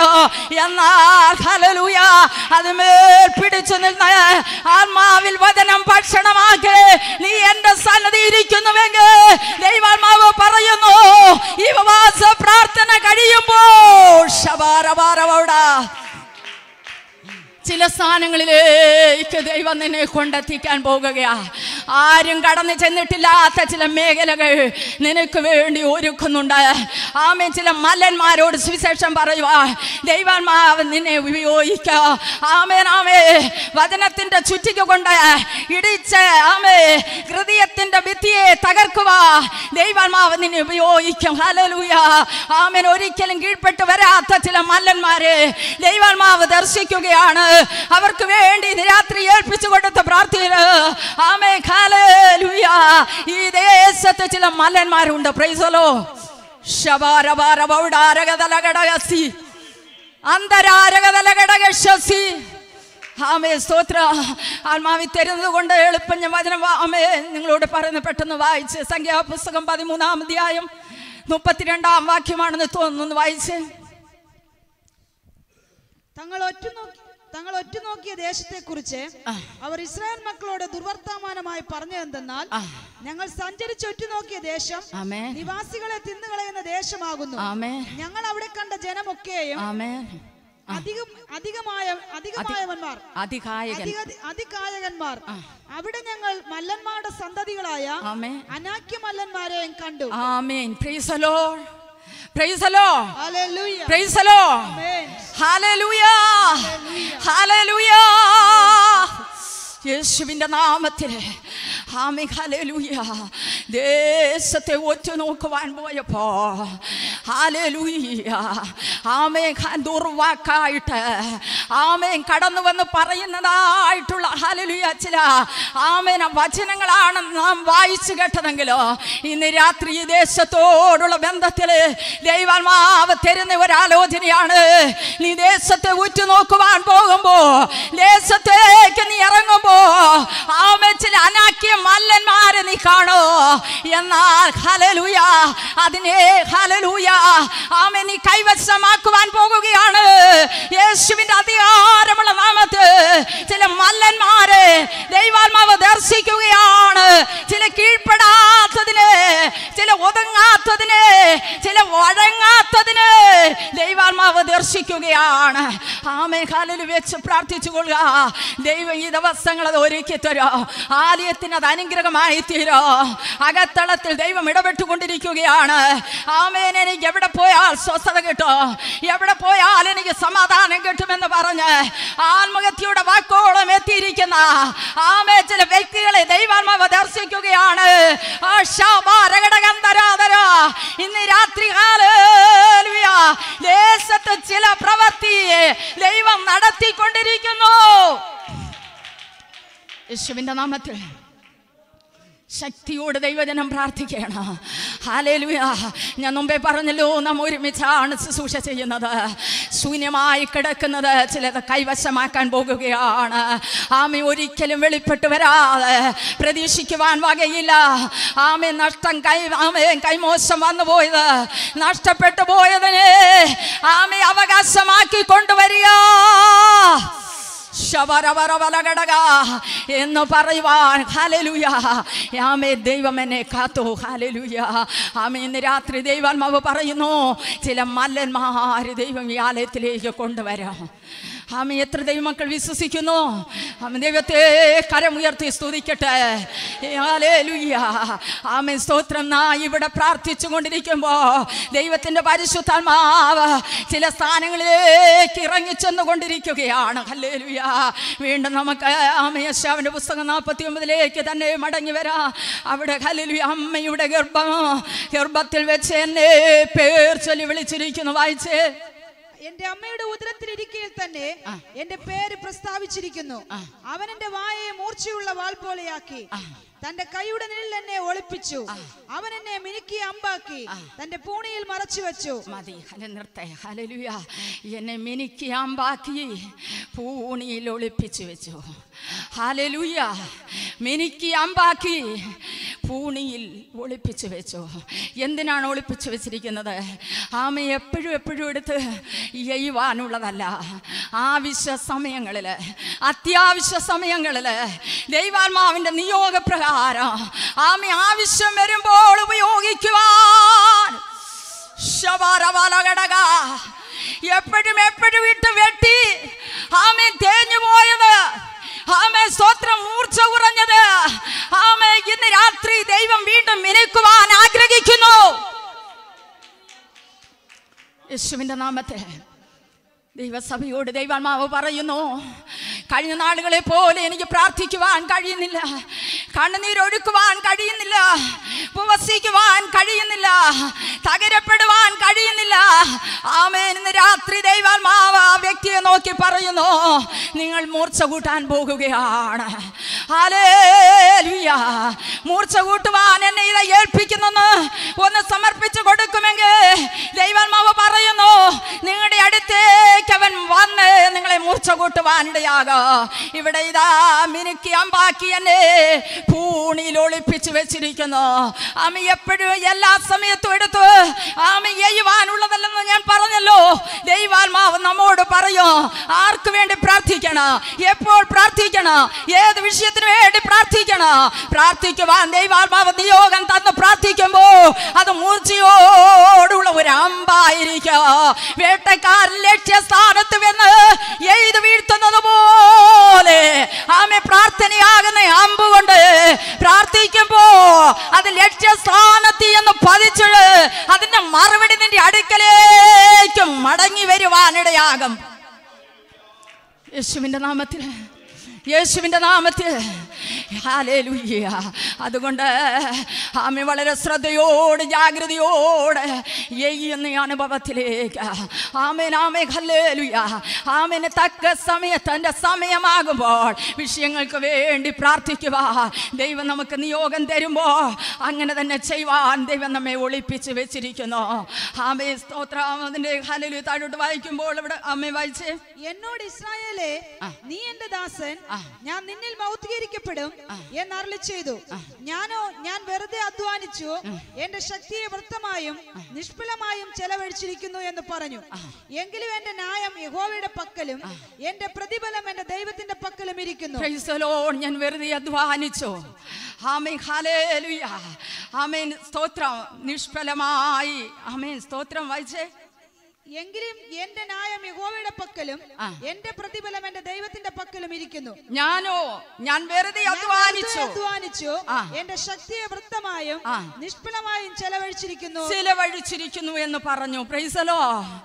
എന്നാൽ ഹലലൂയ അതുമേൽ പിടിച്ചു നിന്ന് ആത്മാവിൽ വചനം ഭക്ഷണമാക്കി നീ എന്റെ സന്നദ്ധി ഇരിക്കുന്നുവെങ്കിൽ ദൈവാത്മാവ് പറയുന്നു ഈ ഉപവാസ പ്രാർത്ഥന കഴിയുമ്പോൾ ശബാരബാരവോടാ ചില സ്ഥാനങ്ങളിലേക്ക് ദൈവം നിന്നെ കൊണ്ടെത്തിക്കാൻ പോകുകയാ ആരും കടന്നു ചെന്നിട്ടില്ലാത്ത ചില മേഖലകൾ നിനക്ക് വേണ്ടി ഒരുക്കുന്നുണ്ട് ആമേ ചില മല്ലന്മാരോട് സുവിശേഷം പറയുക ദൈവാത്മാവ് നിന്നെ ഉപയോഗിക്കുക ആമേൻ ആമേ വചനത്തിന്റെ ചുറ്റിക കൊണ്ട് ഇടിച്ച് ആമേ ഹൃദയത്തിന്റെ ഭിത്തിയെ തകർക്കുക ദൈവാത്മാവ് നിന്നെ ഉപയോഗിക്കും ഹല്ലേലൂയ ആമേൻ ഒരിക്കലും കീഴ്പ്പെട്ട് വരാത്ത ചില മല്ലന്മാരെ ദൈവാത്മാവ് ദർശിക്കുകയാണ് അവർക്ക് വേണ്ടി ഇന്ന് രാത്രി ഏൽപ്പിച്ചു കൊടുത്ത പ്രാർത്ഥന ആമേ ഹല്ലേലൂയ ഈ ദേശത്ത് ചില മല്ലന്മാരുണ്ട് പ്രൈസലോ ശബാരബാരബൗഡാരകതലകടകസി അന്തരാരകതലകടകശസി ആമേ സ്തോത്ര ആത്മാവി തരുന്നത് കൊണ്ട് എളുപ്പം ഞാൻ വചനം വാ- ആമേ നിങ്ങളോട് പറയുന്ന പെട്ടെന്ന് വായിച്ച് സംഖ്യാപുസ്തകം പതിമൂന്നാം അധ്യായം മുപ്പത്തിരണ്ടാം വാക്യമാണെന്ന് തോന്നുന്നു വായിച്ച് തങ്ങൾ ഒറ്റുനോക്കി തങ്ങൾ ഒറ്റുനോക്കിയ ദേശത്തെ കുറിച്ച് അവർ ഇസ്രായേൽ മക്കളോട് ദുർവർത്തമാനമായി പറഞ്ഞതെന്തെന്നാൽ ഞങ്ങൾ സഞ്ചരിച്ച് ഒറ്റുനോക്കിയ ദേശം ആമേൻ നിവാസികളെ തിന്നുകളയുന്ന ദേശമാകുന്നു ആമേൻ ഞങ്ങൾ അവിടെ കണ്ട ജനമൊക്കെയും ആമേൻ അധികം അധികമായ അധികമായവന്മാർ അധികായകൻ അധിക അധികായകന്മാർ അവിടെ ഞങ്ങൾ മല്ലന്മാരുടെ സന്തതികളായ ആമേൻ അനാക്യ മല്ലന്മാരെയും കണ്ടു amen praise the Lord praise the Lord hallelujah. Praise the Lord amen. Hallelujah hallelujah യേശുവിന്റെ നാമത്തിൽ ആമേ ഹല്ലേലൂയ ദേശത്തെ ഒറ്റ നോക്കുവാൻ പോയപ്പോ ഹല്ലേലൂയ ആമേ ദുർവാക്കായിട്ട് ആമേൻ കടന്നു വന്ന് പറയുന്നതായിട്ടുള്ള ഹല്ലേലൂയ ചില ആമേന വചനങ്ങളാണ് നാം വായിച്ചു കേട്ടതെങ്കിലോ ഇന്ന് രാത്രി ഈ ദേശത്തോടുള്ള ബന്ധത്തിൽ ദൈവാത്മാവ് തരുന്ന ഒരാലോചനയാണ് നീ ദേശത്തെ ഉറ്റുനോക്കുവാൻ പോകുമ്പോ ദേശത്തേക്ക് നീ ഇറങ്ങുമ്പോ ആമേ ചില അനാക്കിയ മല്ലന്മാരെ നീ കാണോ എന്നാൽ ഹലലൂയ അതിനെ ഹലലൂയ ആമേ നീ കൈവശമാക്കുവാൻ പോകുകയാണ് യേശുവിന്റെ അധികാരമുള്ള നാമത്ത് ചില മല്ലന്മാരെ ദൈവാത്മാവ് ദർശിക്കുകയാണ് ചില കീഴ്പ്പെടാത്തതിന് ചില ഒതുങ്ങാത്തതിന് ചില വഴങ്ങാത്തതിന് ദൈവാത്മാവ് ദർശിക്കുകയാണ് ആമേ കാലിൽ വെച്ച് പ്രാർത്ഥിച്ചു കൊള്ളുക ദൈവം ഈ ദിവസങ്ങൾ അത് ഒരുക്കി തരോ ആലയത്തിന് അത് അനുഗ്രഹമായി തീരോ അകത്തളത്തിൽ ദൈവം ഇടപെട്ടുകൊണ്ടിരിക്കുകയാണ് ആമേൻ എനിക്ക് എവിടെ പോയാൽ സ്വസ്ഥത കിട്ടും എവിടെ പോയാൽ എനിക്ക് സമാധാനം കിട്ടുമെന്ന് പറഞ്ഞ് ആത്മഹത്യയുടെ വാക്കോളം എത്തിയിരിക്കുന്ന ആമേ ചില വ്യക്തികളെ ദൈവാത്മാവ് ദർശിക്കുകയാണ് ആ ശാപാരകടകന്തരാതര ഇന്ന് രാത്രി ഹല്ലേലൂയ ദേശത്ത് ചില പ്രവൃത്തി ദൈവം നടത്തിക്കൊണ്ടിരിക്കുന്നു യേശുവിന്റെ നാമത്തിൽ ശക്തിയോട് ദൈവജനം പ്രാർത്ഥിക്കണം ഹാലേലുയ ഞാൻ മുമ്പേ പറഞ്ഞല്ലോ നാം ഒരുമിച്ചാണ് ശുശ്രൂഷ ചെയ്യുന്നത് ശൂന്യമായി കിടക്കുന്നത് ചിലത് കൈവശമാക്കാൻ പോകുകയാണ് ആമി ഒരിക്കലും വെളിപ്പെട്ട് വരാതെ പ്രതീക്ഷിക്കുവാൻ വകയില്ല ആമി നഷ്ടം കൈ ആമേ കൈമോശം വന്നു പോയത് നഷ്ടപ്പെട്ടു പോയതിനെ ആമി അവകാശമാക്കി കൊണ്ടുവരിക ശബരബരബലഘടക എന്ന് പറയുവാൻ ഹാലലുയ ആമേ ദൈവം എന്നെ കാത്തു ഹാലലുയ ആമേ ഇന്ന് രാത്രി ദൈവാത്മാവ് പറയുന്നു ചില മല്ലന്മാര് ദൈവം ഈ ആലയത്തിലേക്ക് കൊണ്ടുവരാം ആമ എത്ര ദൈവമക്കൾ വിശ്വസിക്കുന്നു ആമ ദൈവത്തെ കരമുയർത്തി സ്തുതിക്കട്ടെ ഹല്ലേലൂയ. ആമേ സ്തോത്രം നാ ഇവിടെ പ്രാർത്ഥിച്ചു കൊണ്ടിരിക്കുമ്പോ ദൈവത്തിന്റെ പരിശുദ്ധാത്മാവ് ചില സ്ഥാനങ്ങളിലേക്ക് ഇറങ്ങിച്ചെന്നു കൊണ്ടിരിക്കുകയാണ് ഹല്ലേലൂയ വീണ്ടും നമുക്ക് ആമയശാവിന്റെ പുസ്തകം നാൽപ്പത്തി ഒമ്പതിലേക്ക് തന്നെ മടങ്ങി വരാ അവിടെ ഹല്ലേലൂയ അമ്മയുടെ ഗർഭം ഗർഭത്തിൽ വെച്ച് എന്നെ പേർ ചൊല്ലി വിളിച്ചിരിക്കുന്നു വായിച്ചേ എന്റെ അമ്മയുടെ ഉദരത്തിലിരിക്കയിൽ തന്നെ എന്റെ പേര് പ്രസ്താവിച്ചിരിക്കുന്നു അവൻ എന്റെ വായയെ മൂർച്ചയുള്ള വാൾ പോലെയാക്കി തന്റെ കൈയുടെ നിഴലിൽ എന്നെ ഒളിപ്പിച്ചു അവൻ എന്നെ മിനുക്കി അമ്പാക്കി തന്റെ പൂണിയിൽ മറച്ചു വെച്ചു മതി അല്ല നിർത്തേ ഹലലുയ എന്നെ മിനുക്കി അമ്പാക്കി പൂണിയിൽ ഒളിപ്പിച്ചു വെച്ചു ഹലലുയ മിനുക്കി അമ്പാക്കി പൂണിയിൽ ഒളിപ്പിച്ചു വെച്ചു എന്തിനാണ് ഒളിപ്പിച്ചു വെച്ചിരിക്കുന്നത് ആമ എപ്പോഴും എപ്പോഴും എടുത്ത് എയ്യുവാനുള്ളതല്ല ആവശ്യ സമയങ്ങളിൽ അത്യാവശ്യ സമയങ്ങളിൽ ദൈവാത്മാവിൻ്റെ നിയോഗപ്രകാരം ആമ ആവശ്യം വരുമ്പോൾ ഉപയോഗിക്കുവാൻ ശബരബലഘടക. എപ്പോഴും എപ്പോഴും ഇട്ട് വെട്ടി ആമേ തേഞ്ഞു പോയത് ആമേ സ്തോത്രം മൂർച്ച കുറഞ്ഞത് ആമേ യേശുവിൻ്റെ നാമത്തിൽ ദൈവസഭയോട് ദൈവാത്മാവ് പറയുന്നു കഴിഞ്ഞ നാളുകളെ പോലെ എനിക്ക് പ്രാർത്ഥിക്കുവാൻ കഴിയുന്നില്ല കണ്ണുനീരൊഴുക്കുവാൻ കഴിയുന്നില്ല ഉപവസിക്കുവാൻ കഴിയുന്നില്ല തകരപ്പെടുവാൻ കഴിയുന്നില്ല ആമേൻ ഇന്ന് രാത്രി ദൈവാത്മാവ് ആ വ്യക്തിയെ നോക്കി പറയുന്നു നിങ്ങൾ മൂർച്ച കൂട്ടാൻ പോകുകയാണ് ഹല്ലേലൂയ. മൂർച്ച കൂട്ടുവാൻ എന്നെ ഇത് ഏൽപ്പിക്കുന്നെന്ന് ഒന്ന് സമർപ്പിച്ചു കൊടുക്കുമെങ്കിൽ ദൈവാത്മാവ് പറയുന്നു നിങ്ങളുടെ അടുത്തേക്ക് അവൻ വന്ന് നിങ്ങളെ മൂർച്ച കൂട്ടുവാൻ ഇടയാകാ ഇവിടെ ഇതാ മിനുക്കി അമ്പാക്കി എന്നെ പൂണിയിൽ ഒളിപ്പിച്ചു വെച്ചിരിക്കുന്നു ആമി എപ്പോഴും എല്ലാ സമയത്തും എടുത്ത് ആമി എയ്യുവാനുള്ളതല്ലെന്ന് ഞാൻ പറഞ്ഞല്ലോ ദൈവാത്മാവ് നമ്മോട് പറയും ആർക്ക് വേണ്ടി പ്രാർത്ഥിക്കണം എപ്പോൾ പ്രാർത്ഥിക്കണം ഏത് വിഷയത്തിന് വേണ്ടി പ്രാർത്ഥിക്കണം പ്രാർത്ഥിക്കുവാൻ ദൈവാത്മാവ് നിയോഗം തന്ന് പ്രാർത്ഥിക്കുമ്പോ അത് മൂർച്ചയോടുള്ള ഒരു അമ്പായിരിക്കും വേട്ടക്കാരൻ ലക്ഷ്യസ്ഥാനത്ത് വെന്ന് എഴുതി വീഴ്ത്തുന്നത് പോലെ ആമെ പ്രാർത്ഥനയാകുന്ന അമ്പ് കൊണ്ട് പ്രാർത്ഥിക്കുമ്പോ അത് ലക്ഷ്യസ്ഥാനത്ത് എന്ന് പതിച്ച് അതിന്റെ മറുപടി നിന്റെ അടുക്കലേക്ക് മടങ്ങി വരുവാനിടയാകും യേശുവിന്റെ നാമത്തിൽ യേശുവിൻ്റെ നാമത്തിൽ ഹാലേലൂയ്യ അതുകൊണ്ട് ആമി വളരെ ശ്രദ്ധയോട് ജാഗ്രതയോടെ എയ്യുന്ന ഈ അനുഭവത്തിലേക്ക് ആമേൻ ആമേ ഹല്ലേലൂയ ആമേന് തക്ക സമയത്ത് എൻ്റെ സമയമാകുമ്പോൾ വിഷയങ്ങൾക്ക് വേണ്ടി പ്രാർത്ഥിക്കുക ദൈവം നമുക്ക് നിയോഗം തരുമ്പോൾ അങ്ങനെ തന്നെ ചെയ്യുവാൻ ദൈവം നമ്മെ ഒളിപ്പിച്ച് വെച്ചിരിക്കുന്നു ആമേ സ്തോത്രം അതിൻ്റെ ഹലലു താഴോട്ട് വായിക്കുമ്പോൾ ഇവിടെ അമ്മ വായിച്ചേ എന്നോട് ഇസ്രായേലേ നീ എന്റെ ദാസൻ ഞാൻ നിന്നിൽ മൗത്രീകരിക്കപ്പെടും എന്നരളി ചെയ്തു ഞാനോ ഞാൻ വെറുതെ അധ്വാനിച്ചു എന്റെ ശക്തിയെ വൃത്തമായും നിഷ്ഫലമായും ചെലവഴിച്ചിരിക്കുന്നു എന്ന് പറഞ്ഞു എങ്കിലും എന്റെ ന്യായം യഹോവയുടെ പക്കലും എന്റെ പ്രതിഫലം എന്റെ ദൈവത്തിന്റെ പക്കലും ഇരിക്കുന്നു Praise the Lord. ഞാൻ വെറുതെ അധ്വാനിച്ചു ആമേൻ ഹാലേലുയ ആമേൻ സ്തോത്രം നിഷ്ഫലമായി ആമേൻ സ്തോത്രം വായിച്ചേ എങ്കിലും എന്റെ ന്യായം യഹോവയുടെ പക്കലും എന്റെ പ്രതിഫലം എന്റെ ദൈവത്തിന്റെ പക്കലും ഇരിക്കുന്നു ഞാനോ ഞാൻ വെറുതെ ഞാൻ അധ്വാനിച്ചു വെറുതെ അധ്വാനിച്ചു ആ. എന്റെ ശക്തിയെ വൃത്തമായും ആ. നിഷ്ഫലമായും ചെലവഴിച്ചിരിക്കുന്നു ചിലവഴിച്ചിരിക്കുന്നു എന്ന് പറഞ്ഞു പ്രൈസലോ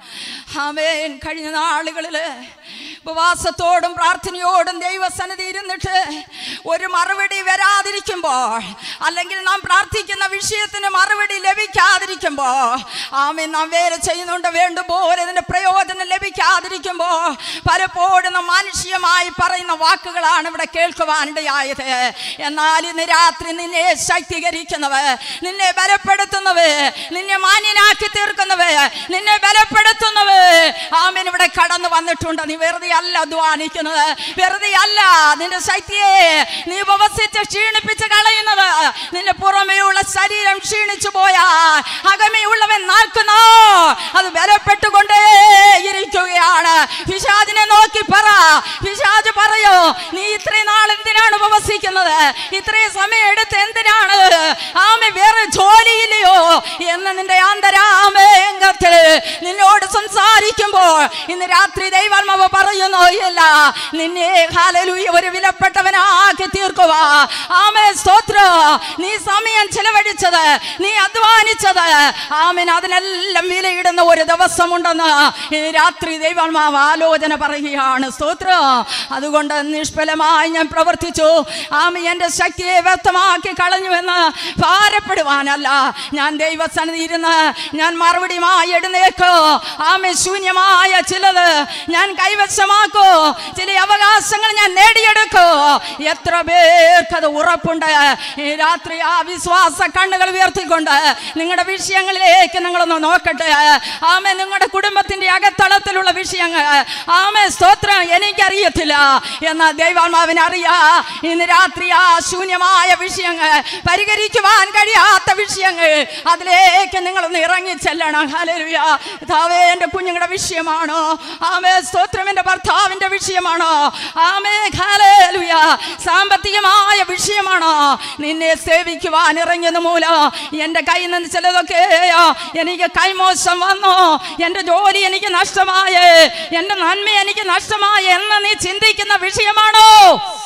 ആമേൻ കഴിഞ്ഞ നാളുകളില് ഉപവാസത്തോടും പ്രാർത്ഥനയോടും ദൈവസന്നിധി ഇരുന്നിട്ട് ഒരു മറുപടി വരാതിരിക്കുമ്പോൾ അല്ലെങ്കിൽ നാം പ്രാർത്ഥിക്കുന്ന വിഷയത്തിന് മറുപടി ലഭിക്കാതിരിക്കുമ്പോൾ ആമേൻ നാം വേല ചെയ്യുന്നുണ്ട് വേണ്ടുപോലെ ഇതിന്റെ പ്രയോജനം ലഭിക്കാതിരിക്കുമ്പോൾ പലപ്പോഴും നാം മാനുഷികമായി പറയുന്ന വാക്കുകളാണ് ഇവിടെ കേൾക്കുവാനിടയായത് എന്നാൽ ഇന്ന് രാത്രി നിന്നെ ശക്തീകരിക്കുന്നവർ നിന്നെ ബലപ്പെടുത്തുന്നവർ നിന്നെ മാന്യനാക്കി തീർക്കുന്നവർ നിന്നെ ബലപ്പെടുത്തുന്നവർ ആമീൻ ഇവിടെ കടന്നു വന്നിട്ടുണ്ട് നീ വെറുതെ അല്ല അധ്വാനിക്കുന്നത് വെറുതെ അല്ല നിന്റെ ശക്തിയെ നീ ഉപവസിച്ച് ക്ഷീണിപ്പിച്ച് കളയുന്നത് നിന്റെ പുറമേയുള്ള ശരീരം ക്ഷീണിച്ചു പോയാ അകമയുള്ളവൻ നാൽക്കുന്നോ അത് ബലപ്പെട്ടുകൊണ്ടേ ഇരിക്കുകയാണ് പിശാദിനെ നോക്കി പറ പിശാജ് പറയോ നീ ഇത്രയും നാൾ എന്തിനാണ് ഉപവസിക്കുന്നത് ഇത്രയും സമയം എടുത്ത് എന്തിനാണ് ആമെ വേറെ ജോലിയില്ലയോ എന്ന് നിന്റെ അന്തരാമേങ്കത്തിൽ നിന്നോട് സംസാരിക്കുമ്പോൾ ഇന്ന് രാത്രി ദൈവാത്മാവ് പറയുന്നു ഇല്ല നിന്നെ ഹാലലൂയ ഒരു വിലപ്പെട്ടവനാക്കി തീർക്കുക ആമേ സ്തോത്ര നീ സമയം ചെലവഴിച്ചത് നീ അധ്വാനിച്ചത് ആമൻ അതിനെല്ലാം വിലയിടുന്ന ഒരു ദിവസമുണ്ടെന്ന് ഈ രാത്രി ദൈവാത്മാവ് ആലോചന പറയുകയാണ് സ്തോത്ര അതുകൊണ്ട് നിഷ്ഫലമായി ഞാൻ പ്രവർത്തിച്ചു ആമ എൻ്റെ ശക്തിയെ വ്യക്തമാക്കി കളഞ്ഞുവെന്ന് ഭാരപ്പെടുവാനല്ല ഞാൻ ദൈവസന്നിധി ഇരുന്ന് ഞാൻ മറുപടിയുമായി എഴുന്നേക്കോ ആമ ശൂന്യമായ ചിലത് ഞാൻ കൈവശമാക്കോ ചില അവകാശങ്ങൾ ഞാൻ നേടിയെടുക്കോ എത്ര പേർക്കത് ഉറപ്പുണ്ട് ഈ രാത്രി ആ വിശ്വാസ കണ്ണുകൾ ഉയർത്തിക്കൊണ്ട് നിങ്ങളുടെ വിഷയങ്ങളിലേക്ക് നിങ്ങളൊന്ന് നോക്കട്ടെ ആമ നിങ്ങളുടെ കുടുംബത്തിന്റെ അകത്തളത്തിലുള്ള വിഷയങ്ങൾ ആമ സ്തോത്രം എനിക്കറിയത്തില്ല എന്നാൽ ദൈവാത്മാവിന് അറിയാ ഇന്ന് രാത്രി ആ ശൂന്യമായ വിഷയങ്ങൾ പരിഹരിക്കുവാൻ കഴിയാത്ത വിഷയങ്ങൾ അതിലേക്ക് നിങ്ങളൊന്ന് ഇറങ്ങി ചെല്ലണം ഹല്ലേലൂയ കർത്താവേ എൻ്റെ കുഞ്ഞുങ്ങളുടെ വിഷയമാണോ ആമേ സ്തോത്രം എൻ്റെ ഭർത്താവിൻ്റെ വിഷയമാണോ ആമേ ഹല്ലേലൂയ സാമ്പത്തികമായ വിഷയമാണോ നിന്നെ സേവിക്കുവാൻ ഇറങ്ങിയത് മൂലം എൻ്റെ കയ്യിൽ നിന്ന് ചിലതൊക്കെ എനിക്ക് കൈമോശം വന്നു എൻ്റെ ജോലി എനിക്ക് നഷ്ടമായി എൻ്റെ നന്മ എനിക്ക് നഷ്ടമായി എന്ന് നീ ചിന്തിക്കുന്ന വിഷയമാണോ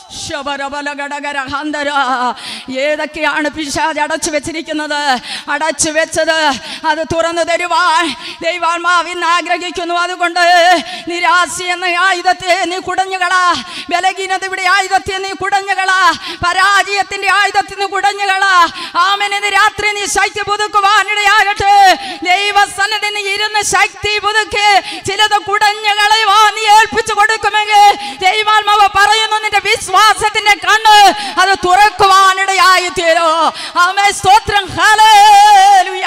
ശബരബലഘടകരഹന്തര. ഏതൊക്കെയാണ് പിശാജ് അടച്ചു വെച്ചിരിക്കുന്നത് അടച്ചു വെച്ചത് അത് തുറന്നു തരുവാൻ ദൈവാത്മാവ് ഇന്ന് ആഗ്രഹിക്കുന്നു അതുകൊണ്ട് നിരാശ എന്ന ആയുധത്തെ നീ കുടഞ്ഞുകളാ ബലഹീനതയുടെ ആയുധത്തെ നീ കുടഞ്ഞുകളാ പരാജയത്തിന്റെ ആയുധത്തിൽ നീ കുടഞ്ഞുകളാ ആമനിന്ന് രാത്രി നീ ശക്തി പുതുക്കുവാനിടയാകട്ടെ ദൈവസന്നിധി നീ ഇരുന്ന് ശക്തി പുതുക്കി ചിലത് കുടഞ്ഞുകളയുവാ നീ ഏൽപ്പിച്ചു കൊടുക്കുമെങ്കിൽ ദൈവാത്മാവ് പറയുന്നു നിന്റെ വിശ്വാസത്തിന്റെ കണ്ണ് അത് തുറക്കുവാനിടയായി തീരോ ആമേ സ്തോത്രം ഹല്ലേലൂയ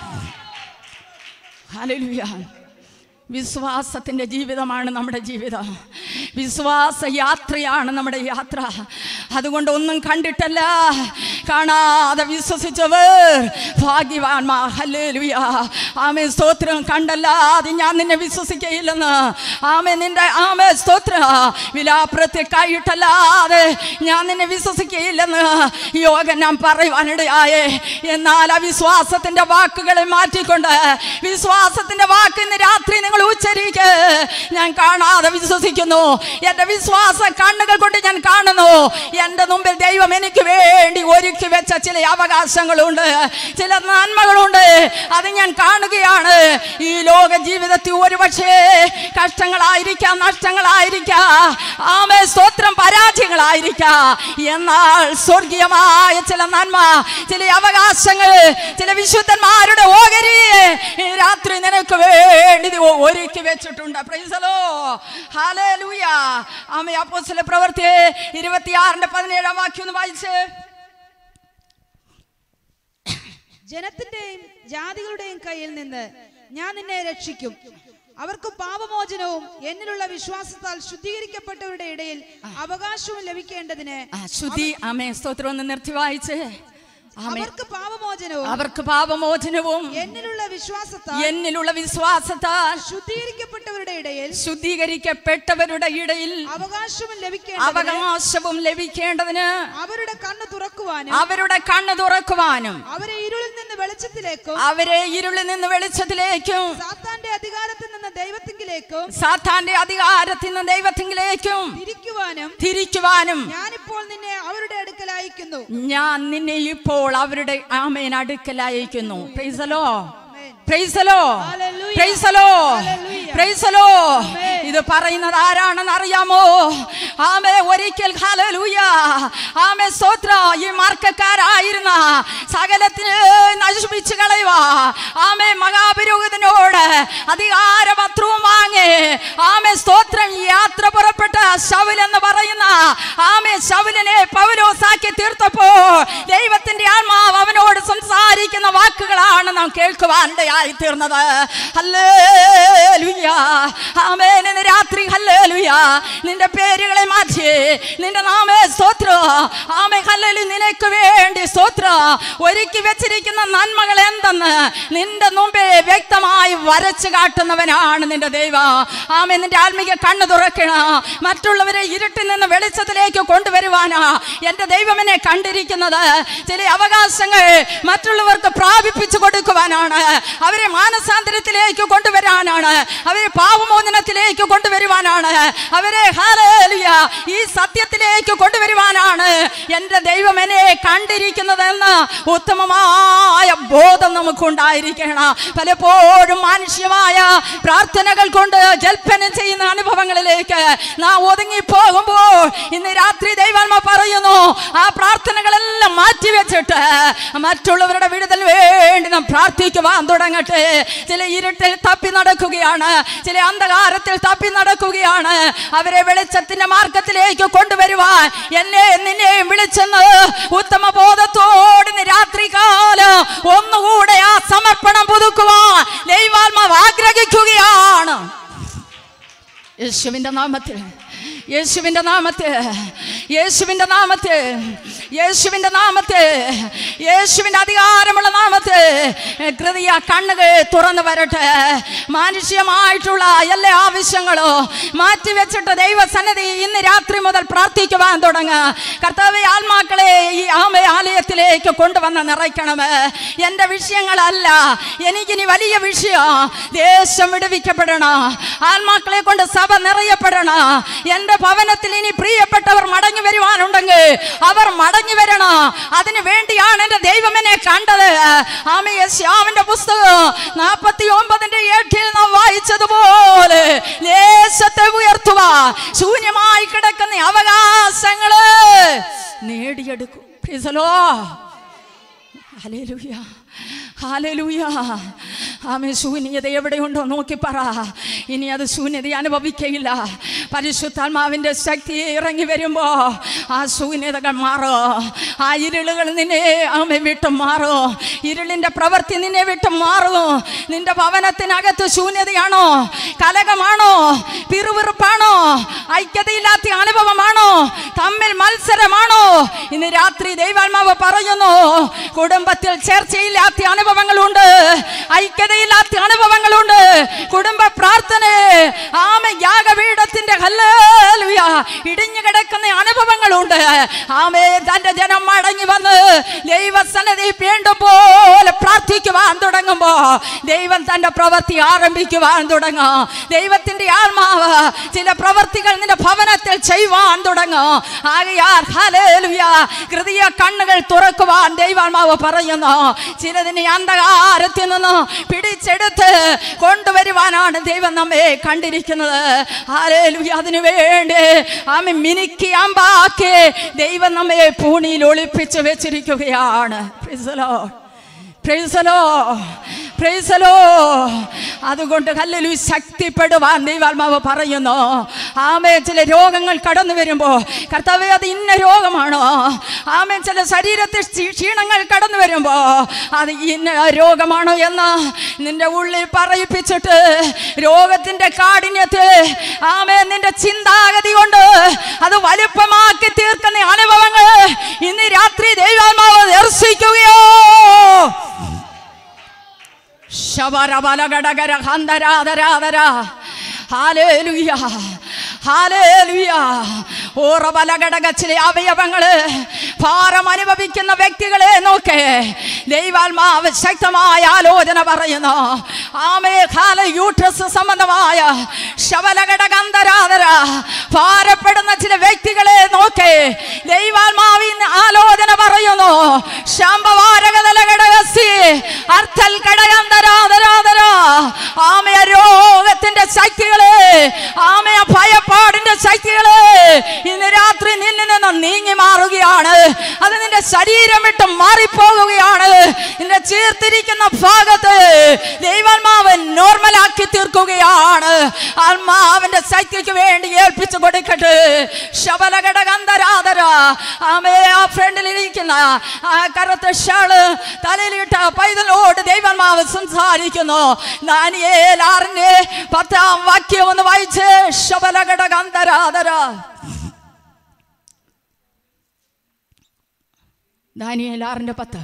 ഹല്ലേലൂയ വിശ്വാസത്തിൻ്റെ ജീവിതമാണ് നമ്മുടെ ജീവിതം വിശ്വാസ യാത്രയാണ് നമ്മുടെ യാത്ര അതുകൊണ്ട് ഒന്നും കണ്ടിട്ടല്ല കാണാതെ വിശ്വസിച്ചവർ ഭാഗ്യവാൻമാ ഹല്ലേലൂയ ആമേ സ്തോത്രം കണ്ടല്ലാതെ ഞാൻ നിന്നെ വിശ്വസിക്കയില്ലെന്ന് ആമേ നിന്റെ ആമേ സ്തോത്ര വിലാപ്രത്തെ കൈയിട്ടല്ലാതെ ഞാൻ നിന്നെ വിശ്വസിക്കയില്ലെന്ന് യോഗ ഞാൻ പറയുവാനിടയായേ എന്നാൽ ആ വിശ്വാസത്തിന്റെ വാക്കുകളെ മാറ്റിക്കൊണ്ട് വിശ്വാസത്തിന്റെ വാക്ക് ഇന്ന് രാത്രി നിങ്ങൾ ഉച്ചരിക്ക് ഞാൻ കാണാതെ വിശ്വസിക്കുന്നു എന്റെ വിശ്വാസ കണ്ണുകൾ കൊണ്ട് ഞാൻ കാണുന്നു എന്റെ മുമ്പിൽ ദൈവം എനിക്ക് വേണ്ടി ഒരുക്കി വെച്ച ചില അവകാശങ്ങളുണ്ട് ചില നന്മകളുണ്ട് അത് ഞാൻ കാണുകയാണ് ഈ ലോക ജീവിതത്തിൽ ഒരുപക്ഷേ കഷ്ടങ്ങളായിരിക്കാം നഷ്ടങ്ങളായിരിക്കാം ആമേ സ്തോത്രം പരാജയങ്ങളായിരിക്കാം എന്നാൽ സ്വർഗീയമായ ചില നന്മ ചില അവകാശങ്ങൾ ചില വിശുദ്ധന്മാരുടെ ഓഹരി ഈ രാത്രി നിനക്ക് വേണ്ടി ഇത് ഒരുക്കി വെച്ചിട്ടുണ്ട് പ്രൈസലോ ഹാലേലൂയ ആമേ അപ്പോസ്തല പ്രവൃത്തി ഇരുപത്തിയാറിന്റെ പതിനേഴാം വാക്യം ഒന്ന് വായിച്ച് ജനത്തിന്റെയും ജാതികളുടെയും കയ്യിൽ നിന്ന് ഞാൻ നിന്നെ രക്ഷിക്കും അവർക്ക് പാപമോചനവും എന്നിലുള്ള വിശ്വാസത്താൽ ശുദ്ധീകരിക്കപ്പെട്ടവരുടെ ഇടയിൽ അവകാശവും ലഭിക്കേണ്ടതിന് ആ ശുദ്ധി ആമേ സ്തോത്രം ഒന്ന് നിർത്തി വായിച്ച് ആമേ അവർക്ക് പാപമോചനവും അവർക്ക് പാപമോചനവും എന്നിലുള്ള വിശ്വാസത്താൽ എന്നിലുള്ള വിശ്വാസത്താൽ ശുദ്ധീകരിക്കപ്പെട്ടവരുടെ ഇടയിൽ ശുദ്ധീകരിക്കപ്പെട്ടവരുടെ ഇടയിൽ അവകാശവും ലഭിക്കേണ്ടതിന് അവകാശവും ലഭിക്കേണ്ടതിന് അവരുടെ കണ്ണ് തുറക്കുവാനും അവരുടെ കണ്ണ് തുറക്കുവാനും അവരെ ഇരുളിൽ നിന്ന് വെളിച്ചത്തിലേക്കും അവരെ ഇരുളിൽ നിന്ന് വെളിച്ചത്തിലേക്കും സാത്താന്റെ അധികാരത്തിൽ നിന്ന് ദൈവത്തിങ്കിലേക്കും സാത്താന്റെ അധികാരത്തിൽ നിന്ന് ദൈവത്തിങ്കിലേക്കും തിരിക്കുവാനും തിരിക്കുവാനും ഞാനിപ്പോൾ നിന്നെ അവരുടെ അടുക്കൽ അയക്കുന്നു ഞാൻ നിന്നെ ഇപ്പോൾ അവരുടെ ആമേൻ അടുക്കൽ അയക്കുന്നു പ്രൈസലോ Amen. പ്രൈസലോ Hallelujah. പ്രൈസലോ Hallelujah. പ്രൈസലോ Amen. ഇത് പറയുന്നത് ആരാണെന്ന് അറിയാമോ ആമേ ഒരിക്കൽ ഹലലൂയ ആമേ സ്തോത്ര ഈ മാർക്കക്കാരായിരുന്ന സകലത്തിന് നശിപ്പിച്ചു കളയുക ആമേ മഹാപുരോഹിതനോട് അധികാരപത്രവും വാങ്ങി ആമേ സ്തോത്രം യാത്ര പുറപ്പെട്ട ശൗൽ എന്ന് പറയുന്ന ആമേ ശൗലിനെ പൗലോസാക്കി തീർത്തപ്പോ ദൈവത്തിന്റെ ആത്മാവ് അവനോട് സംസാരിക്കുന്ന വാക്കുകളാണ് നാം കേൾക്കുവാനിടയായി തീർന്നത് ഹല്ലേലൂയ ആമേൻ ഇന്ന് രാത്രി ഹല്ലേലൂയ നിന്റെ പേരുകളെ മാറ്റി നിന്റെ നാമേ സ്തോത്ര ആമേ ഹല്ലേലു നിനക്ക് വേണ്ടി സ്തോത്ര ഒരുക്കി വെച്ചിരിക്കുന്ന നന്മകൾ എന്തെന്ന് നിന്റെ മുമ്പേ വ്യക്തമായി വരച്ചു കാട്ടുന്നവനാണ് നിന്റെ ദൈവം ആമേ നിന്റെ ആത്മീക കണ്ണു തുറക്കണം മറ്റുള്ളവരെ ഇരുട്ടിൽ നിന്ന് വെളിച്ചത്തിലേക്ക് കൊണ്ടുവരുവാനാ എന്റെ ദൈവം എന്നെ കണ്ടിരിക്കുന്നത് ചില അവകാശങ്ങൾ മറ്റുള്ളവർക്ക് പ്രാപിപ്പിച്ചു കൊടുക്കുവാനാണ് അവരെ മാനസാന്തരത്തിലേക്ക് കൊണ്ടുവരാനാണ് അവരെ പാവമോചനത്തിലേക്ക് കൊണ്ടുവരുവാനാണ് അവരെ ഹല്ലേലൂയ ഈ സത്യത്തിലേക്ക് കൊണ്ടുവരുവാനാണ് എൻ്റെ ദൈവം എന്നെ കണ്ടിരിക്കുന്നതെന്ന് ഉത്തമമായ ബോധം നമുക്കുണ്ടായിരിക്കണം പലപ്പോഴും മാനുഷ്യമായ പ്രാർത്ഥനകൾ കൊണ്ട് ജൽപ്പനം ചെയ്യുന്ന അനുഭവങ്ങളിലേക്ക് നാം ഒതുങ്ങി പോകുമ്പോൾ ഇന്ന് രാത്രി ദൈവാത്മ പറയുന്നു ആ പ്രാർത്ഥനകളെല്ലാം മാറ്റിവെച്ചിട്ട് മറ്റുള്ളവരുടെ വിടുതൽ വേണ്ടി നാം പ്രാർത്ഥിക്കുവാൻ തുടങ്ങട്ടെ ചില ഇരുട്ടിൽ തപ്പി നടക്കുകയാണ് ചില അന്ധകാരത്തിൽ തപ്പി നടക്കുകയാണ് അവരെ വെളിച്ചത്തിന്റെ മാർഗത്തിലേക്ക് കൊണ്ടുവരുവാൻ എന്നെ നിന്നെയും വിളിച്ചെന്ന് ഉത്തമ ബോധത്തോടെ ഇന്ന് രാത്രികാലം ഒന്നുകൂടെ ആ സമർപ്പണം പുതുക്കുവാൻ ദൈവാത്മാവ് ആഗ്രഹിക്കുകയാണ് യേശുവിന്റെ നാമത്തിൽ യേശുവിന്റെ നാമത്തിൽ യേശുവിന്റെ നാമത്തിൽ യേശുവിന്റെ നാമത്തിൽ യേശുവിന്റെ അധികാരമുള്ള നാമത്തിൽ കൃതിയ കണ്ണുകൾ തുറന്നു വരട്ടെ മാനുഷ്യമായിട്ടുള്ള എല്ലാ ആവശ്യങ്ങളും മാറ്റിവെച്ചിട്ട് ദൈവസന്നിധി ഇന്ന് രാത്രി മുതൽ പ്രാർത്ഥിക്കുവാൻ തുടങ്ങുക കർത്താവ് ആത്മാക്കളെ ഈ ആമ ആലയത്തിലേക്ക് കൊണ്ടുവന്ന് നിറയ്ക്കണമേ എൻ്റെ വിഷയങ്ങളല്ല എനിക്കിനി വലിയ വിഷയം ദേശം വിടുവിക്കപ്പെടണം ആത്മാക്കളെ കൊണ്ട് സഭ നിറയപ്പെടണം വരണ എന്റെ ഭവനത്തിൽ ഇനി പ്രിയപ്പെട്ടവർ മടങ്ങി വരുവാനുണ്ടെങ്കിൽ അവർ മടങ്ങി വരണം അതിനു വേണ്ടിയാണ് എന്റെ ദൈവം എന്നെ കണ്ടത് ആമേ യശ്യാവിന്റെ പുസ്തകം നാൽപ്പത്തി ഒമ്പതിന്റെ എട്ടിൽ നാം വായിച്ചതുപോലെ ദേശത്തെ ഉയർത്തുക ശൂന്യമായി കിടക്കുന്ന അവകാശങ്ങള് നേടിയെടുക്കും പ്രിസലോ ഹല്ലേലൂയ ഹാലലൂയ ആമേ ശൂന്യത എവിടെയുണ്ടോ നോക്കി പറ ഇനി അത് ശൂന്യത അനുഭവിക്കയില്ല പരിശുദ്ധാത്മാവിൻ്റെ ശക്തി ഇറങ്ങി വരുമ്പോ ആ ശൂന്യതകൾ മാറോ ആ ഇരുളുകൾ നിന്നെ ആമെ വിട്ട് മാറോ ഇരുളിൻ്റെ പ്രവൃത്തി നിന്നെ വിട്ട് മാറും നിന്റെ ഭവനത്തിനകത്ത് ശൂന്യതയാണോ കലകമാണോ പിറുവിറുപ്പാണോ ഐക്യതയില്ലാത്ത അനുഭവമാണോ തമ്മിൽ മത്സരമാണോ ഇന്ന് രാത്രി ദൈവാത്മാവ് പറയുന്നു കുടുംബത്തിൽ ചേർച്ചയില്ലാത്ത അനുഭവങ്ങളുണ്ട് ഐക്യതയില്ലാത്ത അനുഭവങ്ങളുണ്ട് കുടുംബ പ്രാർത്ഥന ആമ യാഗപീഠത്തിന്റെ ഹല്ലേലൂയ ഇടിഞ്ഞു കിടക്കുന്ന അനുഭവങ്ങളുണ്ട് ആമേ തന്റെ ജനം മടങ്ങി വന്ന് ദൈവസന്നതി വീണ്ടും പോലെ പ്രാർത്ഥിക്കുവാൻ തുടങ്ങുമ്പോ ദൈവം തന്റെ പ്രവൃത്തി ആരംഭിക്കുവാൻ തുടങ്ങും ദൈവത്തിന്റെ ആത്മാവ് ചില പ്രവൃത്തികൾ നിന്റെ ഭവനത്തിൽ ചെയ്യുവാൻ തുടങ്ങും ആകയാൽ ഹല്ലേലൂയ ഹൃദയ കണ്ണുകൾ തുറക്കുവാൻ ദൈവാത്മാവ് പറയുന്നു ചിലതിനെ അന്ധകാരത്തിൽ നിന്ന് പിടിച്ചെടുത്ത് കൊണ്ടുവരുവാനാണ് ദൈവം നമ്മെ കണ്ടിരിക്കുന്നത് ഹല്ലേലൂയ അതിനു വേണ്ടി ആമെ മിനുക്കി അമ്പാക്കി ദൈവം നമ്മെ പൂണിയിൽ ഒളിപ്പിച്ച് വെച്ചിരിക്കുകയാണ് Praise the Lord. Praise the Lord. Praise the Lord. അതുകൊണ്ട് കല്ലലു ശക്തിപ്പെടുവാൻ ദൈവാത്മാവ് പറയുന്നു ആമേ ചില രോഗങ്ങൾ കടന്നു വരുമ്പോൾ കർത്താവെ അത് ഇന്ന രോഗമാണോ ആമേ ചില ശരീരത്തിൽ ക്ഷീ- ക്ഷീണങ്ങൾ കടന്നു വരുമ്പോൾ അത് ഇന്ന രോഗമാണോ എന്ന് നിന്റെ ഉള്ളിൽ പറയിപ്പിച്ചിട്ട് രോഗത്തിന്റെ കാഠിന്യത്തിൽ ആമേ നിന്റെ ചിന്താഗതി കൊണ്ട് അത് വലിപ്പമാക്കി തീർക്കുന്ന അനുഭവങ്ങൾ ഇന്ന് രാത്രി ദൈവാത്മാവ് ദർശിക്കുകയോ ശബരബലഘടകര ഹന്തരാധരാധര ഹാലേലുയ ഹാലേലുയ ഓറബലഘടക ചില അവയവങ്ങള് ഭാരം അനുഭവിക്കുന്ന വ്യക്തികളെ നോക്കേ ദൈവാത്മാവ് ശക്തമായ ആലോചന പറയുന്നു ആമേ ഹാല യൂട്രസ് സംബന്ധമായ ശബലഘടകന്തരാധര ഭാരപ്പെടുന്ന ചില വ്യക്തികളെ നോക്കേ ദൈവാത്മാവിൻ ആലോചന പറയുന്നു ശാംബവാരകതലഘടകസി അർത്ഥൽ ഘടകന്തരാധരാധര ആമയ രോഗത്തിന്റെ ശക്തികളെ ആമയ ഭയപ്പാടിന്റെ ശക്തികളെ ഇന്ന് രാത്രി നിന്നിൽ നിന്ന് നീങ്ങി മാറുകയാണ് അത് നിന്റെ ശരീരം വിട്ട് മാറിപ്പോകുകയാണ് നിന്റെ ചേർത്തിരിക്കുന്ന ഭാഗത്ത് ദൈവാത്മാവ് നോർമലാക്കി തീർക്കുകയാണ് ആത്മാവിന്റെ ശക്തിക്ക് വേണ്ടി ഏൽപ്പിച്ചു കൊടുക്കട്ടെ ശബലഘടകന്തരാധര ആമേ ആ ഫ്രണ്ടിലിരിക്കുന്ന ആ കറുത്ത ഷാള് തലയിലിട്ട പൈതലോട് ദൈവമാവ് സംസാരിക്കുന്നു ദാനിയേലാറിന്റെ പത്താം വാക്യം ഒന്ന് വായിച്ച് ശബലഘടകന്തരാധര ദാനിയേലാറിന്റെ പത്ത്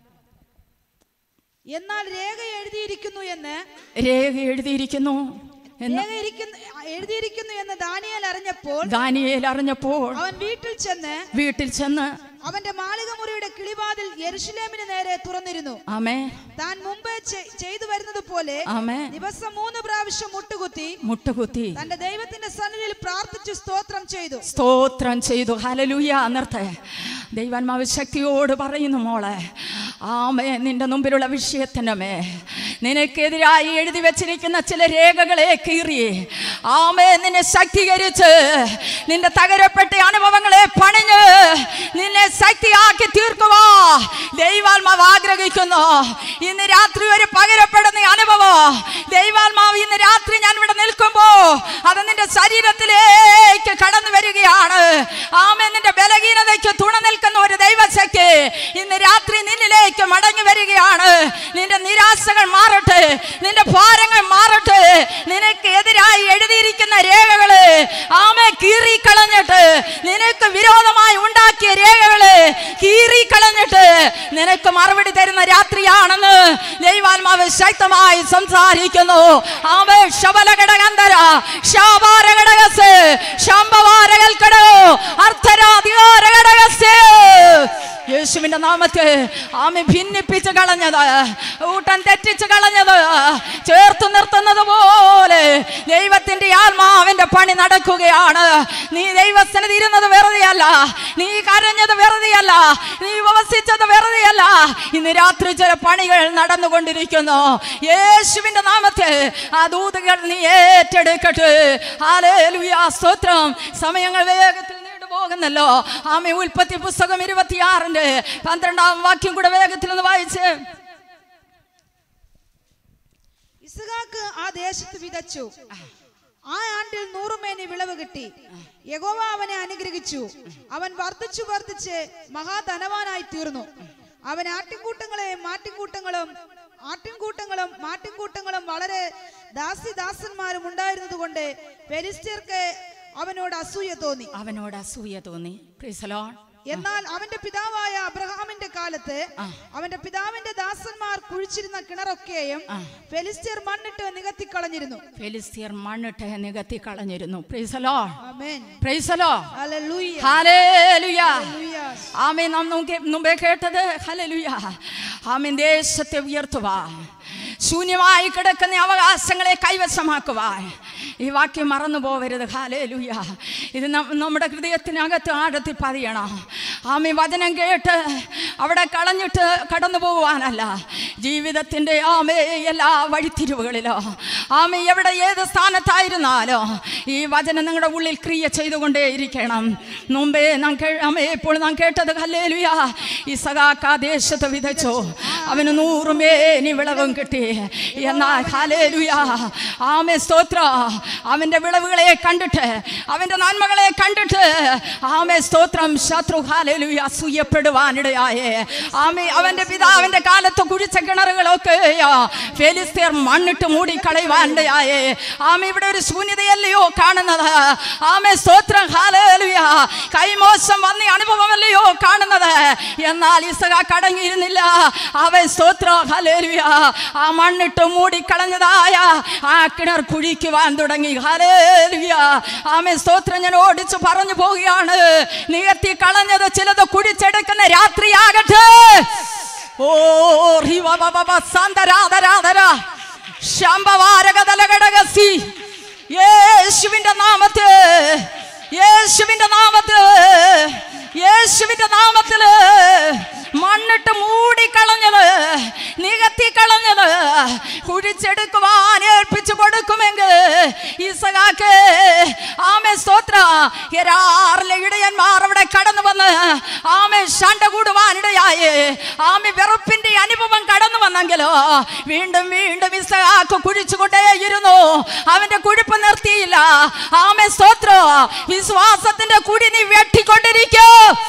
എന്നാൽ രേഖ എഴുതിയിരിക്കുന്നു എന്ന് രേഖ എഴുതിയിരിക്കുന്നു എന്ന് രേഖ ഇരിക്കുന്നു എഴുതിയിരിക്കുന്നു എന്ന് ദാനിയേൽ അറിഞ്ഞപ്പോൾ ദാനിയേൽ അറിഞ്ഞപ്പോൾ അവൻ വീട്ടിൽ ചെന്ന് വീട്ടിൽ ചെന്ന് അവന്റെ മാളികമുറിയുടെ കിളിവാതിൽ യെരുശലേമിന് നേരെ തുറന്നിരുന്നു ആമേ താൻ മുമ്പ് ചെ- ചെയ്തു വരുന്നത് പോലെ ആമേ ദിവസം മൂന്ന് പ്രാവശ്യം മുട്ടുകുത്തി മുട്ടുകുത്തി തന്റെ ദൈവത്തിന്റെ സന്നിധിയിൽ പ്രാർത്ഥിച്ചു സ്തോത്രം ചെയ്തു സ്തോത്രം ചെയ്തു ഹലലൂയ നിർത്ത ദൈവാത്മാവ് ശക്തിയോട് പറയുന്നു മോളെ ആമേ നിന്റെ മുമ്പിലുള്ള വിഷയത്തിൻ്റെ മേ നിനക്കെതിരായി എഴുതി വെച്ചിരിക്കുന്ന ചില രേഖകളെ കീറി ആമേ നിന്നെ ശക്തീകരിച്ച് നിന്റെ തകരപ്പെട്ട അനുഭവങ്ങളെ പണിഞ്ഞ് നിന്നെ ശക്തിയാക്കി തീർക്കുവാ ദൈവാത്മാവ് ആഗ്രഹിക്കുന്നു ഇന്ന് രാത്രി ഒരു പകരപ്പെടുന്ന അനുഭവം ദൈവാത്മാവ് ഇന്ന് രാത്രി ഞാൻ ഇവിടെ നിൽക്കുമ്പോ അത് നിന്റെ ശരീരത്തിലേക്ക് കടന്നു വരികയാണ് ആമേ നിന്റെ ബലഹീനതയ്ക്ക് തുണ നിൽക്കുന്ന ഒരു ദൈവശക്തി ഇന്ന് രാത്രി നിന്നിലേക്ക് മടങ്ങി വരികയാണ് നിന്റെ നിരാശകൾ മാറട്ടെ നിന്റെ ഭാരങ്ങൾ മാറട്ടെ നിനക്ക് എതിരായി എഴുതിയിരിക്കുന്ന രേഖകള് ആമേ കീറിക്കളഞ്ഞിട്ട് നിനക്ക് വിരോധമായി ഉണ്ടാക്കിയ രേഖകള് കീറിക്കളഞ്ഞിട്ട് നിനക്ക് മറുപടി തരുന്ന രാത്രിയാണെന്ന് ദൈവാത്മാവ് ശക്തമായി സംസാരിക്കുന്നു ആമേ ശബലഘടകന്തര ശാപാരഘടകസ് ശംഭവാരകൽക്കടോ അർത്ഥരാധികാരഘടകസ് യേശുവിന്റെ നാമത്തിൽ ആമി ഭിന്നിപ്പിച്ച് കളഞ്ഞത് ഊട്ടം തെറ്റിച്ച് കളഞ്ഞത് ചേർത്ത് നിർത്തുന്നത് പോലെ ദൈവത്തിന്റെ ആത്മാവിന്റെ പണി നടക്കും കൊടുക്കുകയാണ് നീ ദൈവസ്ഥനത് ഇരുന്നത് വെറുതെയല്ല നീ കരഞ്ഞത് വെറുതെയല്ല നീ ഉപവസിച്ചത് വെറുതെയല്ല ഇന്ന് രാത്രി ചില പണികൾ നടന്നുകൊണ്ടിരിക്കുന്നു യേശുവിന്റെ നാമത്തിൽ ആ ദൂതുകൾ നീ ഏറ്റെടുക്കട്ടെ ഹല്ലേലൂയ സ്തോത്രം സമയങ്ങൾ വേഗത്തിൽ നീണ്ടുപോകുന്നല്ലോ ആമേ ഉൽപ്പത്തി പുസ്തകം ഇരുപത്തിയാറിന്റെ പന്ത്രണ്ടാം വാക്യം കൂടെ വേഗത്തിൽ ഒന്ന് വായിച്ച് ഇസ്ഹാക്ക് ആ ദേശത്ത് വിതച്ചു ആ ആണ്ടിൽ നൂറുമേനി വിളവ് കിട്ടി യഹോവ അവനെ അനുഗ്രഹിച്ചു അവൻ വർദ്ധിച്ചു വർദ്ധിച്ച് മഹാധനവാനായി തീർന്നു അവൻ ആട്ടിൻകൂട്ടങ്ങളെയും മാട്ടിൻകൂട്ടങ്ങളും ആട്ടിൻകൂട്ടങ്ങളും മാട്ടിൻകൂട്ടങ്ങളും വളരെ ദാസിദാസന്മാരും ഉണ്ടായിരുന്നത് കൊണ്ട് ഫെലിസ്ത്യർക്ക് അവനോട് അസൂയ തോന്നി അവനോട് അസൂയ തോന്നി പ്രീസലോൺ എന്നാൽ അവന്റെ പിതാവായ അബ്രഹാമിന്റെ കാലത്ത് അവന്റെ പിതാവിന്റെ ദാസന്മാർ കുഴിച്ചിരുന്ന കിണറൊക്കെയും ഫെലിസ്ത്യർ മണ്ണിട്ട് നികത്തിക്കളഞ്ഞിരുന്നു ഫെലിസ്തീർ മണ്ണിട്ട് നികത്തി കളഞ്ഞിരുന്നു praise the Lord amen praise the Lord hallelujah hallelujah hallelujah amen നാം മുമ്പേ- മുമ്പേ കേട്ടത് ഹലലുയ ആമീൻ ദേശത്തെ ഉയർത്തുക ശൂന്യമായി കിടക്കുന്ന അവകാശങ്ങളെ കൈവശമാക്കുവാൻ ഈ വാക്യം മറന്നു പോവരുത് ഹാലേലുയ ഇത് നം- നമ്മുടെ ഹൃദയത്തിനകത്ത് ആഴത്തിൽ പതിയണം ആമി വചനം കേട്ട് അവിടെ കളഞ്ഞിട്ട് കടന്നു പോകുവാനല്ല ജീവിതത്തിൻ്റെ ആമേ എല്ലാ വഴിത്തിരിവുകളിലോ ആമി എവിടെ ഏത് സ്ഥാനത്തായിരുന്നാലോ ഈ വചനം നിങ്ങളുടെ ഉള്ളിൽ ക്രിയ ചെയ്തുകൊണ്ടേയിരിക്കണം മുമ്പേ നാം കേ ആമേ ഇപ്പോൾ നാം കേട്ടത് ഹല്ലേലുയ ഈ സഖാക്ക ദേശത്ത് വിതച്ചു അവന് നൂറുമേനി വിളവും കിട്ടി എന്നാൽ ഹല്ലേലുയ ആമേ സ്തോത്ര അവന്റെ വിളവുകളെ കണ്ടിട്ട് അവന്റെ നന്മകളെ കണ്ടിട്ട് ആമേ സ്തോത്രം ശത്രു ഹാലേലുയ അസൂയപ്പെടുവാനിടയായേ ആമേ അവന്റെ പിതാവിന്റെ കാലത്ത് കുഴിച്ച കിണറുകളൊക്കെ ഫെലിസ്തീർ മണ്ണിട്ട് മൂടി കളയുവാനിടയായേ ആമേ ഇവിടെ ഒരു ശൂന്യതയല്ലയോ കാണുന്നത് ആമേ സ്തോത്രം ഹാലേലുയ കൈമോശം വന്ന അനുഭവമല്ലയോ കാണുന്നത് എന്നാൽ ഇസക കടങ്ങിയിരുന്നില്ല അവൻ സ്തോത്രം ഹലേലുയ ആ മണ്ണിട്ട് മൂടിക്കളഞ്ഞതായ ആ കിണർ കുഴിക്കുവാൻ തുടങ്ങി ഹലേലുയ ആമേ സ്തോത്രം ഞാൻ ഓടിച്ചു പറഞ്ഞു പോവുകയാണ് നികത്തി കളഞ്ഞത് ചിലത് കുഴിച്ചെടുക്കുന്ന രാത്രിയാകട്ടെ ഓ റിവ വ വ വ സന്തരാധരാധര ശംഭവാരകതലകടകസി യേശുവിന്റെ നാമത്തിൽ യേശുവിന്റെ നാമത്തിൽ യേശുവിന്റെ നാമത്തില് മണ്ണിട്ട് മൂടിക്കളഞ്ഞത് നികത്തി കളഞ്ഞത് കുഴിച്ചെടുക്കുവാൻ ഏൽപ്പിച്ചു കൊടുക്കുമെങ്കിൽ ഇസഹാക്ക് ആമേ സ്തോത്ര എരാറിലെ ഇടയന്മാർ അവിടെ കടന്നു വന്ന് ആമേ ശണ്ട കൂടുവാനിടയായി ആമേ വെറുപ്പിന്റെ അനുഭവം കടന്നു വന്നെങ്കിലോ വീണ്ടും വീണ്ടും ഇസഹാക്ക് കുഴിച്ചുകൊണ്ടേയിരുന്നു അവന്റെ കുഴിപ്പ് നിർത്തിയില്ല ആമേ സ്തോത്ര വിശ്വാസത്തിന്റെ കുടി നീ വെട്ടിക്കൊണ്ടിരിക്കോ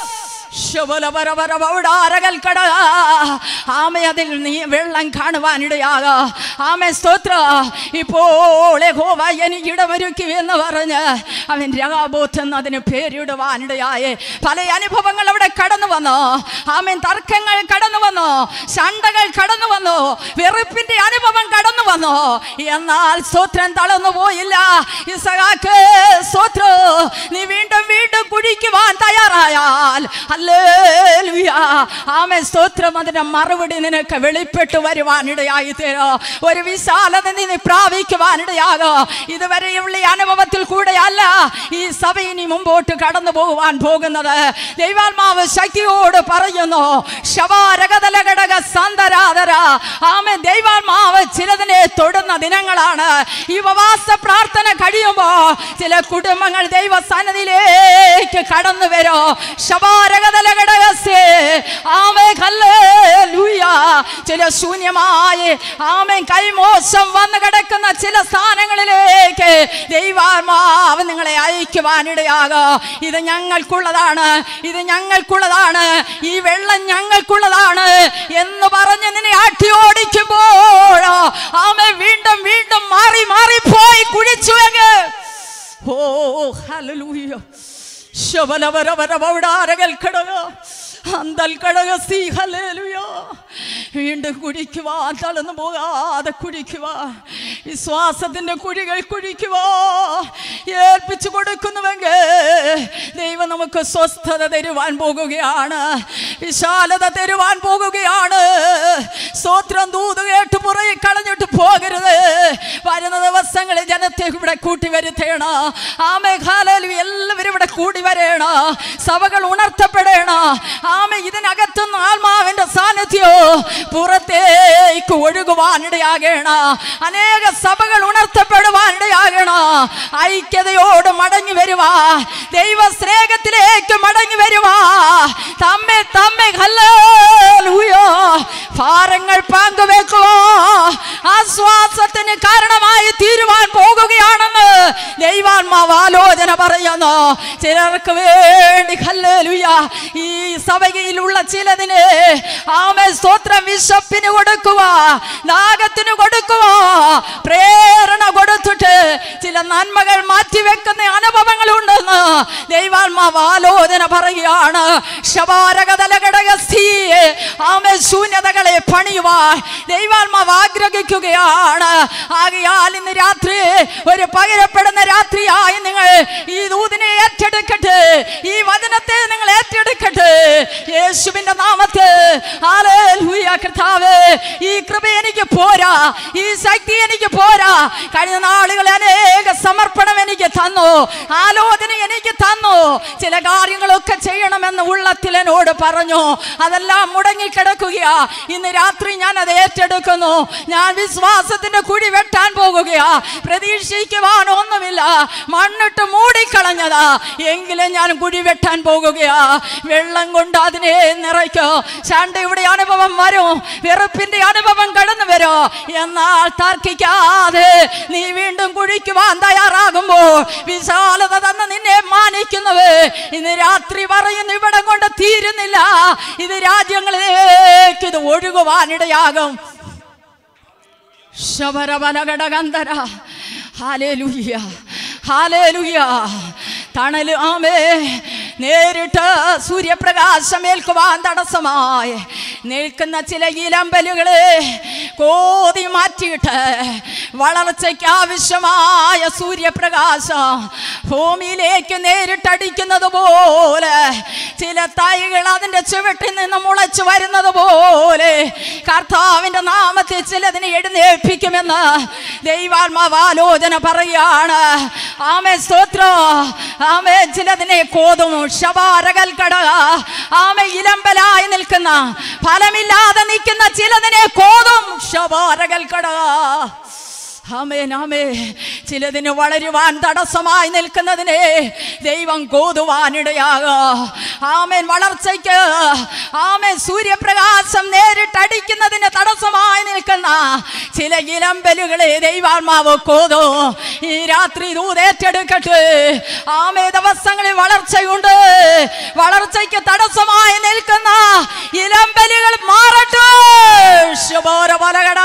ശബലപരപരപൗടാരകൽക്കട ആമേ അതിൽ നീ വെള്ളം കാണുവാനിടയാക ആമേ സ്തോത്ര ഇപ്പോൾ യഹോവ എനിക്ക് ഇടമൊരുക്കി എന്ന് പറഞ്ഞ് അവൻ രകാബോത്ത് എന്ന് അതിന് പേരിടുവാനിടയായേ പല അനുഭവങ്ങൾ അവിടെ കടന്നു വന്നു ആമേൻ തർക്കങ്ങൾ കടന്നു വന്നു ശണ്ടകൾ കടന്നു വന്നു വെറുപ്പിന്റെ അനുഭവം കടന്നു വന്നു എന്നാൽ സ്തോത്രം തളർന്നു പോയില്ല ഇസഹാക്ക് സ്തോത്ര നീ വീണ്ടും വീണ്ടും കുഴിക്കുവാൻ തയ്യാറായാൽ ഹല്ലേലൂയ ആമേ സ്തോത്രം അതിന്റെ മറുപടി നിനക്ക് വെളിപ്പെട്ട് വരുവാനിടയായി തീരോ ഒരു വിശാലത നീ പ്രാപിക്കുവാനിടയാകോ ഇതുവരെയുള്ള ഈ അനുഭവത്തിൽ കൂടെയല്ല ഈ സഭ ഇനി മുമ്പോട്ട് കടന്നു പോകുവാൻ പോകുന്നത് ദൈവാത്മാവ് ശക്തിയോട് പറയുന്നു ശവാരകതലഘടക സന്തരാധര ആമേ ദൈവാത്മാവ് ചിലതിനെ തൊടുന്ന ദിനങ്ങളാണ് ഈ ഉപവാസ പ്രാർത്ഥന കഴിയുമ്പോ ചില കുടുംബങ്ങൾ ദൈവ സന്നദ്ധിയിലേക്ക് കടന്നു വരോ ശവാരകതലഘടകസേ ആമേ ഹല്ലേലൂയ ചില ശൂന്യമായി ആമേ കൈമോശം വന്നു കിടക്കുന്ന ചില സ്ഥാനങ്ങളിലേക്ക് ദൈവാത്മാവ് നിങ്ങളെ അയക്കുവാനിടയാകോ ഇത് ഞങ്ങൾക്കുള്ളതാണ് ഇത് ഞങ്ങൾക്കുള്ളതാണ് ഈ വെള്ളം ഞങ്ങൾക്കുള്ളതാണ് എന്ന് പറഞ്ഞ് നിന്നെ ആട്ടി ഓടിക്കുമ്പോൾ ആമേ വീണ്ടും വീണ്ടും മാറി മാറി പോയി കുഴിച്ചുവെങ്കിൽ ഓ ഹല്ലേലൂയ ശബലവരവരവടാരകൾ കടക അന്തൽ കടക സീ ഹല്ലേലൂയ വീണ്ടും കുടിക്കുവാൻ തളർന്നു പോകാതെ കുടിക്കുവാൻ വിശ്വാസത്തിന്റെ കുഴികൾ കുഴിക്കുവാ ഏൽപ്പിച്ചു കൊടുക്കുന്നുവെങ്കിൽ ദൈവം നമുക്ക് സ്വസ്ഥത തരുവാൻ പോകുകയാണ് വിശാലത തരുവാൻ പോകുകയാണ് സ്തോത്രം ദൂത് കേട്ട് പുറകെ കളഞ്ഞിട്ട് പോകരുത് വരുന്ന ദിവസങ്ങളിൽ ജനത്തെ ഇവിടെ കൂട്ടി വരുത്തേണ ആമേ ഹാലലു എല്ലാവരും ഇവിടെ കൂടി വരേണ സഭകൾ ഉണർത്തപ്പെടേണ ആമേ ഇതിനകത്തുനിന്ന് ആത്മാവിന്റെ സാന്നിധ്യോ പുറത്തേക്ക് ഒഴുകുവാനിടയാകേണ അനേക സഭകൾ ഉണർത്തപ്പെടുവാനിടയാകേണ ഐക്യതയോട് മടങ്ങി വരുവാ ദൈവ സ്നേഹത്തിലേക്ക് മടങ്ങി വരുവാ തമ്മെ തമ്മെ ഹല്ലേലൂയോ ഭാരങ്ങൾ പങ്കുവെക്കുവോ ആശ്വാസത്തിന് കാരണമായി തീരുവാൻ പോകുകയാണെന്ന് ദൈവാത്മാവ് ആലോചന പറയുന്നു ചിലർക്ക് വേണ്ടി ഹല്ലേലൂയ ഈ സഭയിലുള്ള ചിലതിന് ആമേ സ്തോത്രം വിശപ്പിന് കൊടുക്കുക ദാഹത്തിന് കൊടുക്കുക പ്രേരണ കൊടുത്തിട്ട് ചില നന്മകൾ മാറ്റിവെക്കുന്ന അനുഭവങ്ങളുണ്ടെന്ന് ദൈവാത്മാവ് ആലോചന പറയുകയാണ് ശബാരകതലഘടകസ്ഥിയെ ആമേ ശൂന്യതകളെ പണിയുവാൻ ദൈവാത്മാവ് ആഗ്രഹിക്കുകയാണ് ആകയാൽ ഇന്ന് രാത്രി ഒരു പകരപ്പെടുന്ന രാത്രിയായി നിങ്ങൾ ഈ ദൂതിനെ ഏറ്റെടുക്കട്ടെ ഈ വചനത്തെ നിങ്ങൾ ഏറ്റെടുക്കട്ടെ യേശുവിന്റെ നാമത്തെ ഹല്ലേലൂയ കർത്താവേ ഈ കൃപ എനിക്ക് പോരാ ഈ ശക്തി എനിക്ക് പോരാ കഴിഞ്ഞ നാളുകളിൽ അനേക സമർപ്പണം എനിക്ക് തന്നു ആലോചന എനിക്ക് തന്നു ചില കാര്യങ്ങളൊക്കെ ചെയ്യണമെന്ന് ഉള്ളത്തിൽ എന്നോട് പറഞ്ഞു അതെല്ലാം മുടങ്ങിക്കിടക്കുകയാ ഇന്ന് രാത്രി ഞാൻ അത് ഏറ്റെടുക്കുന്നു ഞാൻ വിശ്വാസത്തിന്റെ കുഴി വെട്ടാൻ പോകുകയാ പ്രതീക്ഷിക്കുവാൻ ഒന്നുമില്ല മണ്ണിട്ട് മൂടിക്കളഞ്ഞതാ എങ്കിലും ഞാൻ കുഴി വെട്ടാൻ പോകുകയാ വെള്ളം കൊണ്ട് അതിനെ നിറയ്ക്കോ ശാണ്ട ഇവിടെ അനുഭവം വരും വെറുപ്പിന്റെ അനുഭവം കടന്നു വരോ എന്നാൽ തർക്കിക്കാതെ നീ വീണ്ടും കുഴിക്കുവാൻ തയ്യാറാകുമ്പോൾ വിശാലത തന്ന നിന്നെ മാനിക്കുന്നവേ ഇന്ന് രാത്രി പറയുന്നു ഇവിടെ കൊണ്ട് തീരുന്നില്ല ഇത് രാജ്യങ്ങളിലേക്ക് ഇത് ഒഴുകുവാനിടയാകും ശബരവനഘടകന്ധര ഹാലേലുയ്യ ഹാലേലുയ്യ തണല് ആമേ നേരിട്ട് സൂര്യപ്രകാശം ഏൽക്കുവാൻ തടസ്സമായി നിൽക്കുന്ന ചില ഇലമ്പലുകളെ കോതി മാറ്റിയിട്ട് വളർച്ചയ്ക്ക് ആവശ്യമായ സൂര്യപ്രകാശം ഭൂമിയിലേക്ക് നേരിട്ടടിക്കുന്നത് പോലെ ചില തൈകൾ അതിൻ്റെ ചുവട്ടിൽ നിന്ന് മുളച്ചു വരുന്നത് പോലെ കർത്താവിൻ്റെ നാമത്തിൽ ചിലതിനെ എഴുന്നേൽപ്പിക്കുമെന്ന് ദൈവാത്മാവ് ആലോചന പറയുകയാണ് ആമേ സ്തോത്രം ആമേ ചിലതിനെ കോതും ശബാരകൽ കടക ആമേ ഇലമ്പലായി നിൽക്കുന്ന ഫലമില്ലാതെ നിൽക്കുന്ന ചിലതിനെ കോതും ശബാരകൽ കടക ആമേൻ ആമേ ചിലതിന് വളരുവാൻ തടസ്സമായി നിൽക്കുന്നതിനെ ദൈവം കോതുവാനിടയാകുക ആമേൻ വളർച്ചയ്ക്ക് ആമേൻ സൂര്യപ്രകാശം നേരിട്ടടിക്കുന്നതിന് തടസ്സമായി നിൽക്കുന്ന ചില ഇലമ്പലുകളെ ദൈവാത്മാവ് കോതു ഈ രാത്രി ദൂതേറ്റെടുക്കട്ടെ ആമേ ദിവസങ്ങളിൽ വളർച്ചയുണ്ട് വളർച്ചയ്ക്ക് തടസ്സമായി നിൽക്കുന്ന ഇലമ്പലുകൾ മാറട്ടെ ശുഭോര പലകടാ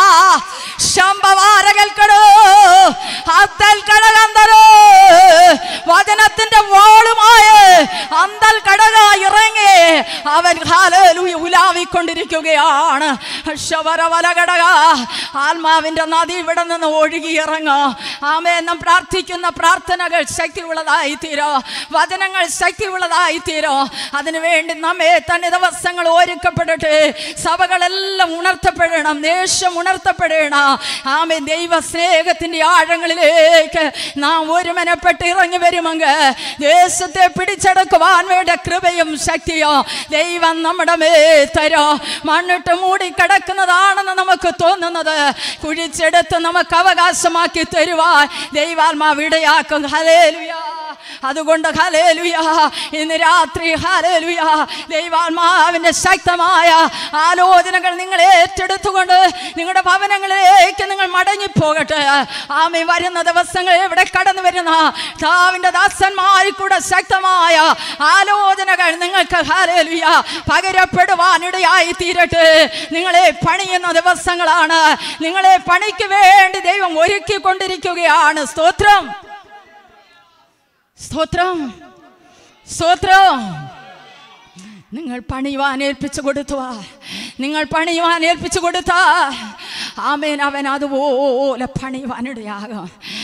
ശംഭവാരകൽക്കടോ അത്തൽ കടകന്തരോ വചനത്തിന്റെ വാളുമായി അന്തൽ കടക ഇറങ്ങി അവൻ ഹാലൂയ ഉലാവിക്കൊണ്ടിരിക്കുകയാണ് ശവരവലകടക ആത്മാവിന്റെ നദി ഇവിടെ നിന്ന് ഒഴുകി ഇറങ്ങും ആമേ നാം പ്രാർത്ഥിക്കുന്ന പ്രാർത്ഥനകൾ ശക്തിയുള്ളതായി തീരോ വചനങ്ങൾ ശക്തിയുള്ളതായി തീരോ അതിനുവേണ്ടി നമ്മെ തന്നെ ദിവസങ്ങൾ ഒരുക്കപ്പെടട്ടെ സഭകളെല്ലാം ഉണർത്തപ്പെടണം ദേശം ഉണർത്തപ്പെടണം ആമേ ദൈവ സ്നേഹത്തിന്റെ ആഴങ്ങളിലേക്ക് നാം ഒരുമനപ്പെട്ട് ഇറങ്ങി വരുമെങ്കിൽ ദേശത്തെ പിടിച്ചെടുക്കുവാൻ വേണ്ട കൃപയും ശക്തിയോ ദൈവം നമ്മുടെ മേ തരോ മണ്ണിട്ട് മൂടി കിടക്കുന്നതാണെന്ന് നമുക്ക് തോന്നുന്നത് കുഴിച്ചെടുത്ത് നമുക്ക് അവകാശമാക്കി തരുവാൻ ദൈവാത്മാവ് ഇടയാക്കും ഹലേലുയാ അതുകൊണ്ട് ഹലേലുയ ഇന്ന് രാത്രി ഹലേലുയ ദൈവാത്മാവിന്റെ ശക്തമായ ആലോചനകൾ നിങ്ങൾ ഏറ്റെടുത്തുകൊണ്ട് നിങ്ങളുടെ ഭവനങ്ങളിലേക്ക് നിങ്ങൾ മടങ്ങിപ്പോകട്ടെ ആമി വരുന്ന ദിവസങ്ങൾ ഇവിടെ കടന്നു വരുന്ന താവിന്റെ ദാസന്മാരിൽ കൂടെ ശക്തമായ ആലോചനകൾ നിങ്ങൾക്ക് ഹലേലുയ പകരപ്പെടുവാനിടയായി തീരട്ടെ നിങ്ങളെ പണിയുന്ന ദിവസങ്ങളാണ് നിങ്ങളെ പണിക്ക് വേണ്ടി ദൈവം ഒരുക്കിക്കൊണ്ടിരിക്കുകയാണ് സ്തോത്രം സ്തോത്രം സ്തോത്രം നിങ്ങൾ പണിയുവാൻ ഏൽപ്പിച്ചു കൊടുത്തുവാ നിങ്ങൾ പണിയുവാൻ ഏൽപ്പിച്ചു കൊടുത്താ ആമേൻ അവൻ അതുപോലെ പണിയുവാനിടയാകും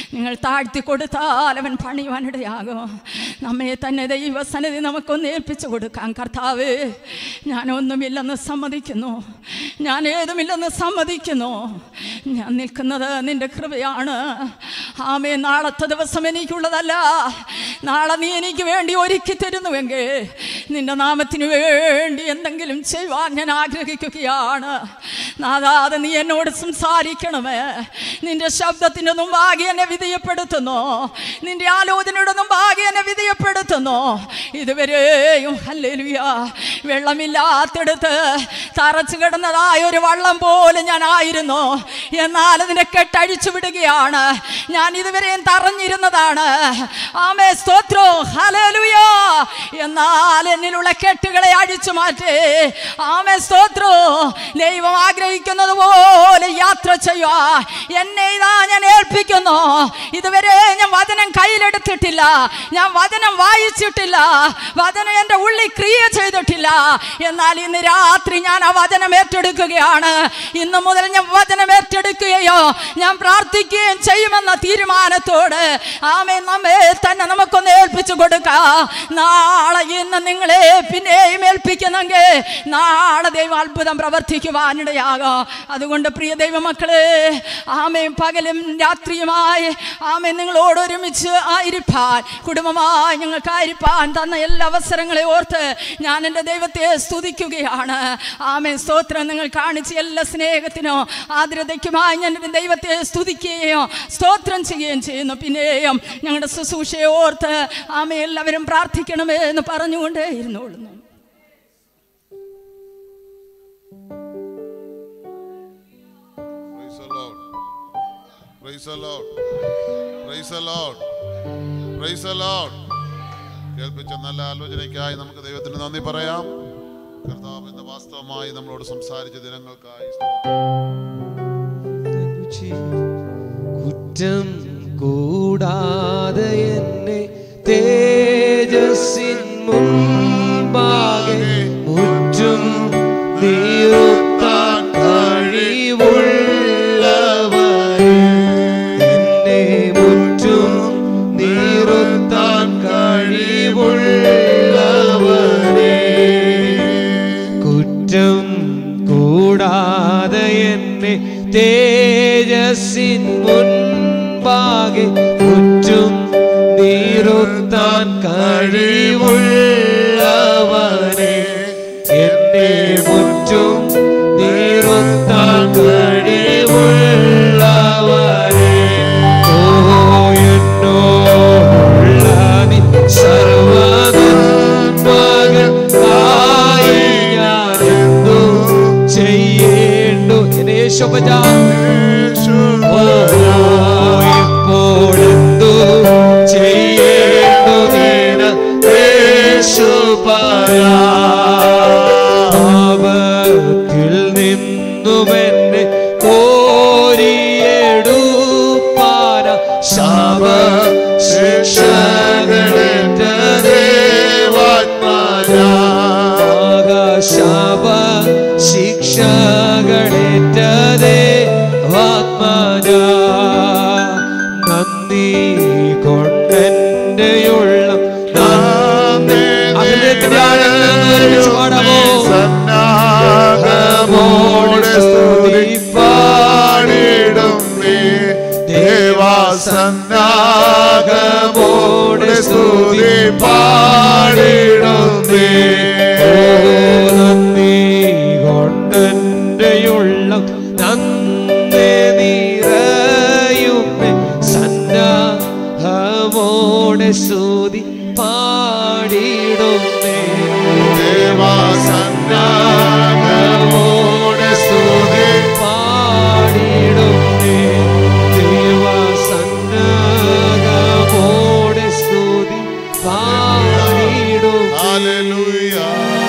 നിങ്ങൾ താഴ്ത്തി കൊടുത്താൽ അവൻ പണിയുവാനിടയാകും നമ്മെ തന്നെ ദൈവസന്നിധി നമുക്കൊന്ന് ഏൽപ്പിച്ചു കൊടുക്കാം കർത്താവ് ഞാനൊന്നുമില്ലെന്ന് സമ്മതിക്കുന്നു ഞാൻ ഏതുമില്ലെന്ന് സമ്മതിക്കുന്നു ഞാൻ നിൽക്കുന്നത് നിന്റെ കൃപയാണ് ആമേ നാളത്തെ ദിവസം എനിക്കുള്ളതല്ല നാളെ നീ എനിക്ക് വേണ്ടി ഒരുക്കി തരുന്നുവെങ്കിൽ നിന്റെ നാമത്തിന് വേണ്ടി എന്തെങ്കിലും ചെയ്യുവാൻ ഞാൻ ആഗ്രഹിക്കുകയാണ് നാദാതെ നീ എന്നോട് സംസാരിക്കണമേ നിന്റെ ശബ്ദത്തിൻ്റെ മുമ്പാകെ എന്നെ വിധേയപ്പെടുത്തുന്നു നിന്റെ ആലോചനയുടെ മുമ്പാകെ എന്നെ വിധേയപ്പെടുത്തുന്നു ഇതുവരെയും ഹല്ലേലൂയ വെള്ളമില്ലാത്തടുത്ത് തറച്ചു കിടന്നതായ ഒരു വള്ളം പോലെ ഞാൻ ആയിരുന്നു എന്നാൽ അതിനെ കെട്ടഴിച്ചു വിടുകയാണ് ഞാൻ ഇതുവരെയും തറഞ്ഞിരുന്നതാണ് ആമേ സ്തോത്രോ ഹല്ലേലൂയ എന്നാൽ എന്നിലുള്ള കെട്ടുകളെ അഴിച്ചു മാറ്റി ആമേ സ്തോത്രോ ദൈവം ആഗ്രഹിക്കുന്നത് പോലെ യാത്ര ചെയ്യുക എന്നെ ഇതാ ഞാൻ ഏൽപ്പിക്കുന്നു ഇതുവരെ ഞാൻ വചനം കയ്യിലെടുത്തിട്ടില്ല ഞാൻ വചനം വായിച്ചിട്ടില്ല വചനം എൻ്റെ ഉള്ളിൽ ക്രിയ ചെയ്തിട്ടില്ല എന്നാൽ ഇന്ന് രാത്രി ഞാൻ ആ വചനം ഏറ്റെടുക്കുകയാണ് ഇന്ന് മുതൽ ഞാൻ വചനം ഏറ്റെടുക്കുകയോ ഞാൻ പ്രാർത്ഥിക്കുകയും ചെയ്യുമെന്ന തീരുമാനത്തോട് ആമേ നമ്മെ തന്നെ നമുക്കൊന്ന് ഏൽപ്പിച്ചു കൊടുക്കാം നാളെ ഇന്ന് നിങ്ങളെ പിന്നെയും ഏൽപ്പിക്കുന്നെങ്കിൽ നാളെ ദൈവം അത്ഭുതം പ്രവർത്തിക്കുവാനിടയാകാം അതുകൊണ്ട് പ്രിയ ദൈവമക്കളെ ആമയും പകലും രാത്രിയുമായി ആമേ നിങ്ങളോട് ഒരുമിച്ച് ആയിരിക്കാൻ കുടുംബമായി ഞങ്ങൾക്കായിരിക്കാൻ തന്ന എല്ലാ അവസരങ്ങളെ ഓർത്ത് ഞാൻ എൻ്റെ ദൈവത്തെ സ്തുതിക്കുകയാണ് ആമേ സ്തോത്രം നിങ്ങൾ കാണിച്ച എല്ലാ സ്നേഹത്തിനോ ആദരതയ്ക്കുമായി ഞാൻ എൻ്റെ ദൈവത്തെ സ്തുതിക്കുകയോ സ്തോത്രം ചെയ്യുകയും ചെയ്യുന്നു പിന്നെയും ഞങ്ങളുടെ ശുശ്രൂഷയെ ഓർത്ത് ആമേ എല്ലാവരും പ്രാർത്ഥിക്കണമേ എന്ന് പറഞ്ഞുകൊണ്ടേ ഇരുന്നോളുന്നു Praise the Lord. Praise the Lord. Praise the Lord. Praise the Lord. കേൾപ്പിച്ച നല്ല ആലോചനയ്ക്കായി നമുക്ക് ദൈവത്തിന് നന്ദി പറയാം കർത്താവ് ഇന്ന് വാസ്തവമായി നമ്മളോട് സംസാരിച്ച ദിനങ്ങൾക്കായി കുറ്റം കൂടാതെ എന്നെ തേജസ്സിൻ മുൻപാകെ മുറ്റും നീറുത്താൻ കഴിവുള്ളവൻ എന്നെ മുറ്റും നീറുത്താൻ കഴിവുള്ളവനേ കുറ്റം കൂടാതെ എന്നെ തേജസ്സിൻ മുൻപാകെ കുറ്റും നീറുത്താൻ കഴിവുള്ളവനെ എന്നെ മുറ്റും നീറുത്താൻ കഴിവുള്ളവനെ ഓ എന്നോടുള്ള നിൻ സർവനന്മകൾക്കായി ഞാൻ എന്തു ചെയ്യേണ്ടു എന്നെ യേശോപ്പച്ചാ ഓ ഇപ്പോഴെന്തു ചെയ്യേണ്ടു നീന പാപത്തിൽ നിന്നുമെന്നെ കോരിയെടുപ്പാന ശാപ ശിക്ഷകളേറ്റ ശാപ ശിക്ഷകളേറ്റതേ വാത്മജ നന്ദി കൊണ്ടെന്റെ ഉള്ളം അതിലേക്ക് ഒരുമിച്ച് പാടാമോ സന്നാഹമോടെ സ്തുതി പാടിടും നീ ദേവാസന്നാഹമോടെ സ്തുതി പാടിടും നീ നന്ദി കൊണ്ടെന്റെ ഉള്ളം നന്ദി നിറയുമേ സന്നാഹമോടെ സ്തുതി പാടിടുന്നേ ദേവാസന്നാഹമോടെ സ്തുതി പാടിടുന്നേ ദേവസന്നാഹമോടെ സ്തുതി പാടിടും Hallelujah.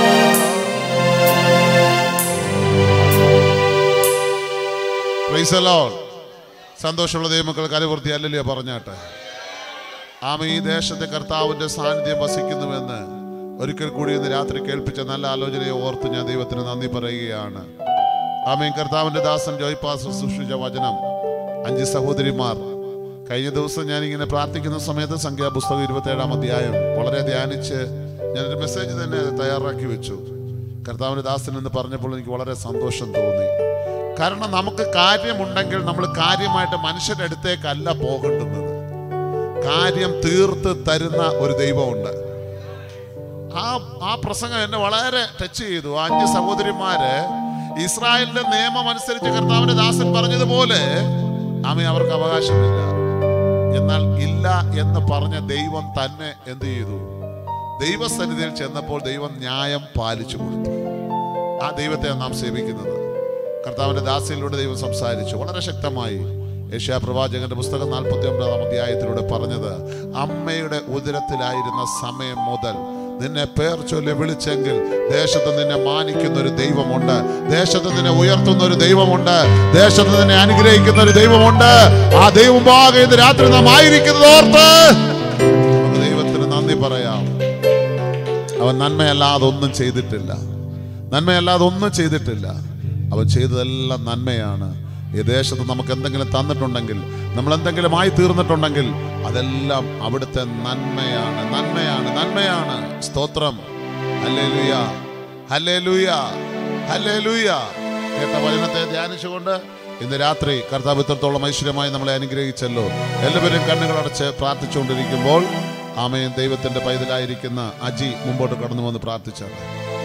Praise the Lord. സന്തോഷമുള്ള ദൈവമക്കൾ കരവൃത്തി അല്ലല്ലോ പറഞ്ഞാട്ടെ ആമ ഈ ദേശത്തെ കർത്താവിന്റെ സാന്നിധ്യം വസിക്കുന്നുവെന്ന് ഒരിക്കൽ കൂടി ഇന്ന് രാത്രി കേൾപ്പിച്ച നല്ല ആലോചനയെ ഓർത്ത് ഞാൻ ദൈവത്തിന് നന്ദി പറയുകയാണ് ആമയും കർത്താവിന്റെ ദാസൻ ജോയ് പാസ് സൃഷ്ടിച്ച വചനം അഞ്ച് സഹോദരിമാർ കഴിഞ്ഞ ദിവസം ഞാൻ ഇങ്ങനെ പ്രാർത്ഥിക്കുന്ന സമയത്ത് സംഖ്യാപുസ്തകം ഇരുപത്തേഴാം അധ്യായം വളരെ ധ്യാനിച്ച് ഞാനൊരു മെസ്സേജ് തന്നെ തയ്യാറാക്കി വെച്ചു കർത്താവിന്റെ ദാസൻ എന്ന് പറഞ്ഞപ്പോൾ എനിക്ക് വളരെ സന്തോഷം തോന്നി കാരണം നമുക്ക് കാര്യമുണ്ടെങ്കിൽ നമ്മൾ കാര്യമായിട്ട് മനുഷ്യരുടെ അടുത്തേക്കല്ല പോകേണ്ടുന്നത് കാര്യം തീർത്ത് തരുന്ന ഒരു ദൈവമുണ്ട് ആ ആ പ്രസംഗം എന്നെ വളരെ ടച്ച് ചെയ്തു ആ അഞ്ച് സഹോദരിമാര് ഇസ്രായേലിന്റെ നിയമം അനുസരിച്ച് കർത്താവിന്റെ ദാസൻ പറഞ്ഞതുപോലെ ആമേ അവർക്ക് അവകാശമില്ല എന്നാൽ ഇല്ല എന്ന് പറഞ്ഞ ദൈവം തന്നെ എന്ത് ചെയ്തു ദൈവസന്നിധിയിൽ ചെന്നപ്പോൾ ദൈവം ന്യായം പാലിച്ചു കൊടുത്തു ആ ദൈവത്തെ നാം സേവിക്കുന്നത് കർത്താവിന്റെ ദാസിയിലൂടെ ദൈവം സംസാരിച്ചു വളരെ ശക്തമായി യേശാ പ്രവാചകന്റെ പുസ്തകം നാൽപ്പത്തി ഒമ്പതാം അധ്യായത്തിലൂടെ പറഞ്ഞത് അമ്മയുടെ ഉദരത്തിലായിരുന്ന സമയം മുതൽ നിന്നെ പേർ ചൊല്ലി വിളിച്ചെങ്കിൽ ദേശത്ത് നിന്നെ മാനിക്കുന്ന ഒരു ദൈവമുണ്ട് ദേശത്ത് നിന്നെ ഉയർത്തുന്ന ഒരു ദൈവമുണ്ട് ദേശത്ത് നിന്നെ അനുഗ്രഹിക്കുന്ന ഒരു ദൈവമുണ്ട് ആ ദൈവമാകെ ഇന്ന് രാത്രി നാം ആയിരിക്കുന്നത് ഓർത്ത് നമുക്ക് ദൈവത്തിന് നന്ദി പറയാം അവൻ നന്മയല്ലാതെ ഒന്നും ചെയ്തിട്ടില്ല നന്മയല്ലാതെ ഒന്നും ചെയ്തിട്ടില്ല അവൻ ചെയ്തതെല്ലാം നന്മയാണ് ഈ ദേശത്ത് നമുക്ക് എന്തെങ്കിലും തന്നിട്ടുണ്ടെങ്കിൽ നമ്മൾ എന്തെങ്കിലും ആയി തീർന്നിട്ടുണ്ടെങ്കിൽ അതെല്ലാം അവിടുത്തെ നന്മയാണ് നന്മയാണ് നന്മയാണ് സ്തോത്രം ഹല്ലേലൂയ ഹല്ലേലൂയ ഹല്ലേലൂയ കേട്ട വചനത്തെ ധ്യാനിച്ചുകൊണ്ട് ഇന്ന് രാത്രി കർത്താവ് ഇത്രത്തോളം ഐശ്വര്യമായി നമ്മളെ അനുഗ്രഹിച്ചല്ലോ എല്ലാവരും കണ്ണുകളടച്ച് പ്രാർത്ഥിച്ചുകൊണ്ടിരിക്കുമ്പോൾ ആമയും ദൈവത്തിന്റെ പൈതലായിരിക്കുന്ന അജി മുമ്പോട്ട് കടന്നു വന്ന് പ്രാർത്ഥിച്ചാണ്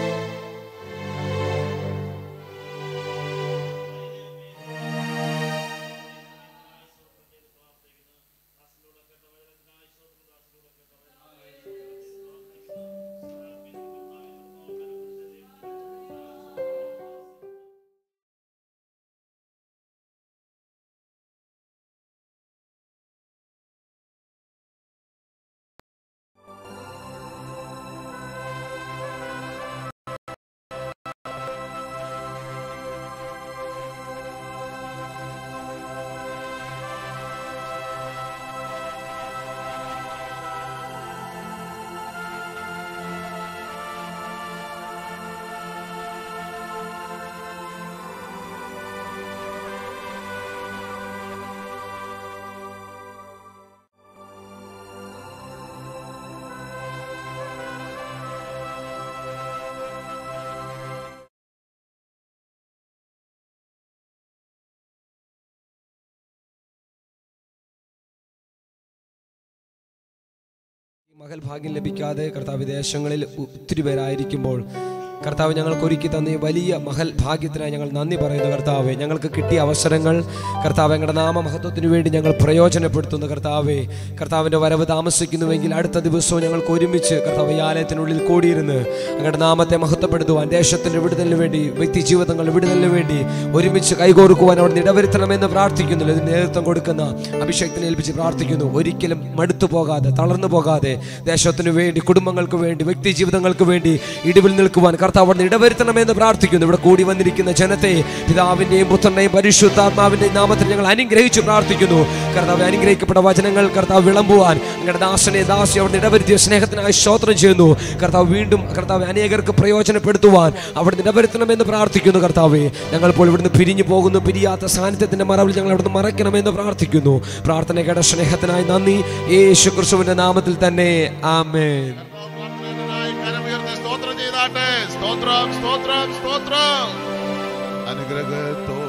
ഈ മകൾ ഭാഗ്യം ലഭിക്കാതെ കർത്താവ് വിദേശങ്ങളിൽ ഒത്തിരി പേരായിരിക്കുമ്പോൾ കർത്താവ് ഞങ്ങൾക്ക് ഒരുക്കി തന്ന ഈ വലിയ മഹൽ ഭാഗ്യത്തിനായി ഞങ്ങൾ നന്ദി പറയുന്നു കർത്താവെ ഞങ്ങൾക്ക് കിട്ടിയ അവസരങ്ങൾ കർത്താവ് ഞങ്ങളുടെ നാമമഹത്വത്തിന് വേണ്ടി ഞങ്ങൾ പ്രയോജനപ്പെടുത്തുന്നു കർത്താവെ കർത്താവിൻ്റെ വരവ് താമസിക്കുന്നുവെങ്കിൽ അടുത്ത ദിവസവും ഞങ്ങൾക്ക് ഒരുമിച്ച് കർത്താവ് ഈ ആലയത്തിനുള്ളിൽ കൂടിയിരുന്ന് ഞങ്ങളുടെ നാമത്തെ മഹത്വപ്പെടുത്തുവാൻ ദേശത്തിൻ്റെ വിടുതലിന് വേണ്ടി വ്യക്തി ജീവിതങ്ങളുടെ വിടുതലിന് വേണ്ടി ഒരുമിച്ച് കൈകോർക്കുവാൻ അവിടെ ഇടവരുത്തണമെന്ന് പ്രാർത്ഥിക്കുന്നില്ല ഇതിന് നേതൃത്വം കൊടുക്കുന്ന അഭിഷേകത്തിനെ ഏൽപ്പിച്ച് പ്രാർത്ഥിക്കുന്നു ഒരിക്കലും മടുത്തു പോകാതെ തളർന്നു പോകാതെ ദേശത്തിനു വേണ്ടി കുടുംബങ്ങൾക്ക് വേണ്ടി വ്യക്തി ജീവിതങ്ങൾക്ക് വേണ്ടി ഇടിവിൽ നിൽക്കുവാൻ കർത്താവ് അവിടെ ഇടവരുത്തണമെന്ന് പ്രാർത്ഥിക്കുന്നു ഇവിടെ കൂടി വന്നിരിക്കുന്ന ജനത്തെ പിതാവിന്റെയും പുത്രന്റെയും പരിശുദ്ധാത്മാവിന്റെയും നാമത്തിൽ ഞങ്ങൾ അനുഗ്രഹിച്ചു പ്രാർത്ഥിക്കുന്നു കർത്താവ് അനുഗ്രഹിക്കപ്പെട്ട വചനങ്ങൾ കർത്താവ് വിളമ്പുവാൻ ഞങ്ങളുടെ ദാസനെ ദാസി അവിടെ ഇടവരുത്തിയ സ്നേഹത്തിനായി സ്തോത്രം ചെയ്യുന്നു കർത്താവ് വീണ്ടും കർത്താവ് അനേകർക്ക് പ്രയോജനപ്പെടുത്തുവാൻ അവിടെ ഇടവരുത്തണമെന്ന് പ്രാർത്ഥിക്കുന്നു കർത്താവെ ഞങ്ങൾ ഇപ്പോൾ ഇവിടുന്ന് പിരിഞ്ഞു പോകുന്നു പിരിയാത്ത സാന്നിധ്യത്തിന്റെ മറവിൽ ഞങ്ങൾ അവിടുന്ന് മറയ്ക്കണമെന്ന് പ്രാർത്ഥിക്കുന്നു പ്രാർത്ഥനയുടെ സ്നേഹത്തിനായി നന്ദി യേശു ക്രിസ്തുവിന്റെ നാമത്തിൽ തന്നെ ആമേൻ പ്രാർത്ഥനയ്ക്കായി കരമുയർത്തി സ്തോത്രം ചെയ്താട്ടെ സ്തോത്രം സ്തോത്രം സ്തോത്രം അനുഗ്രഹത്തോ